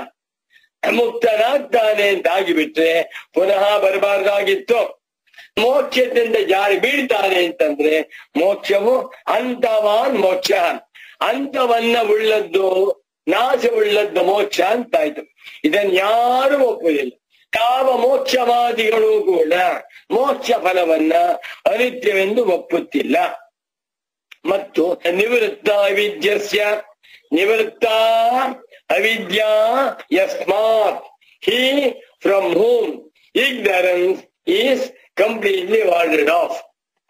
ಮುಕ್ತನಾಗ್ತಾನೆ ಅಂತ ಆಗಿಬಿಟ್ರೆ ಪುನಃ ಬರಬಾರ್ದಾಗಿತ್ತು ಮೋಕ್ಷದಿಂದ ಜಾರಿ ಬೀಳ್ತಾನೆ ಅಂತಂದ್ರೆ ಮೋಕ್ಷವು ಅಂತವಾನ್ ಮೋಕ್ಷ ಅಂತವನ್ನ ಉಳ್ಳದ್ದು ನಾಶವುಳ್ಳದ್ದು ಮೋಕ್ಷ ಅಂತಾಯ್ತು ಇದನ್ನ ಯಾರು ಒಪ್ಪುದಿಲ್ಲ ಯಾವ ಮೋಕ್ಷವಾದಿಗಳು ಕೂಡ ಮೋಕ್ಷ ಫಲವನ್ನ ಅನಿತ್ಯವೆಂದು ಒಪ್ಪುತ್ತಿಲ್ಲ ಮತ್ತು ನಿವೃತ್ತ ಅವಿದ್ಯಸ್ಯ ನಿವೃತ್ತ ಅವಿದ್ಯಾ ಯಸ್ಮಾತ್ ಹಿ from whom ignorance is completely warded off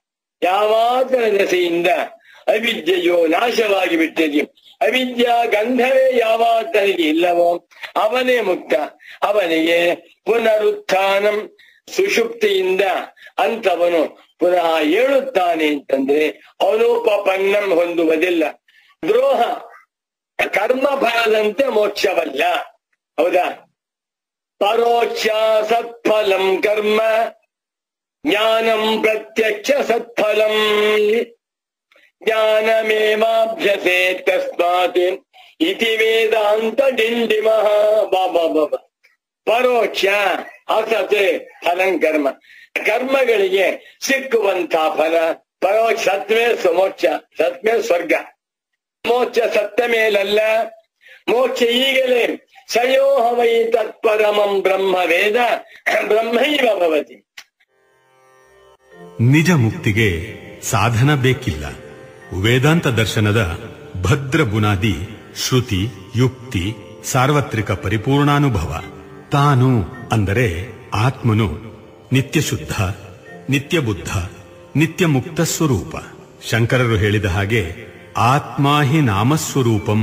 ಯಾವಾತನ ದೆಸೆಯಿಂದ ಅವಿದ್ಯೆಯು ನಾಶವಾಗಿ ಬಿಟ್ಟಿದೆ ಅವಿದ್ಯಾ ಗಂಧವೇ ಯಾವಾತನಿಗೆ ಇಲ್ಲವೋ ಅವನೇ ಮುಕ್ತ ಅವನಿಗೆ ಪುನರುತ್ಥಾನಂ ಸುಷುಪ್ತಿಯಿಂದ ಅಂತವನು ಪುನಃ ಏಳುತ್ತಾನೆ ಅಂತಂದ್ರೆ ಅನುಪಪನ್ನಂ ಹೊಂದುವುದಿಲ್ಲ ದ್ರೋಹ ಕರ್ಮ ಫಲದಂತೆ ಮೋಕ್ಷವಲ್ಲ ಹೌದಾ ಪರೋಕ್ಷ ಸತ್ಫಲಂ ಕರ್ಮ ಜ್ಞಾನಂ ಪ್ರತ್ಯಕ್ಷ ಸತ್ಫಲಂ ಜ್ಞಾನಮೇವಾಭ್ಯಸೇ ತಸ್ಮಾತ್ ಇತಿ ವೇದಾಂತ ಡಿಂಡಿಮಃ ಬಾಬಾ ಬಾಬಾ ಪರೋಕ್ಷ ಅಸತೆ ಫಲಂ ಕರ್ಮ ಕರ್ಮಗಳಿಗೆ ಸಿಕ್ಕುವಂತ ಫಲ ಪರೋಕ್ಷ ಸತ್ವೇ ಮೋಕ್ಷ ಸತ್ವೇ ಸ್ವರ್ಗ ಮೋಕ್ಷ ಸತ್ತ ಮೇಲಲ್ಲ ಮೋಕ್ಷ ಈಗಲೇ ಸಯೋಹ ವೈ ತತ್ಪರಮಂ ಬ್ರಹ್ಮ ವೇದ ಬ್ರಹ್ಮೈವ ಭವತಿ ನಿಜ ಮುಕ್ತಿಗೆ ಸಾಧನ ಬೇಕಿಲ್ಲ ವೇದಾಂತ ದರ್ಶನದ ಭದ್ರ ಬುನಾದಿ ಶ್ರುತಿ ಯುಕ್ತಿ ಸಾರ್ವತ್ರಿಕ ಪರಿಪೂರ್ಣಾನುಭವ ತಾನು ಅಂದರೆ ಆತ್ಮನು ನಿತ್ಯ ಶುದ್ಧ ನಿತ್ಯ ಬುದ್ಧ ನಿತ್ಯ ಮುಕ್ತ ಸ್ವರೂಪ ಶಂಕರರು ಹೇಳಿದ ಹಾಗೆ ಆತ್ಮ ಹಿ ನಾಮಸ್ವರೂಪಂ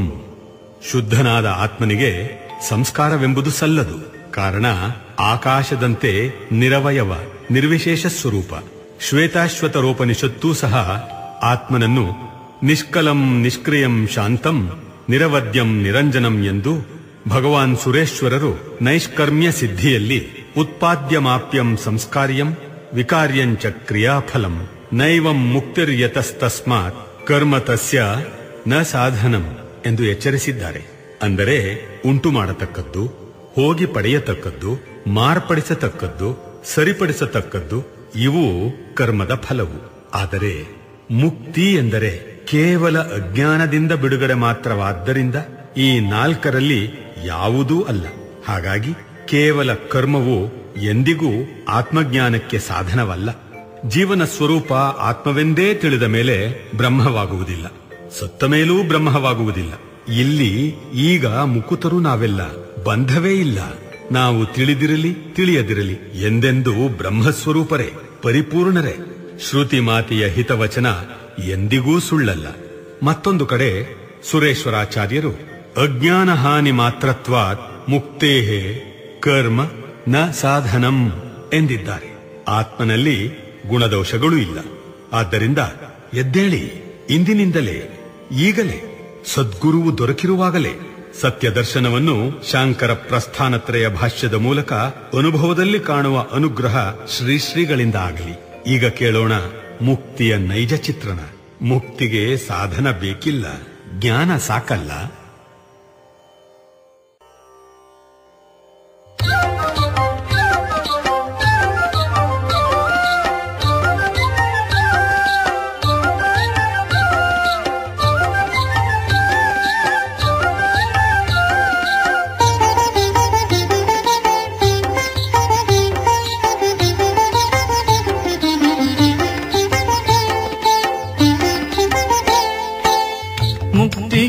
ಶುದ್ಧನಾದ ಆತ್ಮನಿಗೆ ಸಂಸ್ಕಾರವೆಂಬುದು ಸಲ್ಲದು ಕಾರಣ ಆಕಾಶದಂತೆ ನಿರವಯವ ನಿರ್ವಿಶೇಷ ಸ್ವರೂಪ ಶ್ವೇತಾಶ್ವತ ರೋಪನಿಷತ್ತೂ ಸಹ ಆತ್ಮನನ್ನು ನಿಷ್ಕಲಂ ನಿಷ್ಕ್ರಿಯಂ ಶಾಂತಂ ನಿರವದ್ಯಂ ನಿರಂಜನಂ ಎಂದು ಭಗವಾನ್ ಸುರೇಶ್ವರರು ನೈಷ್ಕರ್ಮ್ಯ ಸಿದ್ಧಿಯಲ್ಲಿ ಉತ್ಪಾದ್ಯಮಾಪ್ಯಂ ಸಂಸ್ಕಾರ್ಯಂ ವಿಕಾರ್ಯಂಚ ಕ್ರಿಯಾಫಲಂ ನೈವಂ ಮುಕ್ತಿರ್ಯತಸ್ತಸ್ಮಾತ್ ಕರ್ಮ ತಸ್ಯ ನ ಸಾಧನಂ ಎಂದು ಎಚ್ಚರಿಸಿದ್ದಾರೆ ಅಂದರೆ ಉಂಟು ಮಾಡತಕ್ಕದ್ದು ಹೋಗಿ ಪಡೆಯತಕ್ಕದ್ದು ಮಾರ್ಪಡಿಸತಕ್ಕದ್ದು ಸರಿಪಡಿಸತಕ್ಕದ್ದು ಇವು ಕರ್ಮದ ಫಲವು ಆದರೆ ಮುಕ್ತಿ ಎಂದರೆ ಕೇವಲ ಅಜ್ಞಾನದಿಂದ ಬಿಡುಗಡೆ ಮಾತ್ರವಾದ್ದರಿಂದ ಈ ನಾಲ್ಕರಲ್ಲಿ ಯಾವುದೂ ಅಲ್ಲ ಹಾಗಾಗಿ ಕೇವಲ ಕರ್ಮವು ಎಂದಿಗೂ ಆತ್ಮಜ್ಞಾನಕ್ಕೆ ಸಾಧನವಲ್ಲ ಜೀವನ ಸ್ವರೂಪ ಆತ್ಮವೆಂದೇ ತಿಳಿದ ಮೇಲೆ ಬ್ರಹ್ಮವಾಗುವುದಿಲ್ಲ ಸತ್ತ ಮೇಲೂ ಬ್ರಹ್ಮವಾಗುವುದಿಲ್ಲ ಇಲ್ಲಿ ಈಗ ಮುಕುತರು ನಾವೆಲ್ಲ ಬಂಧವೇ ಇಲ್ಲ ನಾವು ತಿಳಿದಿರಲಿ ತಿಳಿಯದಿರಲಿ ಎಂದೆಂದೂ ಬ್ರಹ್ಮಸ್ವರೂಪರೇ ಪರಿಪೂರ್ಣರೇ ಶ್ರುತಿ ಮಾತೆಯ ಹಿತವಚನ ಎಂದಿಗೂ ಸುಳ್ಳಲ್ಲ ಮತ್ತೊಂದು ಕಡೆ ಸುರೇಶ್ವರಾಚಾರ್ಯರು ಅಜ್ಞಾನ ಹಾನಿ ಮಾತ್ರತ್ವಾತ್ ಮುಕ್ತೇಹೇ ಕರ್ಮ ನ ಸಾಧನಂ ಎಂದಿದ್ದಾರೆ ಆತ್ಮನಲ್ಲಿ ಗುಣದೋಷಗಳು ಇಲ್ಲ ಆದ್ದರಿಂದ ಎದ್ದೇಳಿ ಇಂದಿನಿಂದಲೇ ಈಗಲೇ ಸದ್ಗುರುವು ದೊರಕಿರುವಾಗಲೇ ಸತ್ಯ ದರ್ಶನವನ್ನು ಶಾಂಕರ ಪ್ರಸ್ಥಾನತ್ರಯ ಭಾಷ್ಯದ ಮೂಲಕ ಅನುಭವದಲ್ಲಿ ಕಾಣುವ ಅನುಗ್ರಹ ಶ್ರೀ ಶ್ರೀಗಳಿಂದ ಆಗಲಿ ಈಗ ಕೇಳೋಣ ಮುಕ್ತಿಯ ನೈಜ ಚಿತ್ರಣ ಮುಕ್ತಿಗೆ ಸಾಧನ ಬೇಕಿಲ್ಲ ಜ್ಞಾನ ಸಾಕಲ್ಲ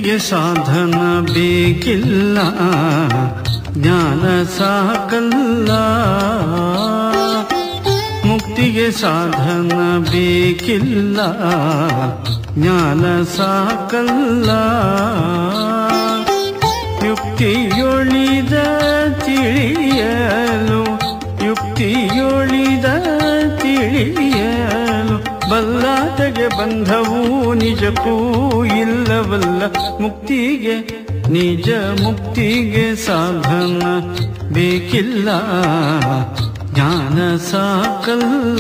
ಮುಕ್ತಿಗೆ ಸಾಧನ ಬೇಕಿಲ್ಲ ಜ್ಞಾನ ಸಾಕಲ್ಲ ಮುಕ್ತಿಗೆ ಸಾಧನ ಬೇಕಿಲ್ಲ ಜ್ಞಾನ ಸಾಕಲ್ಲ ಯುಕ್ತಿಯೊಳಿದ ತಿಳಿಯಲು ಯುಕ್ತಿಯೊಳಿದ ತಿಳಿಯಲು ಬಲ್ಲಾಟಗೆ ಬಂಧವು ನಿಜಕ್ಕೂ ಇಲ್ಲವಲ್ಲ ಮುಕ್ತಿಗೆ ನಿಜ ಮುಕ್ತಿಗೆ ಸಾಧನ ಬೇಕಿಲ್ಲ ಜ್ಞಾನ ಸಾಕಲ್ಲ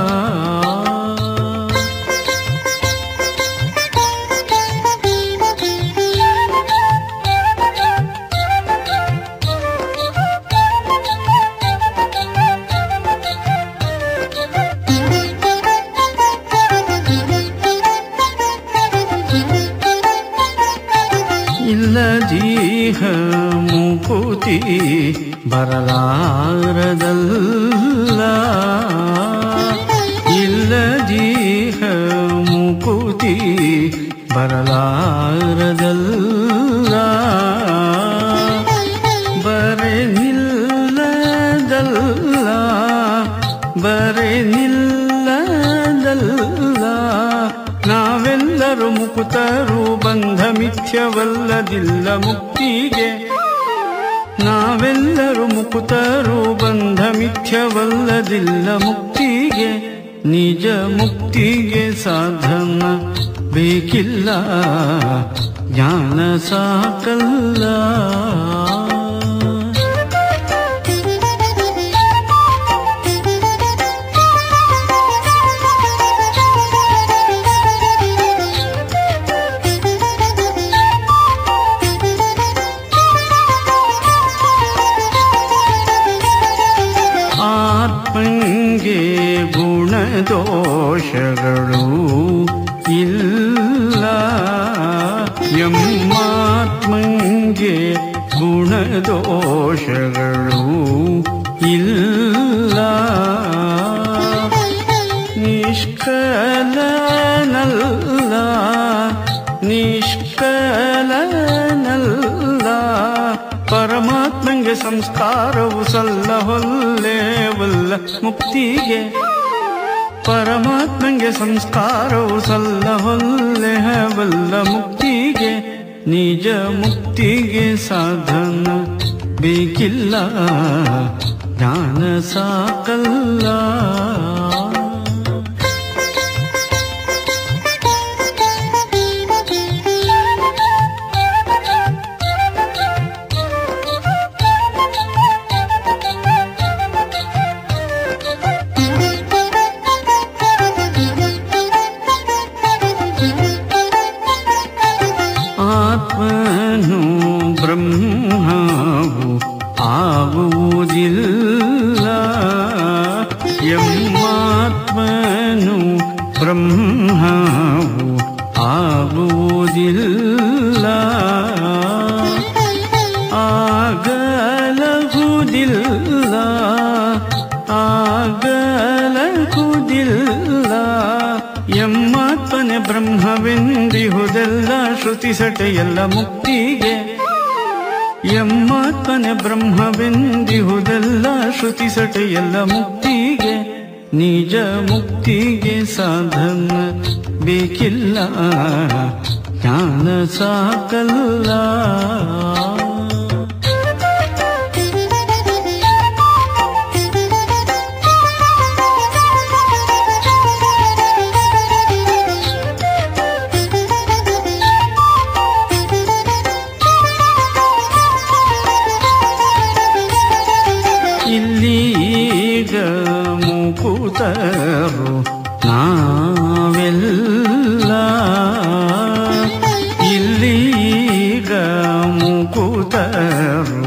ಇಲ್ಲದೀಹ ಮುಕುತಿ ಬರಲಾರದಲ್ಲ ಇಲ್ಲದೀಹ ಮುಕುತಿ ಬರಲಾರದಲ್ಲ ಬರೆ ನಿಲ್ಲದಲ್ಲ ಬರೆ ನಿಲ್ಲದಲ್ಲ ನಾವೆಲ್ಲರೂ ಮುಕುತರು ಬಂಧ ಮಿಥ್ಯವಲ್ಲದಿಲ್ಲ ಮುಕ್ತಿಗೆ ನಾವೆಲ್ಲರೂ ಮುಕುತರು ಬಂಧ ಮಿಥ್ಯವಲ್ಲದಿಲ್ಲ ಮುಕ್ತಿಗೆ ನಿಜ ಮುಕ್ತಿಗೆ ಸಾಧನ ಬೇಕಿಲ್ಲ ಜ್ಞಾನ ಸಾಕಲ್ಲ ಆತ್ಮಂಗೆ ಗುಣದೋಷಗಳು ಇಲ್ಲ ಎಮ್ಮಾತ್ಮಂಗೆ ಗುಣದೋಷಗಳು ಇಲ್ಲ ನಿಷ್ಕಲನಲ್ಲ ನಿಷ್ಕಲನಲ್ಲ ಪರಮಾತ್ಮಂಗೆ ಸಂಸ್ಕಾರವು ಸಲ್ಲ ಹೊಲ್ಲೇವಲ್ಲ ಮುಕ್ತಿಗೆ ಪರಮಾತ್ಮಂಗೆ ಸಂಸ್ಕಾರವು ಸಲ್ಲ ಹೊಲ್ಲೆಹವಲ್ಲ ಮುಕ್ತಿಗೆ ನಿಜ ಮುಕ್ತಿಗೆ ಸಾಧನ ಬೇಕಿಲ್ಲ ಜ್ಞಾನ ಸಾಕಲ್ಲ ಆತ್ಮನು ಬ್ರಹ್ಮವು ಆಗುವುದಿಲ್ಲ ಎಮ್ಮಾತ್ಮನು ಬ್ರಹ್ಮವು ಆಗುವುದಿಲ್ಲ ಆಗಲಗುವುದಿಲ್ಲ ಆಗಲಗುವುದಿಲ್ಲ ಎಮ್ಮಾತ್ಮನೆ ಬ್ರಹ್ಮವೆಂದಿಹುದೆಲ್ಲ ಶ್ರುತಿ ಸಟೆಯಲ್ಲ ಮುಕ್ತಿಗೆ ಎಮ್ಮಾತ್ಮನೆ ಬ್ರಹ್ಮವೆಂದಿಹುದೆಲ್ಲ ಶ್ರುತಿ ಸಟೆಯಲ್ಲ ಮುಕ್ತಿಗೆ ನಿಜ ಮುಕ್ತಿಗೆ ಸಾಧನ ಬೇಕಿಲ್ಲ ಜ್ಞಾನ ಸಾಕಲ್ಲ ಇಲ್ಲೀಗ ಮುಕುತರು ನಾವೆಲ್ಲ ಇಲ್ಲೀಗ ಮುಕುತರು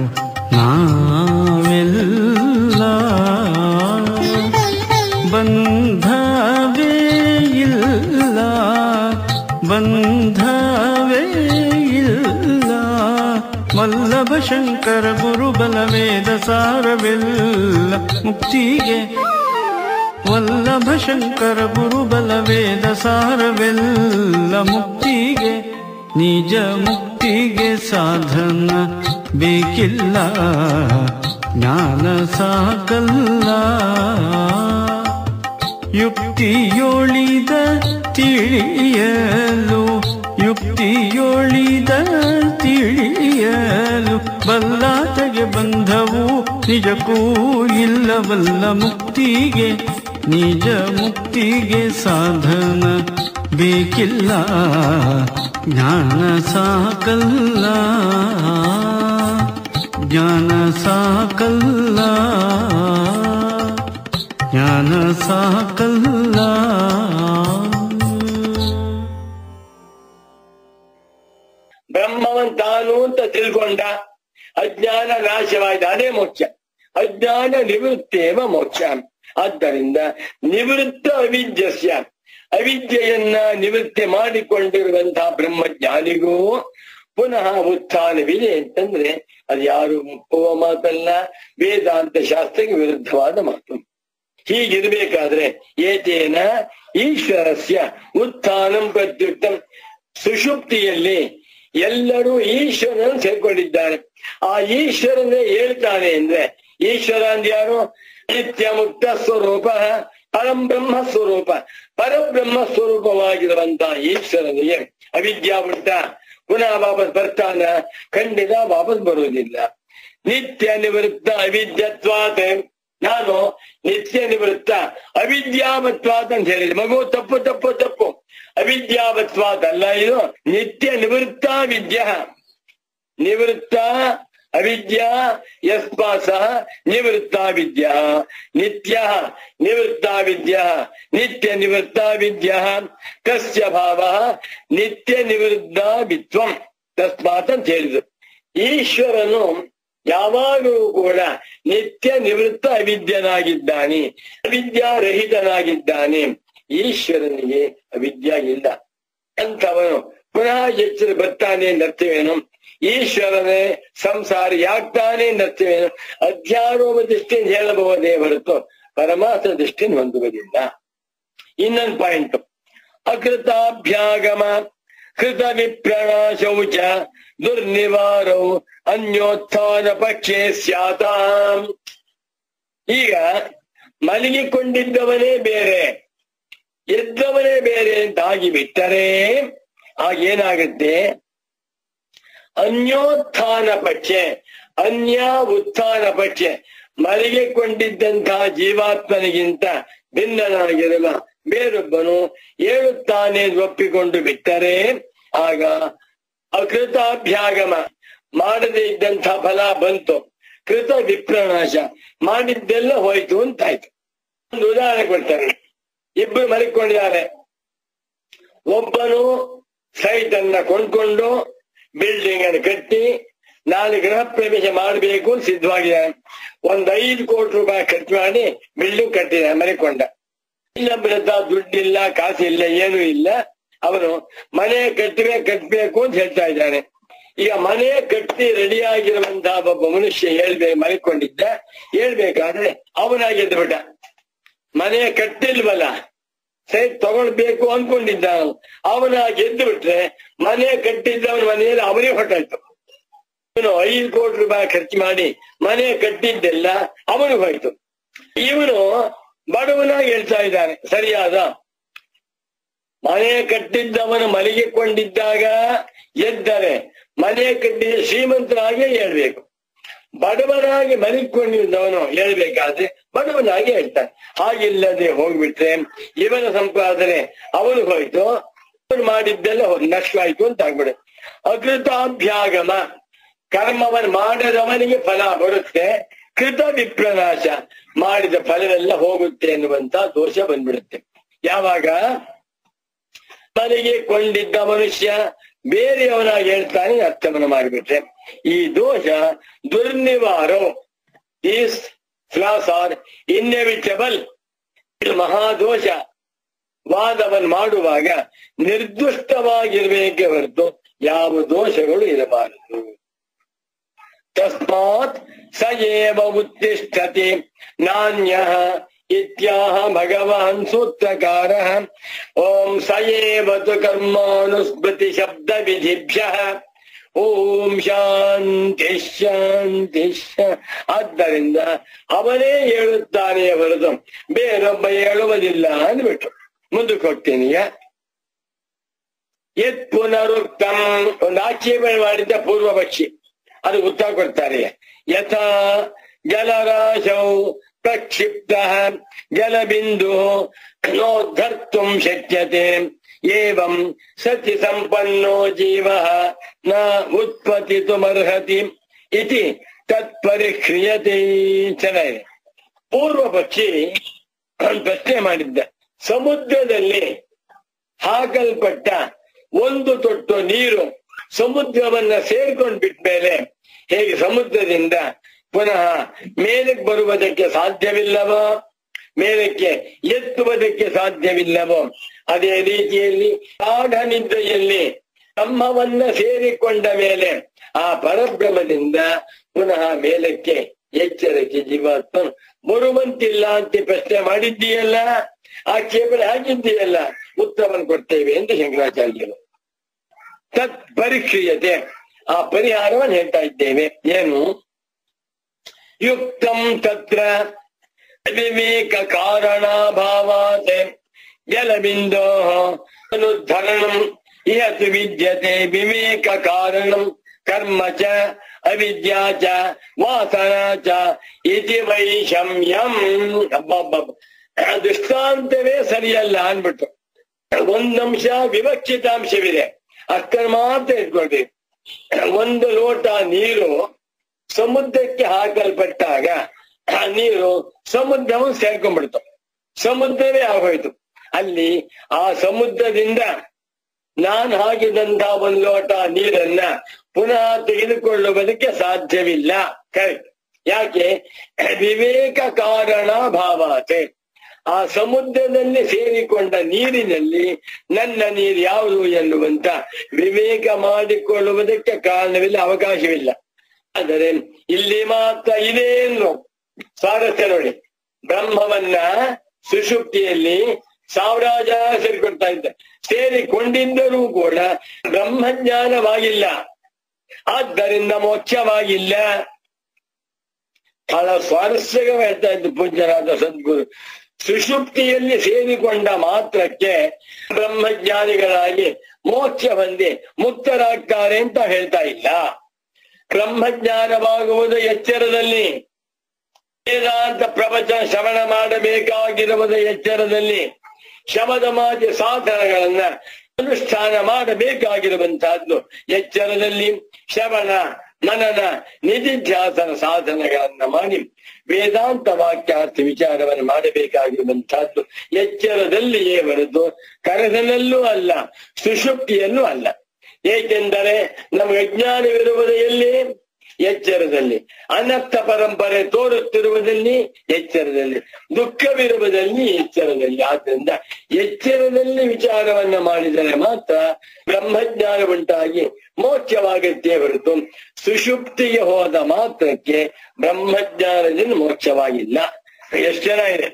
ನಾವೆಲ್ಲ ಬಂಧವೇ ಇಲ್ಲ ಬಂಧವೇ ಇಲ್ಲ ವಲ್ಲಭ ಶಂಕರ ಗುರುಬಲ ವೇದ ಸಾರವೆಲ್ಲ ಮುಕ್ತಿಗೆ ವಲ್ಲಭ ಶಂಕರ ಗುರುಬಲ ವೇದ ಸಾರವೆಲ್ಲ ಮುಕ್ತಿಗೆ ನಿಜ ಮುಕ್ತಿಗೆ ಸಾಧನ ಬೇಕಿಲ್ಲ ಜ್ಞಾನ ಸಾಕಲ್ಲ ಯುಕ್ತಿಯೊಳಿದ ತಿಳಿಯಲು ಯುಕ್ತಿಯೊಳಿದ ತಿಳಿಯಲು ಬಲ್ಲಾತಗೆ ಬಂಧವು ನಿಜಕ್ಕೂ ಇಲ್ಲವಲ್ಲ ಮುಕ್ತಿಗೆ ನಿಜ ಮುಕ್ತಿಗೆ ಸಾಧನ ಬೇಕಿಲ್ಲ ಜ್ಞಾನ ಸಾಕಲ್ಲ ಜ್ಞಾನ ಸಾಕಲ್ಲ ಜ್ಞಾನ ಸಾಕಲ್ಲ ಬ್ರಹ್ಮವನ್ ತಾನು ಅಂತ ತಿಳ್ಕೊಂಡ ಅಜ್ಞಾನ ನಾಶವಾದ ಅದೇ ಮೋಕ್ಷ ಅಜ್ಞಾನ ನಿವೃತ್ತೇವ ಮೋಕ್ಷ ಆದ್ದರಿಂದ ನಿವೃತ್ತ ಅವಿದ್ಯಸ್ಯ ಅವಿದ್ಯೆಯನ್ನ ನಿವೃತ್ತಿ ಮಾಡಿಕೊಂಡಿರುವಂತಹ ಬ್ರಹ್ಮಜ್ಞಾನಿಗೂ ಪುನಃ ಉತ್ಥಾನವಿದೆ ಅಂತಂದ್ರೆ ಅದು ಯಾರು ಒಪ್ಪುವ ಮಾತಲ್ಲ ವೇದಾಂತ ಶಾಸ್ತ್ರಕ್ಕೆ ವಿರುದ್ಧವಾದ ಮಾತು ಹೀಗಿರ್ಬೇಕಾದ್ರೆ ಏತೇನ ಈಶ್ವರಸ್ಯ ಉತ್ಥಾನಂ ಪ್ರತ್ಯುಕ್ತಂ ಸುಷುಪ್ತಿಯಲ್ಲಿ ಎಲ್ಲರೂ ಈಶ್ವರನ ಸೇರ್ಕೊಂಡಿದ್ದಾರೆ ಆ ಈಶ್ವರನೇ ಹೇಳ್ತಾನೆ ಅಂದ್ರೆ ಈಶ್ವರ ಅಂದ್ರೆ ಯಾರು ನಿತ್ಯ ಮುಕ್ತ ಸ್ವರೂಪ ಪರಂ ಬ್ರಹ್ಮ ಸ್ವರೂಪ ಪರಬ್ರಹ್ಮ ಸ್ವರೂಪವಾಗಿರುವಂತಹ ಈಶ್ವರನಿಗೆ ಅವಿದ್ಯಾವೃತ್ತ ಪುನಃ ವಾಪಸ್ ಬರ್ತಾನ ಖಂಡಿತ ವಾಪಸ್ ಬರುವುದಿಲ್ಲ ನಿತ್ಯ ನಿವೃತ್ತ ಅವಿದ್ಯತ್ವಾತ್ ನಾನು ನಿತ್ಯ ನಿವೃತ್ತ ಅವಿದ್ಯಾವತ್ವಾತ್ ಅಂತ ಹೇಳಿದೆ ಮಗು ತಪ್ಪು ತಪ್ಪು ತಪ್ಪು ಅವಿದ್ಯಾವತ್ವಾತ್ ಅಲ್ಲ ಇದು ನಿತ್ಯ ನಿವೃತ್ತ ವಿದ್ಯ ನಿವೃತ್ತ ಅವಿದ್ಯಾ ಯಸ್ಮಾ ಸಹ ನಿವೃತ್ತ ವಿದ್ಯ ನಿತ್ಯ ನಿವೃತ್ತ ವಿದ್ಯ ನಿತ್ಯ ನಿವೃತ್ತ ವಿದ್ಯ ಕಸ್ಯ ಭಾವ ನಿತ್ಯ ನಿವೃತ್ತ ವಿತ್ವಂ ತಸ್ಮಾತ್ ಅಂತ ಹೇಳಿದ್ರು ಈಶ್ವರನು ಯಾವಾಗಲೂ ಕೂಡ ನಿತ್ಯ ನಿವೃತ್ತ ಅವಿದ್ಯನಾಗಿದ್ದಾನೆ ಅವಿದ್ಯಾರಹಿತನಾಗಿದ್ದಾನೆ ಈಶ್ವರನಿಗೆ ಅವಿದ್ಯ ಇಲ್ಲ ಅಂತವನು ಪುನಃ ಎಚ್ಚರ ಬರ್ತಾನೆ ನರ್ತವೇನು ಈಶ್ವರನೇ ಸಂಸಾರಿಯಾಗ್ತಾನೆ ನರ್ತವೇನು ಅಧ್ಯಾರೋಪ ದೃಷ್ಟಿಯಿಂದ ಹೇಳಬಹುದೇ ಹೊರತು ಪರಮಾತ್ಮ ದೃಷ್ಟಿಯಿಂದ ಹೊಂದುವುದಿಲ್ಲ ಇನ್ನೊಂದು ಪಾಯಿಂಟ್ ಅಕೃತಾಭ್ಯಾಗಮ ಕೃತ ವಿಪ್ರಣಾಶೌ ಚ ದುರ್ನಿವಾರೌ ಅನ್ಯೋತ್ಥಾನ ಪಕ್ಷೇ ಸ್ಯಾತಾಂ ಈಗ ಮಲಗಿಕೊಂಡಿದ್ದವನೇ ಬೇರೆ ಎದ್ದವನೇ ಬೇರೆ ಅಂತ ಆಗಿ ಬಿಟ್ಟರೆ ಆಗೇನಾಗುತ್ತೆ ಅನ್ಯೋತ್ಥಾನ ಪಕ್ಷೆ ಅನ್ಯ ಉತ್ಥಾನ ಪಕ್ಷೆ ಮಲಗಿಕೊಂಡಿದ್ದಂತಹ ಜೀವಾತ್ಮನಿಗಿಂತ ಭಿನ್ನನಾಗಿರುವ ಬೇರೊಬ್ಬನು ಏಳುತ್ತಾನೆ ಎಂದು ಒಪ್ಪಿಕೊಂಡು ಬಿಟ್ಟರೆ ಆಗ ಅಕೃತಾಭ್ಯಾಗಮ ಮಾಡದೇ ಇದ್ದಂಥ ಫಲ ಬಂತು ಕೃತ ವಿಪ್ರನಾಶ ಮಾಡಿದ್ದೆಲ್ಲ ಹೋಯ್ತು ಅಂತಾಯ್ತು ಒಂದು ಉದಾಹರಣೆ ಕೊಡ್ತಾರೆ ಇಬ್ಬರು ಮಲಿಕೊಂಡಿದ್ದಾರೆ ಒಬ್ಬನು ಸೈಟ್ ಅನ್ನ ಕೊಂಡ್ಕೊಂಡು ಬಿಲ್ಡಿಂಗ್ ಅನ್ನು ಕಟ್ಟಿ ನಾನು ಗೃಹ ಪ್ರವೇಶ ಮಾಡಬೇಕು ಅಂತ ಸಿದ್ಧವಾಗಿದ್ದಾನೆ ಒಂದ್ ಐದು ಕೋಟಿ ರೂಪಾಯಿ ಖರ್ಚು ಮಾಡಿ ಬಿಲ್ಡಿಂಗ್ ಕಟ್ಟಿದ್ದಾನೆ ಮಲಿಕೊಂಡ ಇನ್ನೊಬ್ಬರ ಹತ್ರ ದುಡ್ಡಿಲ್ಲ ಕಾಸಿಲ್ಲ ಏನೂ ಇಲ್ಲ ಅವನು ಮನೆ ಕಟ್ಟಬೇಕು ಕಟ್ಟಬೇಕು ಅಂತ ಹೇಳ್ತಾ ಇದ್ದಾನೆ ಈಗ ಮನೆ ಕಟ್ಟಿ ರೆಡಿ ಆಗಿರುವಂತಹ ಒಬ್ಬ ಮನುಷ್ಯ ಹೇಳ್ಬೇಕು ಮಲಿಕೊಂಡಿದ್ದ ಹೇಳ್ಬೇಕಾದ್ರೆ ಅವನಾಗಿ ಎದ್ದು ಬಿಟ್ಟ ಮನೆ ಕಟ್ಟಿಲ್ವಲ್ಲ ಸೈಟ್ ತಗೊಳ್ಬೇಕು ಅನ್ಕೊಂಡಿದ್ದ ಅವನು ಅವನಾಗಿ ಎದ್ದು ಬಿಟ್ರೆ ಮನೆ ಕಟ್ಟಿದ್ದವನ ಮನೆಯಲ್ಲಿ ಅವನೇ ಹೊಟ್ಟಾಯ್ತು ಇವನು ಐದು ಕೋಟಿ ರೂಪಾಯಿ ಖರ್ಚು ಮಾಡಿ ಮನೆ ಕಟ್ಟಿದ್ದೆಲ್ಲ ಅವನಿಗೆ ಹೋಯ್ತು ಇವನು ಬಡವನಾಗಿ ಹೇಳ್ತಾ ಇದ್ದಾನೆ ಸರಿಯಾದ ಮನೆ ಕಟ್ಟಿದ್ದವನು ಮಲಗಿಕೊಂಡಿದ್ದಾಗ ಎದ್ದರೆ ಮನೆ ಕಟ್ಟಿದ ಶ್ರೀಮಂತನಾಗಿ ಹೇಳ್ಬೇಕು ಬಡವನಾಗಿ ಮಲಗಿಕೊಂಡಿದ್ದವನು ಹೇಳ್ಬೇಕಾದ್ರೆ ಬಡವನಾಗಿ ಹೇಳ್ತಾನೆ ಹಾಗಿಲ್ಲದೆ ಹೋಗ್ಬಿಟ್ರೆ ಇವನ ಸಂಪಾದನೆ ಅವನು ಹೋಯ್ತು ಅವನು ಮಾಡಿದ್ದೆಲ್ಲ ಹೋ- ನಷ್ಟವಾಯ್ತು ಅಂತ ಆಗ್ಬಿಡುತ್ತೆ ಅಕೃತಾಭ್ಯಾಗಮ ಕರ್ಮವನ್ನು ಮಾಡದವನಿಗೆ ಫಲ ಬರುತ್ತೆ ಕೃತ ವಿಪ್ರನಾಶ ಮಾಡಿದ ಫಲವೆಲ್ಲ ಹೋಗುತ್ತೆ ಎನ್ನುವಂತ ದೋಷ ಬಂದ್ಬಿಡುತ್ತೆ ಯಾವಾಗ ಮನೆಗೆ ಕೊಂಡಿದ್ದ ಮನುಷ್ಯ ಬೇರೆಯವನಾಗಿ ಹೇಳ್ತಾನೆ ಅರ್ಥವನ್ನು ಮಾಡಿಬಿಟ್ರೆ ಈ ದೋಷ ದುರ್ನಿವಾರೋ ಈಸ್ ಫ್ಲಾಸ್ ಆರ್ ಇನ್ನೆವಿಟಬಲ್ ಇದು ಮಹಾದೋಷ ವಾದವನ್ನು ಮಾಡುವಾಗ ನಿರ್ದುಷ್ಟವಾಗಿರ್ಬೇಕೆ ಹೊರತು ಯಾವ ದೋಷಗಳು ಇರಬಾರದು ತಸ್ಮಾತ್ ಸ ಏವ ಉತ್ತಿಷ್ಠತಿ ನಾಣ್ಯ ಇತ್ಯಾಹ ಭಗವಾನ್ ಸೂತ್ರಕಾರ ಓಂ ಸ ಏವ ತು ಕರ್ಮಾನುಸ್ಮೃತಿ ಶಬ್ದ ವಿಧಿಭ್ಯ ಓಂ ಶಾಂತಿ ಶಾಂತಿ ಶಾ- ಆದ್ದರಿಂದ ಅವನೇ ಹೇಳುತ್ತಾನೆ ಹೊರತು ಬೇರೊಬ್ಬ ಹೇಳುವುದಿಲ್ಲ ಅಂದ್ಬಿಟ್ಟು ಮುಂದಕ್ಕೆ ಹೋಗ್ತೀನಿ ಈಗ ಯತ್ ಪುನರುಕ್ತಂ ಒಂದು ಆಕ್ಷೇಪಣೆ ಮಾಡಿದ್ದ ಪೂರ್ವ ಪಕ್ಷಿ ಅದು ಉತ್ತರ ಕೊಡ್ತಾರೆ ಯಥಾ ಜಲರಾಶೌ ಪ್ರಕ್ಷಿಪ್ತ ಜಲಬಿಂದು ನೋದ್ಧರ್ತುಂ ಶಕ್ಯತೆ ಏವಂ ಸತಿ ಸಂಪನ್ನೋ ಜೀವ ನ ಉತ್ಪತ್ತಿತುಮರ್ಹತಿ ಇತಿ ತತ್ಪರಿಕ್ರಿಯತೆ ಚೆನ್ನಾಗಿದೆ ಪೂರ್ವ ಪಕ್ಷಿ ಒಂದು ಪ್ರಶ್ನೆ ಮಾಡಿದ್ದ ಸಮುದ್ರದಲ್ಲಿ ಹಾಕಲ್ಪಟ್ಟ ಒಂದು ತೊಟ್ಟು ನೀರು ಸಮುದ್ರವನ್ನ ಸೇರ್ಕೊಂಡು ಬಿಟ್ಮೇಲೆ ಹೇಗೆ ಸಮುದ್ರದಿಂದ ಪುನಃ ಮೇಲಕ್ಕೆ ಬರುವುದಕ್ಕೆ ಸಾಧ್ಯವಿಲ್ಲವೋ ಮೇಲಕ್ಕೆ ಎತ್ತುವುದಕ್ಕೆ ಸಾಧ್ಯವಿಲ್ಲವೋ ಅದೇ ರೀತಿಯಲ್ಲಿ ಗಾಢ ನಿದ್ರೆಯಲ್ಲಿ ಬ್ರಹ್ಮವನ್ನ ಸೇರಿಕೊಂಡ ಮೇಲೆ ಆ ಪರಬ್ರಹ್ಮದಿಂದ ಪುನಃ ಮೇಲಕ್ಕೆ ಎಚ್ಚರಕ್ಕೆ ಜೀವಾತ್ಮ ಬರುವಂತಿಲ್ಲ ಅಂತ ಪ್ರಶ್ನೆ ಮಾಡಿದ್ದೀಯಲ್ಲ ಆ ಕ್ಷೇಪಣೆ ಹಾಕಿದ್ದೀಯಲ್ಲ ಉತ್ತರವನ್ನು ಕೊಡ್ತೇವೆ ಎಂದು ಶಂಕರಾಚಾರ್ಯರು ತತ್ ಪರೀಕ್ಷೀಯತೆ ಆ ಪರಿಹಾರವನ್ನು ಹೇಳ್ತಾ ಇದ್ದೇವೆ ಏನು ಯುಕ್ತಂ ತತ್ರ ವಿವೇಕ ಕಾರಣಾಭಾವಾತ್ ಜಲಬಿಂದೋ ಅನುದ್ಧರಣಂ ಇಹತು ವಿದ್ಯತೆ ವಿವೇಕ ಕಾರಣಂ ಕರ್ಮ ಚ ಅವಿದ್ಯಾ ಚ ವಾಸನಾ ಚ ಇತಿ ವೈಷಮ್ಯಂ ಅಬ್ಬಬ್ಬಬ್ಬ. ದೃಷ್ಟಾಂತವೇ ಸರಿಯಲ್ಲ ಅನ್ಬಿಟ್ಟು ಒಂದಂಶ ವಿವಕ್ಷಿತಾಂಶವಿದೆ ಅಷ್ಟನ್ನು ಮಾತ್ರ ಇಟ್ಕೊಳ್ರಿ ಒಂದು ಲೋಟ ನೀರು ಸಮುದ್ರಕ್ಕೆ ಹಾಕಲ್ಪಟ್ಟಾಗ ಆ ನೀರು ಸಮುದ್ರವನ್ನು ಸೇರ್ಕೊಂಡ್ಬಿಡ್ತು ಸಮುದ್ರವೇ ಆಗೋಯ್ತು ಅಲ್ಲಿ ಆ ಸಮುದ್ರದಿಂದ ನಾನು ಹಾಕಿದಂತ ಒಂದು ಲೋಟ ನೀರನ್ನ ಪುನಃ ತೆಗೆದುಕೊಳ್ಳುವುದಕ್ಕೆ ಸಾಧ್ಯವಿಲ್ಲ ಕರೆಕ್ಟ್ ಯಾಕೆ ವಿವೇಕ ಕಾರಣ ಭಾವಾತೆ ಆ ಸಮುದ್ರದಲ್ಲಿ ಸೇರಿಕೊಂಡ ನೀರಿನಲ್ಲಿ ನನ್ನ ನೀರು ಯಾವುದು ಎನ್ನುವಂತ ವಿವೇಕ ಮಾಡಿಕೊಳ್ಳುವುದಕ್ಕೆ ಕಾರಣವಿಲ್ಲ ಅವಕಾಶವಿಲ್ಲ ಆದರೆ ಇಲ್ಲಿ ಮಾತ್ರ ಇದೆ ಎಂದು ಸ್ವಾರಸ್ಯ ನೋಡಿ ಬ್ರಹ್ಮವನ್ನ ಸುಷುಪ್ತಿಯಲ್ಲಿ ಸಾವಿರಾರು ಜನ ಸೇರಿಕೊಳ್ತಾ ಇದ್ದ ಸೇರಿಕೊಂಡಿದ್ದರೂ ಕೂಡ ಬ್ರಹ್ಮಜ್ಞಾನವಾಗಿಲ್ಲ ಆದ್ದರಿಂದ ಮೋಕ್ಷವಾಗಿಲ್ಲ ಬಹಳ ಸ್ವಾರಸ್ಯವ ಹೇಳ್ತಾ ಇದ್ದು ಪೂಜ್ಯರಾದ ಸದ್ಗುರು ಸುಷುಪ್ತಿಯಲ್ಲಿ ಸೇರಿಕೊಂಡ ಮಾತ್ರಕ್ಕೆ ಬ್ರಹ್ಮಜ್ಞಾನಿಗಳಾಗಿ ಮೋಕ್ಷ ಹೊಂದಿ ಮುಕ್ತರಾಗ್ತಾರೆ ಅಂತ ಹೇಳ್ತಾ ಇಲ್ಲ ಬ್ರಹ್ಮಜ್ಞಾನವಾಗುವುದು ಎಚ್ಚರದಲ್ಲಿ ವೇದಾಂತ ಪ್ರವಚನ ಶ್ರವಣ ಮಾಡಬೇಕಾಗಿರುವುದು ಎಚ್ಚರದಲ್ಲಿ ಶಮದಮಾದಿ ಸಾಧನಗಳನ್ನ ಅನುಷ್ಠಾನ ಮಾಡಬೇಕಾಗಿರುವಂತಹದ್ದು ಎಚ್ಚರದಲ್ಲಿ ಶ್ರವಣ ಮನನ ನಿಧಿಧ್ಯಾಸನ ಸಾಧನಗಳನ್ನ ಮಾಡಿ ವೇದಾಂತ ವಾಕ್ಯಾರ್ಥ ವಿಚಾರವನ್ನು ಮಾಡಬೇಕಾಗಿರುವಂತಹದ್ದು ಎಚ್ಚರದಲ್ಲಿಯೇ ಹೊರತು ಕನಸಿನಲ್ಲೂ ಅಲ್ಲ ಸುಷುಪ್ತಿಯಲ್ಲೂ ಅಲ್ಲ ಏಕೆಂದರೆ ನಮಗೆ ಅಜ್ಞಾನವಿರುವುದು ಎಲ್ಲಿ ಎಚ್ಚರದಲ್ಲಿ ಅನರ್ಥ ಪರಂಪರೆ ತೋರುತ್ತಿರುವುದಲ್ಲಿ ಎಚ್ಚರದಲ್ಲಿ ದುಃಖವಿರುವುದಲ್ಲಿ ಎಚ್ಚರದಲ್ಲಿ ಆದ್ರಿಂದ ಎಚ್ಚರದಲ್ಲಿ ವಿಚಾರವನ್ನ ಮಾಡಿದರೆ ಮಾತ್ರ ಬ್ರಹ್ಮಜ್ಞಾನ ಉಂಟಾಗಿ ಮೋಕ್ಷವಾಗತ್ತೇ ಹೊರತು ಸುಷುಪ್ತಿಗೆ ಹೋದ ಮಾತ್ರಕ್ಕೆ ಬ್ರಹ್ಮಜ್ಞಾನದಿಂದ ಮೋಕ್ಷವಾಗಿಲ್ಲ ಎಷ್ಟು ಜನ ಇದೆ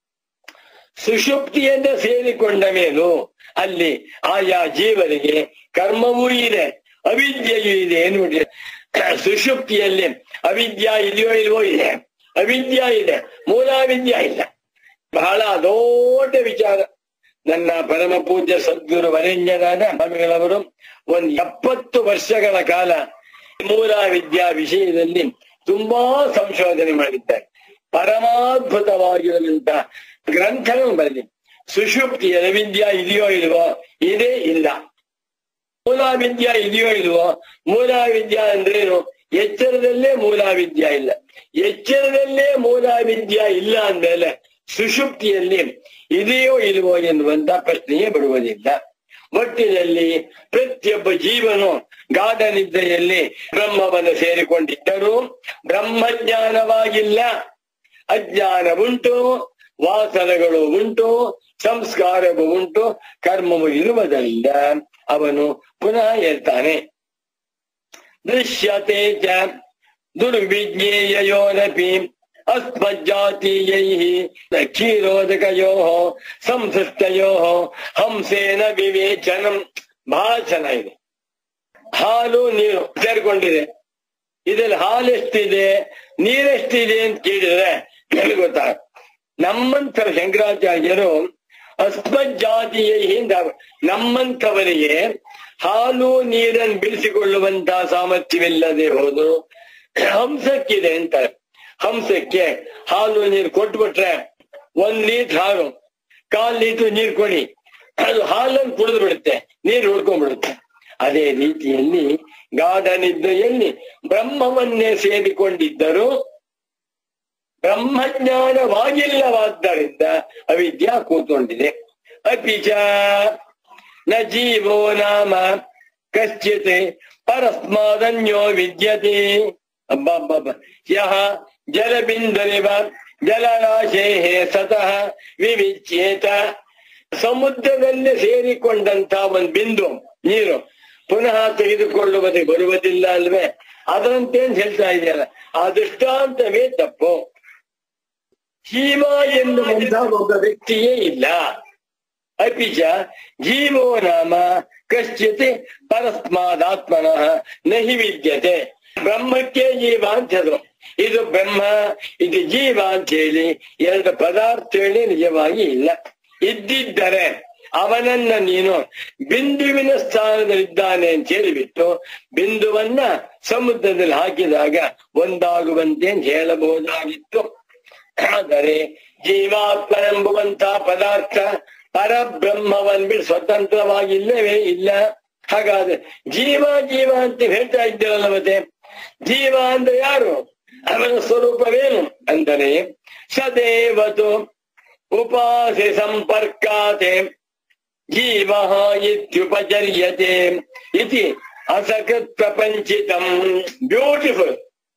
ಸುಷುಪ್ತಿಯನ್ನ ಸೇರಿಕೊಂಡ ಮೇಲೂ ಅಲ್ಲಿ ಆಯಾ ಜೀವರಿಗೆ ಕರ್ಮವೂ ಇದೆ ಅವಿದ್ಯೆಯೂ ಇದೆ ಏನು ಸುಷುಪ್ತಿಯಲ್ಲಿ ಅವಿದ್ಯಾ ಇದೆಯೋ ಇಲ್ವೋ ಇದೆ ಅವಿದ್ಯಾ ಇದೆ ಮೂಲಾವಿದ್ಯಾ ಇಲ್ಲ ಬಹಳ ದೊಡ್ಡ ವಿಚಾರ ನನ್ನ ಪರಮ ಪೂಜ್ಯ ಸದ್ಗುರು ವರೇಣ್ಯರಾದ ಸ್ವಾಮಿಗಳವರು ಒಂದ್ ಎಪ್ಪತ್ತು ವರ್ಷಗಳ ಕಾಲ ಮೂಲಾವಿದ್ಯಾ ವಿಷಯದಲ್ಲಿ ತುಂಬಾ ಸಂಶೋಧನೆ ಮಾಡಿದ್ದಾರೆ ಪರಮಾದ್ಭುತವಾಗಿರುವಂತ ಗ್ರಂಥಗಳನ್ನು ಬರಲಿ ಸುಷುಪ್ತಿ ವಿದ್ಯಾ ಇದೆಯೋ ಇಲ್ವೋ ಇದೇ ಇಲ್ಲ ಮೂಲಾವಿದ್ಯಾ ಇದೆಯೋ ಇಲ್ವೋ ಮೂಲಾವಿದ್ಯಾ ಅಂದ್ರೇನು ಎಚ್ಚರದಲ್ಲೇ ಮೂಲಾವಿದ್ಯಾ ಇಲ್ಲ ಎಚ್ಚರದಲ್ಲೇ ಮೂಲಾವಿದ್ಯಾ ಇಲ್ಲ ಅಂದ್ಮೇಲೆ ಸುಷುಪ್ತಿಯಲ್ಲಿ ಇದೆಯೋ ಇಲ್ವೋ ಎನ್ನುವಂತ ಪ್ರಶ್ನೆಯೇ ಬರುವುದಿಲ್ಲ ಒಟ್ಟಿನಲ್ಲಿ ಪ್ರತಿಯೊಬ್ಬ ಜೀವನು ಗಾಢ ನಿದ್ರೆಯಲ್ಲಿ ಬ್ರಹ್ಮವನ್ನು ಸೇರಿಕೊಂಡಿದ್ದರೂ ಬ್ರಹ್ಮಜ್ಞಾನವಾಗಿಲ್ಲ ಅಜ್ಞಾನ ಉಂಟು ವಾಸನೆಗಳು ಉಂಟು ಸಂಸ್ಕಾರವು ಉಂಟು ಕರ್ಮವು ಇರುವುದರಿಂದ ಅವನು ಪುನಃ ಹೇಳ್ತಾನೆ ದೃಶ್ಯತೆ ಚ ದುರ್ವಿಜ್ಞೇಯೋರಪಿ ಅಸ್ಮಜ್ಜಾತೀಯೈ ಕ್ಷೀರೋದಕಯೋ ಸಂಸೃಷ್ಟಯೋ ಹಂಸೇನ ವಿವೇಚನಂ ಬಹಳ ಚೆನ್ನಾಗಿದೆ ಹಾಲು ನೀರು ಸೇರ್ಕೊಂಡಿದೆ ಇದ್ರಲ್ಲಿ ಹಾಲು ಎಷ್ಟಿದೆ ನೀರೆಷ್ಟಿದೆ ಅಂತ ಕೇಳಿದ್ರೆ ನನಗೆ ಗೊತ್ತಾಗ ನಮ್ಮಂತ ಶಂಕರಾಚಾರ್ಯರು ಅಸ್ಮಜ್ಜಾತಿಯಿಂದ ನಮ್ಮಂಥವರಿಗೆ ಹಾಲು ನೀರನ್ನು ಬಿಡಿಸಿಕೊಳ್ಳುವಂತಹ ಸಾಮರ್ಥ್ಯವಿಲ್ಲದೆ ಹೋದ್ರು ಹಂಸಕ್ಕಿದೆ ಅಂತಾರೆ ಹಂಸಕ್ಕೆ ಹಾಲು ನೀರು ಕೊಟ್ಬಿಟ್ರೆ ಒಂದ್ ಲೀಟರ್ ಹಾಲು ಕಾಲ್ ಲೀಟರ್ ನೀರು ಕೊಡಿ ಅದು ಹಾಲನ್ನು ಕುಡಿದು ಬಿಡುತ್ತೆ ನೀರು ಉಳ್ಕೊಂಡ್ಬಿಡುತ್ತೆ ಅದೇ ರೀತಿಯಲ್ಲಿ ಗಾಢ ನಿದ್ರೆಯಲ್ಲಿ ಬ್ರಹ್ಮವನ್ನೇ ಸೇರಿಕೊಂಡಿದ್ದರು ಬ್ರಹ್ಮಜ್ಞಾನವಾಗಿಲ್ಲವಾದ್ದರಿಂದ ಅವಿದ್ಯಾ ಕೂತ್ಕೊಂಡಿದೆ ಅಪಿಚ ನ ಜೀವೋ ನಾಮ ಕಶ್ಚಿತ್ ಪರಸ್ಮಾದನ್ಯೋ ವಿದ್ಯತೆ ಅಬ್ಬಬ್ಬಬ್ಬ ಯಹ ಜಲಬಿಂದರಿವ ಜಲರಾಶೇ ಸತಃ ವಿವಿಚ್ಯೇತ ಸಮುದ್ರದಲ್ಲಿ ಸೇರಿಕೊಂಡಂತ ಒಂದು ಬಿಂದು ನೀರು ಪುನಃ ತೆಗೆದುಕೊಳ್ಳುವುದಕ್ಕೆ ಬರುವುದಿಲ್ಲ ಅಲ್ವೇ ಅದರಂತೆ ಅಂತ ಹೇಳ್ತಾ ಇದೆಯಲ್ಲ ಆ ದೃಷ್ಟಾಂತವೇ ತಪ್ಪು ಜೀವ ಎನ್ನುವಂತ ಒಬ್ಬ ವ್ಯಕ್ತಿಯೇ ಇಲ್ಲ ಅಪಿಚ ಜೀವೋ ನಾಮ ಕಶ್ಚಿತ್ ಪರಸ್ಮಾದಾತ್ಮನಃ ನಹಿ ವಿದ್ಯತೆ ಬ್ರಹ್ಮಕ್ಕೆ ಜೀವ ಅಂತ ಹೇಳಿದ್ರು ಇದು ಬ್ರಹ್ಮ ಇದು ಜೀವ ಅಂತ ಹೇಳಿ ಎರಡು ಪದಾರ್ಥಗಳೇ ನಿಜವಾಗಿ ಇಲ್ಲ ಇದ್ದಿದ್ದರೆ ಅವನನ್ನ ನೀನು ಬಿಂದುವಿನ ಸ್ಥಾನದಲ್ಲಿದ್ದಾನೆ ಅಂತ ಹೇಳಿಬಿಟ್ಟು ಬಿಂದುವನ್ನ ಸಮುದ್ರದಲ್ಲಿ ಹಾಕಿದಾಗ ಒಂದಾಗುವಂತೆ ಅಂತ ಹೇಳಬಹುದಾಗಿತ್ತು ಆದರೆ ಜೀವಾತ್ಮನೆಂಬುವಂತಹ ಪದಾರ್ಥ ಪರಬ್ರಹ್ಮವನ್ ಬಿಟ್ಟು ಸ್ವತಂತ್ರವಾಗಿಲ್ಲವೇ ಇಲ್ಲ ಹಾಗಾದ್ರೆ ಜೀವ ಜೀವ ಅಂತ ಹೇಳ್ತಾ ಇದ್ದೀರಲ್ಲ ಮತ್ತೆ ಜೀವ ಅಂದ್ರೆ ಯಾರು ಅವನ ಸ್ವರೂಪವೇನು ಅಂದರೆ ಸದೇವತು ಉಪಾಸಿ ಸಂಪರ್ಕಾತೆ ಜೀವ ಇತ್ಯುಪಚರ್ಯತೆ ಇತಿ ಅಸಕೃತ್ ಪ್ರಪಂಚಿತಂ ಬ್ಯೂಟಿಫುಲ್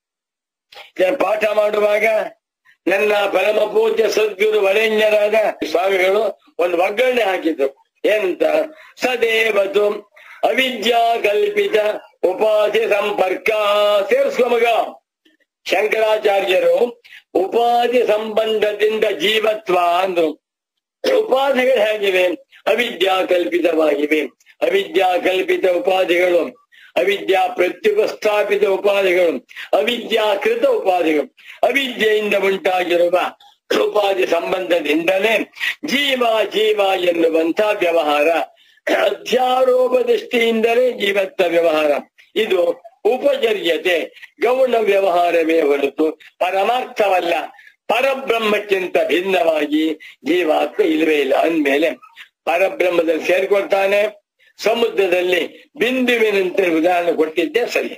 ಪಾಠ ಮಾಡುವಾಗ ನನ್ನ ಪರಮ ಪೂಜ್ಯ ಸದ್ಗುರು ವರೆಣ್ಯರಾದ ಸ್ವಾಮಿಗಳು ಒಂದು ಒಗ್ಗರಣೆ ಹಾಕಿದ್ರು ಏನಂತ ಸದೇವತು ಅವಿದ್ಯಾ ಕಲ್ಪಿತ ಉಪಾಧಿ ಸಂಪರ್ಕ ಸೇರಿಸ್ಕೊ ಮಗ ಶಂಕರಾಚಾರ್ಯರು ಉಪಾಧಿ ಸಂಬಂಧದಿಂದ ಜೀವತ್ವ ಅಂದ್ರು ಉಪಾಧಿಗಳು ಹೇಗಿವೆ ಅವಿದ್ಯಾ ಕಲ್ಪಿತವಾಗಿವೆ ಅವಿದ್ಯಾ ಕಲ್ಪಿತ ಉಪಾಧಿಗಳು ಅವಿದ್ಯಾ ಪ್ರತ್ಯುಪಸ್ಥಾಪಿತ ಉಪಾಧಿಗಳು ಅವಿದ್ಯಾಕೃತ ಉಪಾಧಿಗಳು ಅವಿದ್ಯೆಯಿಂದ ಉಂಟಾಗಿರುವ ಉಪಾಧಿ ಸಂಬಂಧದಿಂದಲೇ ಜೀವ ಜೀವ ಎನ್ನುವಂತ ವ್ಯವಹಾರ ಅಧ್ಯಾರೋಪ ದೃಷ್ಟಿಯಿಂದಲೇ ಜೀವತ್ವ ವ್ಯವಹಾರ ಇದು ಉಪಚರ್ಯತೆ ಗೌಣ ವ್ಯವಹಾರವೇ ಹೊರತು ಪರಮಾರ್ಥವಲ್ಲ ಪರಬ್ರಹ್ಮಕ್ಕಿಂತ ಭಿನ್ನವಾಗಿ ಜೀವಾತ್ಮ ಇಲ್ಲವೇ ಇಲ್ಲ ಅಂದ್ಮೇಲೆ ಪರಬ್ರಹ್ಮದಲ್ಲಿ ಸೇರ್ಕೊಳ್ತಾನೆ ಸಮುದ್ರದಲ್ಲಿ ಬಿಂದುವಿನಂತೆ ಉದಾಹರಣೆ ಕೊಟ್ಟಿದ್ದೆ ಸರಿ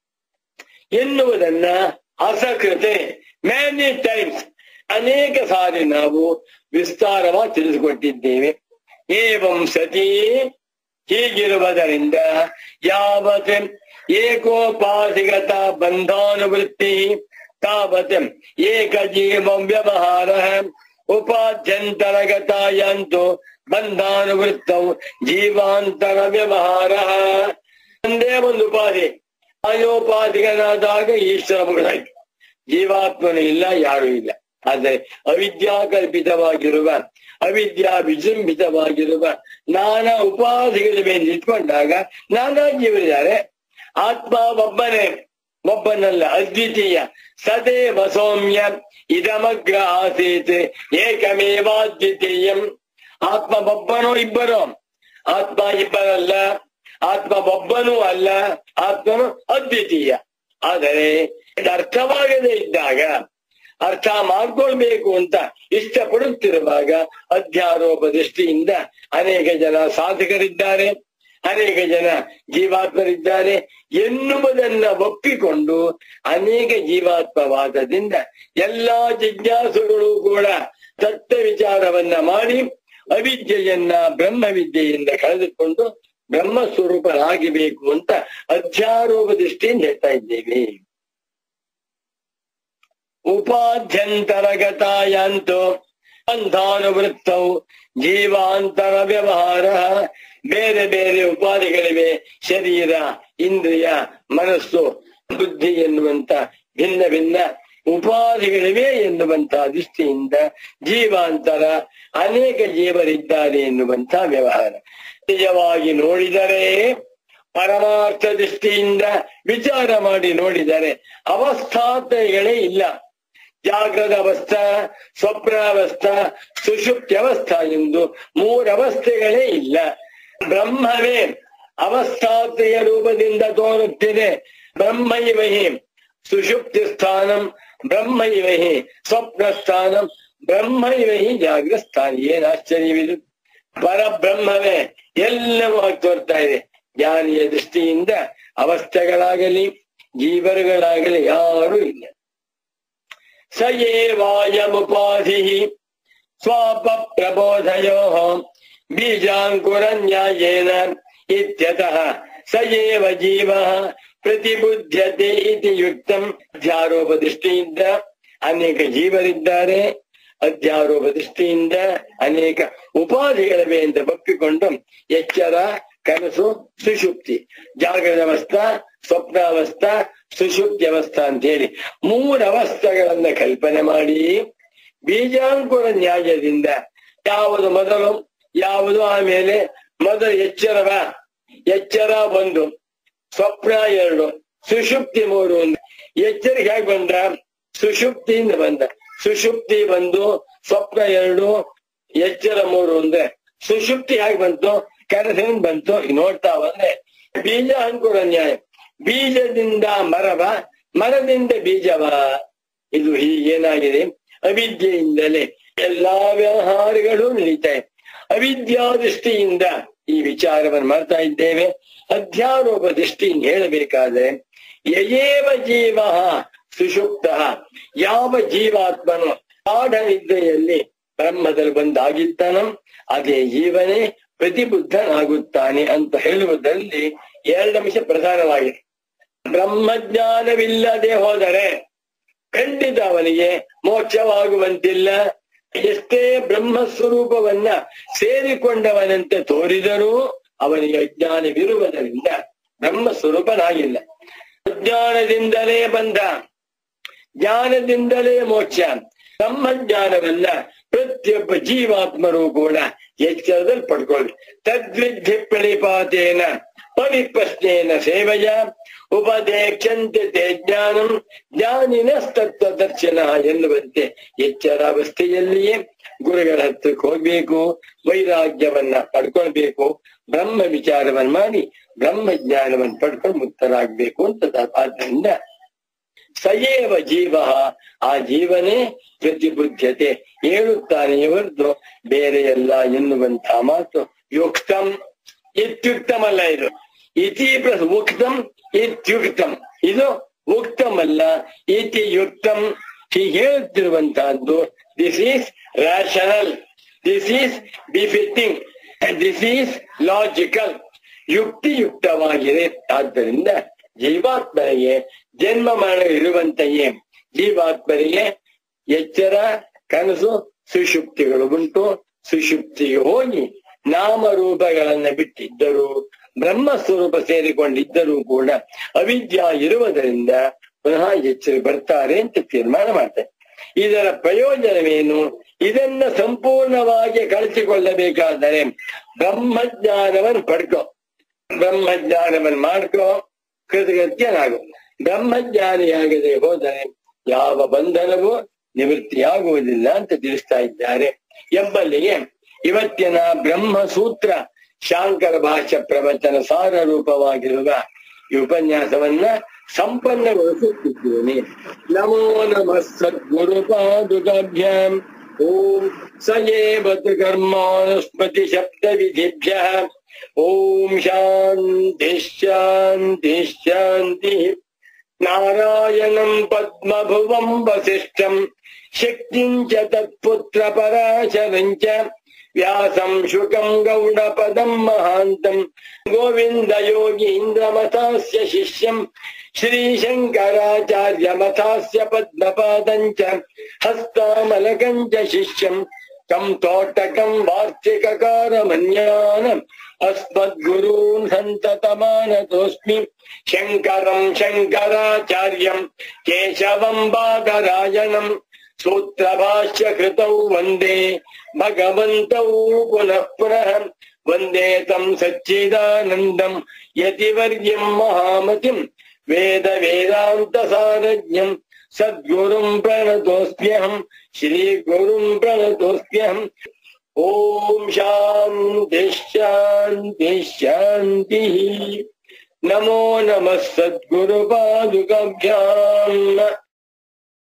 ಎನ್ನುವುದನ್ನ ಅಸಕೃತೆ ಮ್ಯಾನಿ ಟೈಮ್ಸ್ ಅನೇಕ ಸಾರಿ ನಾವು ವಿಸ್ತಾರವಾಗಿ ತಿಳಿಸಿಕೊಟ್ಟಿದ್ದೇವೆ ಏವಂ ಸತಿ ಹೀಗಿರುವುದರಿಂದ ಯಾವತ್ ಏಕೋಪಾಧಿಗತ ಬಂಧಾನುವೃತ್ತಿ ತಾವತ್ ಏಕ ಜೀವ ವ್ಯವಹಾರ ಉಪಾಧ್ಯಂತರಗತಾಯಂತು ಬಂಧಾನುವೃತ್ತವು ಜೀವಾಂತರ ವ್ಯವಹಾರ ಒಂದೇ ಒಂದು ಉಪಾಧಿ ಆಯೋಪಾಧಿಗನಾದಾಗ ಈಶ್ವರ ಮುಗಿದಾಯ್ತು ಜೀವಾತ್ಮನು ಇಲ್ಲ ಯಾರು ಇಲ್ಲ ಆದರೆ ಅವಿದ್ಯಾ ಕಲ್ಪಿತವಾಗಿರುವ ಅವಿದ್ಯಾ ವಿಜೃಂಭಿತವಾಗಿರುವ ನಾನಾ ಉಪಾಧಿಗಳ ಮೇಲೆ ಇಟ್ಕೊಂಡಾಗ ನಾನಾ ಜೀವರಿದ್ದಾರೆ ಆತ್ಮ ಒಬ್ಬನೇ ಒಬ್ಬನಲ್ಲ ಅದ್ವಿತೀಯ ಸದೇವ ಸೌಮ್ಯ ಇದಮಗ್ರ ಆಸೀತ್ ಏಕಮೇವಾದ್ವಿತೀಯಂ ಆತ್ಮ ಒಬ್ಬನೋ ಇಬ್ಬರು ಆತ್ಮ ಇಬ್ಬರಲ್ಲ ಆತ್ಮ ಒಬ್ಬನೂ ಅಲ್ಲ ಆತ್ಮನು ಅದ್ವಿತೀಯ ಆದರೆ ಇದು ಅರ್ಥವಾಗದೇ ಇದ್ದಾಗ ಅರ್ಥ ಮಾಡ್ಕೊಳ್ಬೇಕು ಅಂತ ಇಷ್ಟಪಡುತ್ತಿರುವಾಗ ಅಧ್ಯಾರೋಪ ದೃಷ್ಟಿಯಿಂದ ಅನೇಕ ಜನ ಸಾಧಕರಿದ್ದಾರೆ ಅನೇಕ ಜನ ಜೀವಾತ್ಮರಿದ್ದಾರೆ ಎನ್ನುವುದನ್ನ ಒಪ್ಪಿಕೊಂಡು ಅನೇಕ ಜೀವಾತ್ಮವಾದದಿಂದ ಎಲ್ಲಾ ಜಿಜ್ಞಾಸುಗಳು ಕೂಡ ತತ್ವ ವಿಚಾರವನ್ನ ಮಾಡಿ ಅವಿದ್ಯೆಯನ್ನ ಬ್ರಹ್ಮವಿದ್ಯೆಯಿಂದ ಕಳೆದುಕೊಂಡು ಬ್ರಹ್ಮ ಸ್ವರೂಪರಾಗಬೇಕು ಅಂತ ಅಧ್ಯಾರೋಪ ದೃಷ್ಟಿಯಿಂದ ಹೇಳ್ತಾ ಇದ್ದೇವೆ ಉಪಾಧ್ಯಂತರಗತಾಯಂತು ಬಂಧಾನುವೃತ್ತವು ಜೀವಾಂತರ ವ್ಯವಹಾರ ಬೇರೆ ಬೇರೆ ಉಪಾಧಿಗಳಿವೆ ಶರೀರ ಇಂದ್ರಿಯ ಮನಸ್ಸು ಬುದ್ಧಿ ಎನ್ನುವಂತ ಭಿನ್ನ ಭಿನ್ನ ಉಪಾಧಿಗಳಿವೆ ಎನ್ನುವಂತಹ ದೃಷ್ಟಿಯಿಂದ ಜೀವಾಂತರ ಅನೇಕ ಜೀವರಿದ್ದಾರೆ ಎನ್ನುವಂತಹ ವ್ಯವಹಾರ ನಿಜವಾಗಿ ನೋಡಿದರೆ ಪರಮಾರ್ಥ ದೃಷ್ಟಿಯಿಂದ ವಿಚಾರ ಮಾಡಿ ನೋಡಿದರೆ ಅವಸ್ಥಾತ್ರಯಗಳೇ ಇಲ್ಲ ಜಾಗ್ರದ ಅವಸ್ಥಾ ಸ್ವಪ್ನಾವಸ್ಥಾ ಸುಷುಪ್ತ್ಯವಸ್ಥಾ ಎಂದು ಮೂರವಸ್ಥೆಗಳೇ ಇಲ್ಲ ಬ್ರಹ್ಮವೇ ಅವಸ್ಥಾತ್ರೆಯ ರೂಪದಿಂದ ತೋರುತ್ತಿದೆ ಬ್ರಹ್ಮೈವಹಿ ಸುಷುಪ್ತಿ ಸ್ಥಾನಂ ಬ್ರಹ್ಮೈವಹಿ ಸ್ವಪ್ನ ಸ್ಥಾನಂ ಬ್ರಹ್ಮೈವಹಿ ಜಾಗ್ರಸ್ಥಾನ ಏನ್ ಆಶ್ಚರ್ಯವಿದು ಪರಬ್ರಹ್ಮವೇ ಎಲ್ಲವೂ ಆಗಿ ತೋರ್ತಾ ಇದೆ ಜ್ಞಾನಿಯ ದೃಷ್ಟಿಯಿಂದ ಅವಸ್ಥೆಗಳಾಗಲಿ ಜೀವರುಗಳಾಗಲಿ ಯಾರೂ ಇಲ್ಲ ಸ ಏವಾಯಮುಪಾಧಿ ಸ್ವಾಪ ಪ್ರಬೋಧಯೋ ಬೀಜಾಂಕುರ ನ್ಯಾಯೇನ ಇತ್ಯತಃ ಸ ಏವ ಜೀವ ಪ್ರತಿಬುದ್ಧತೆ ಇತಿ ಯುಕ್ತಂ ಅಧ್ಯಾರೋಪ ದೃಷ್ಟಿಯಿಂದ ಅನೇಕ ಜೀವರಿದ್ದಾರೆ ಅಧ್ಯಾರೋಪ ದೃಷ್ಟಿಯಿಂದ ಅನೇಕ ಉಪಾಧಿಗಳಿವೆ ಅಂತ ಒಪ್ಪಿಕೊಂಡು ಎಚ್ಚರ ಕನಸು ಸುಷುಪ್ತಿ ಜಾಗೃತ ಅವಸ್ಥಾ ಸ್ವಪ್ನಾವಸ್ಥಾ ಸುಷುಪ್ತಿ ಅವಸ್ಥಾ ಅಂತ ಹೇಳಿ ಮೂರು ಅವಸ್ಥೆಗಳನ್ನ ಕಲ್ಪನೆ ಮಾಡಿ ಬೀಜಾಂಕುರ ನ್ಯಾಯದಿಂದ ಯಾವುದು ಮೊದಲು ಯಾವುದು ಆಮೇಲೆ ಮೊದಲು ಎಚ್ಚರವ ಎಚ್ಚರ ಒಂದು ಸ್ವಪ್ನ ಎರಡು ಸುಷುಪ್ತಿ ಮೂರು ಒಂದು ಎಚ್ಚರಿಕೆ ಹೇಗೆ ಬಂದ ಸುಷುಪ್ತಿಯಿಂದ ಬಂದ ಸುಷುಪ್ತಿ ಬಂದು ಸ್ವಪ್ನ ಎರಡು ಎಚ್ಚರ ಮೂರು ಅಂದ್ರೆ ಸುಷುಪ್ತಿ ಹೇಗೆ ಬಂತು ಕನಸಿನ ಬಂತು ಈಗ ನೋಡ್ತಾ ಬಂದ್ರೆ ಬೀಜ ಅಂಕುರ ನ್ಯಾಯ ಬೀಜದಿಂದ ಮರವ ಮರದಿಂದ ಬೀಜವ ಇದು ಹೀಗೇನಾಗಿದೆ ಅವಿದ್ಯೆಯಿಂದಲೇ ಎಲ್ಲಾ ವ್ಯವಹಾರಗಳು ನಡೀತಾ ಇದೆ ಅವಿದ್ಯಾ ದೃಷ್ಟಿಯಿಂದ ಈ ವಿಚಾರವನ್ನು ಮಾಡ್ತಾ ಇದ್ದೇವೆ ಅಧ್ಯಾರೋಪ ದೃಷ್ಟಿಯಿಂದ ಹೇಳಬೇಕಾದ್ರೆ ಯಯೇವ ಜೀವ ಸುಷುಪ್ತ ಯಾವ ಜೀವಾತ್ಮನು ಗಾಢ ನಿದ್ರೆಯಲ್ಲಿ ಬ್ರಹ್ಮದಲ್ಲಿ ಬಂದಾಗಿದ್ದಾನೋ ಅದೇ ಜೀವನೇ ಪ್ರತಿಬುದ್ಧನಾಗುತ್ತಾನೆ ಅಂತ ಹೇಳುವುದರಲ್ಲಿ ಎರಡು ಅಂಶ ಪ್ರಧಾನವಾಗಿದೆ ಬ್ರಹ್ಮಜ್ಞಾನವಿಲ್ಲದೆ ಹೋದರೆ ಖಂಡಿತ ಅವನಿಗೆ ಮೋಕ್ಷವಾಗುವಂತಿಲ್ಲ ಎಷ್ಟೇ ಬ್ರಹ್ಮ ಸ್ವರೂಪವನ್ನ ಸೇರಿಕೊಂಡವನಂತೆ ತೋರಿದರೂ ಅವನಿಗೆ ಅಜ್ಞಾನವಿರುವುದರಿಂದ ಬ್ರಹ್ಮ ಸ್ವರೂಪನಾಗಿಲ್ಲ ಅಜ್ಞಾನದಿಂದಲೇ ಬಂದ ಜ್ಞಾನದಿಂದಲೇ ಮೋಕ್ಷ ನಮ್ಮ ಜ್ಞಾನವನ್ನ ಪ್ರತಿಯೊಬ್ಬ ಜೀವಾತ್ಮರು ಕೂಡ ಎಚ್ಚರದಲ್ಲಿ ಪಡ್ಕೊಳ್ಳಿ ತದ್ವಿಧಿ ಪ್ರಣಿಪಾತೇನ ಪರಿಪ್ರಶ್ನೇನ ಸೇವೆಯ ಉಪದೇಕ್ಷಂತೆ ತೇ ಜ್ಞಾನಂ ಜ್ಞಾನಿನ ತತ್ವ ದರ್ಶನ ಎನ್ನುವಂತೆ ಎಚ್ಚರಾವಸ್ಥೆಯಲ್ಲಿಯೇ ಗುರುಗಳ ಹತ್ರಕ್ಕೆ ಹೋಗ್ಬೇಕು ವೈರಾಗ್ಯವನ್ನ ಪಡ್ಕೊಳ್ಬೇಕು ಬ್ರಹ್ಮ ವಿಚಾರವನ್ನ ಮಾಡಿ ಬ್ರಹ್ಮ ಜ್ಞಾನವನ್ನು ಪಡ್ಕೊಂಡು ಮುಕ್ತರಾಗ್ಬೇಕು ಅಂತ ಆದ್ದರಿಂದ ಸಯೇವ ಜೀವ ಆ ಜೀವನೇ ಪ್ರತಿಬುದ್ಧತೆ ಹೇಳುತ್ತಾನೆ ಹೊರತು ಬೇರೆ ಎಲ್ಲ ಎನ್ನುವಂತಹ ಮಾತು ಯುಕ್ತಂ ಇತ್ಯುಕ್ತಮಲ್ಲ ಇದು ಇತಿ ಪ್ಲಸ್ ಉಕ್ತಂ ಇತ್ಯುಕ್ತಂ ಇದು ಉಕ್ತಮಲ್ಲ ಇತಿ ಯುಕ್ತಂ ಹೀಗೆ ಹೇಳುತ್ತಿರುವಂತಹದ್ದು this is rational this is befitting this is logical ಯುಕ್ತಿಯುಕ್ತವಾಗಿದೆ ಆದ್ದರಿಂದ ಜೀವಾತ್ಮನಿಗೆ ಜನ್ಮ ಮರಣ ಇರುವಂತೆಯೇ ಜೀವಾತ್ಮನಿಗೆ ಎಚ್ಚರ ಕನಸು ಸುಷುಪ್ತಿಗಳು ಉಂಟು ಸುಷುಪ್ತಿಗೆ ಹೋಗಿ ನಾಮರೂಪಗಳನ್ನ ಬಿಟ್ಟಿದ್ದರು ಬ್ರಹ್ಮ ಸ್ವರೂಪ ಸೇರಿಕೊಂಡಿದ್ದರೂ ಕೂಡ ಅವಿದ್ಯಾ ಇರುವುದರಿಂದ ಪುನಃ ಎಚ್ಚರ ಬರ್ತಾರೆ ಅಂತ ತೀರ್ಮಾನ ಮಾಡ್ತಾರೆ ಇದರ ಪ್ರಯೋಜನವೇನು ಇದನ್ನ ಸಂಪೂರ್ಣವಾಗಿ ಕಳಿಸಿಕೊಳ್ಳಬೇಕಾದರೆ ಬ್ರಹ್ಮಜ್ಞಾನವನ್ನು ಪಡ್ಕೋ ಬ್ರಹ್ಮಜ್ಞಾನವನ್ನು ಮಾಡ್ಕೋ ಕೃತಕೃತ್ಯನಾಗು ಬ್ರಹ್ಮಜ್ಞಾನಿಯಾಗದೆ ಹೋದರೆ ಯಾವ ಬಂಧನವೂ ನಿವೃತ್ತಿಯಾಗುವುದಿಲ್ಲ ಅಂತ ತಿಳಿಸ್ತಾ ಇದ್ದಾರೆ ಎಂಬಲ್ಲಿಗೆ ಇವತ್ತಿನ ಬ್ರಹ್ಮ ಸೂತ್ರ ಶಾಂಕರ ಭಾಷ್ಯ ಪ್ರವಚನ ಸಾರ ರೂಪವಾಗಿರುವ ಈ ಉಪನ್ಯಾಸವನ್ನ ಸಂಪನ್ನಗೊಳಿಸುತ್ತಿದ್ದೇನೆ ನಮೋ ನಮಃ ಸದ್ಗುರು ಪಾದುಕಾಭ್ಯಾಂ ಓಂ ಸಯೇವತ್ ಕರ್ಮಾನುಸ್ಮೃತಿ ಶಬ್ದ ವಿಧಿಭ್ಯ ಓಂ ಶಾಂತಿ ಶಾಂತಿ ಶಾಂತಿ ನಾರಾಯಣಂ ಪದ್ಮಭುವಂ ವಸಿಷ್ಠಂ ಶಕ್ತಿಂ ಚ ತತ್ಪುತ್ರ ಪರಾಶರಂ ಚ ವ್ಯಾಸಂ ಶುಕಂ ಗೌಡಪದಂ ಮಹಾಂತಂ ಗೋವಿಂದ ಯೋಗೀಂದ್ರ ಮತಾಸ್ಯ ಶಿಷ್ಯಂ ಶ್ರೀಶಂಕರಾಚಾರ್ಯ ಮತಾಸ್ಯ ಪದ್ಮಪಾದಂ ಚ ಹಸ್ತಾಮಲಕಂ ಚ ಶಿಷ್ಯಂ तं तोटकं वार्तिककारमन्यानम् अस्मद्गुरून् सन्ततमानतोऽस्मि शङ्करं शङ्कराचार्यं केशवं बादरायणम् सूत्रभाष्य कृतौ वन्दे भगवन्तौ पुनः पुनः वन्दे तं सच्चिदानन्दम् यतिवर्यं महामतिम् वेद वेदान्तसारज्ञम् सद्गुरुं प्रणतोऽस्म्यहम् श्रीगुरुं प्रणतोऽस्म्यहम् ॐ शान्ति शान्ति शान्तिः नमो नमः सद्गुरुपादुकाभ्याम्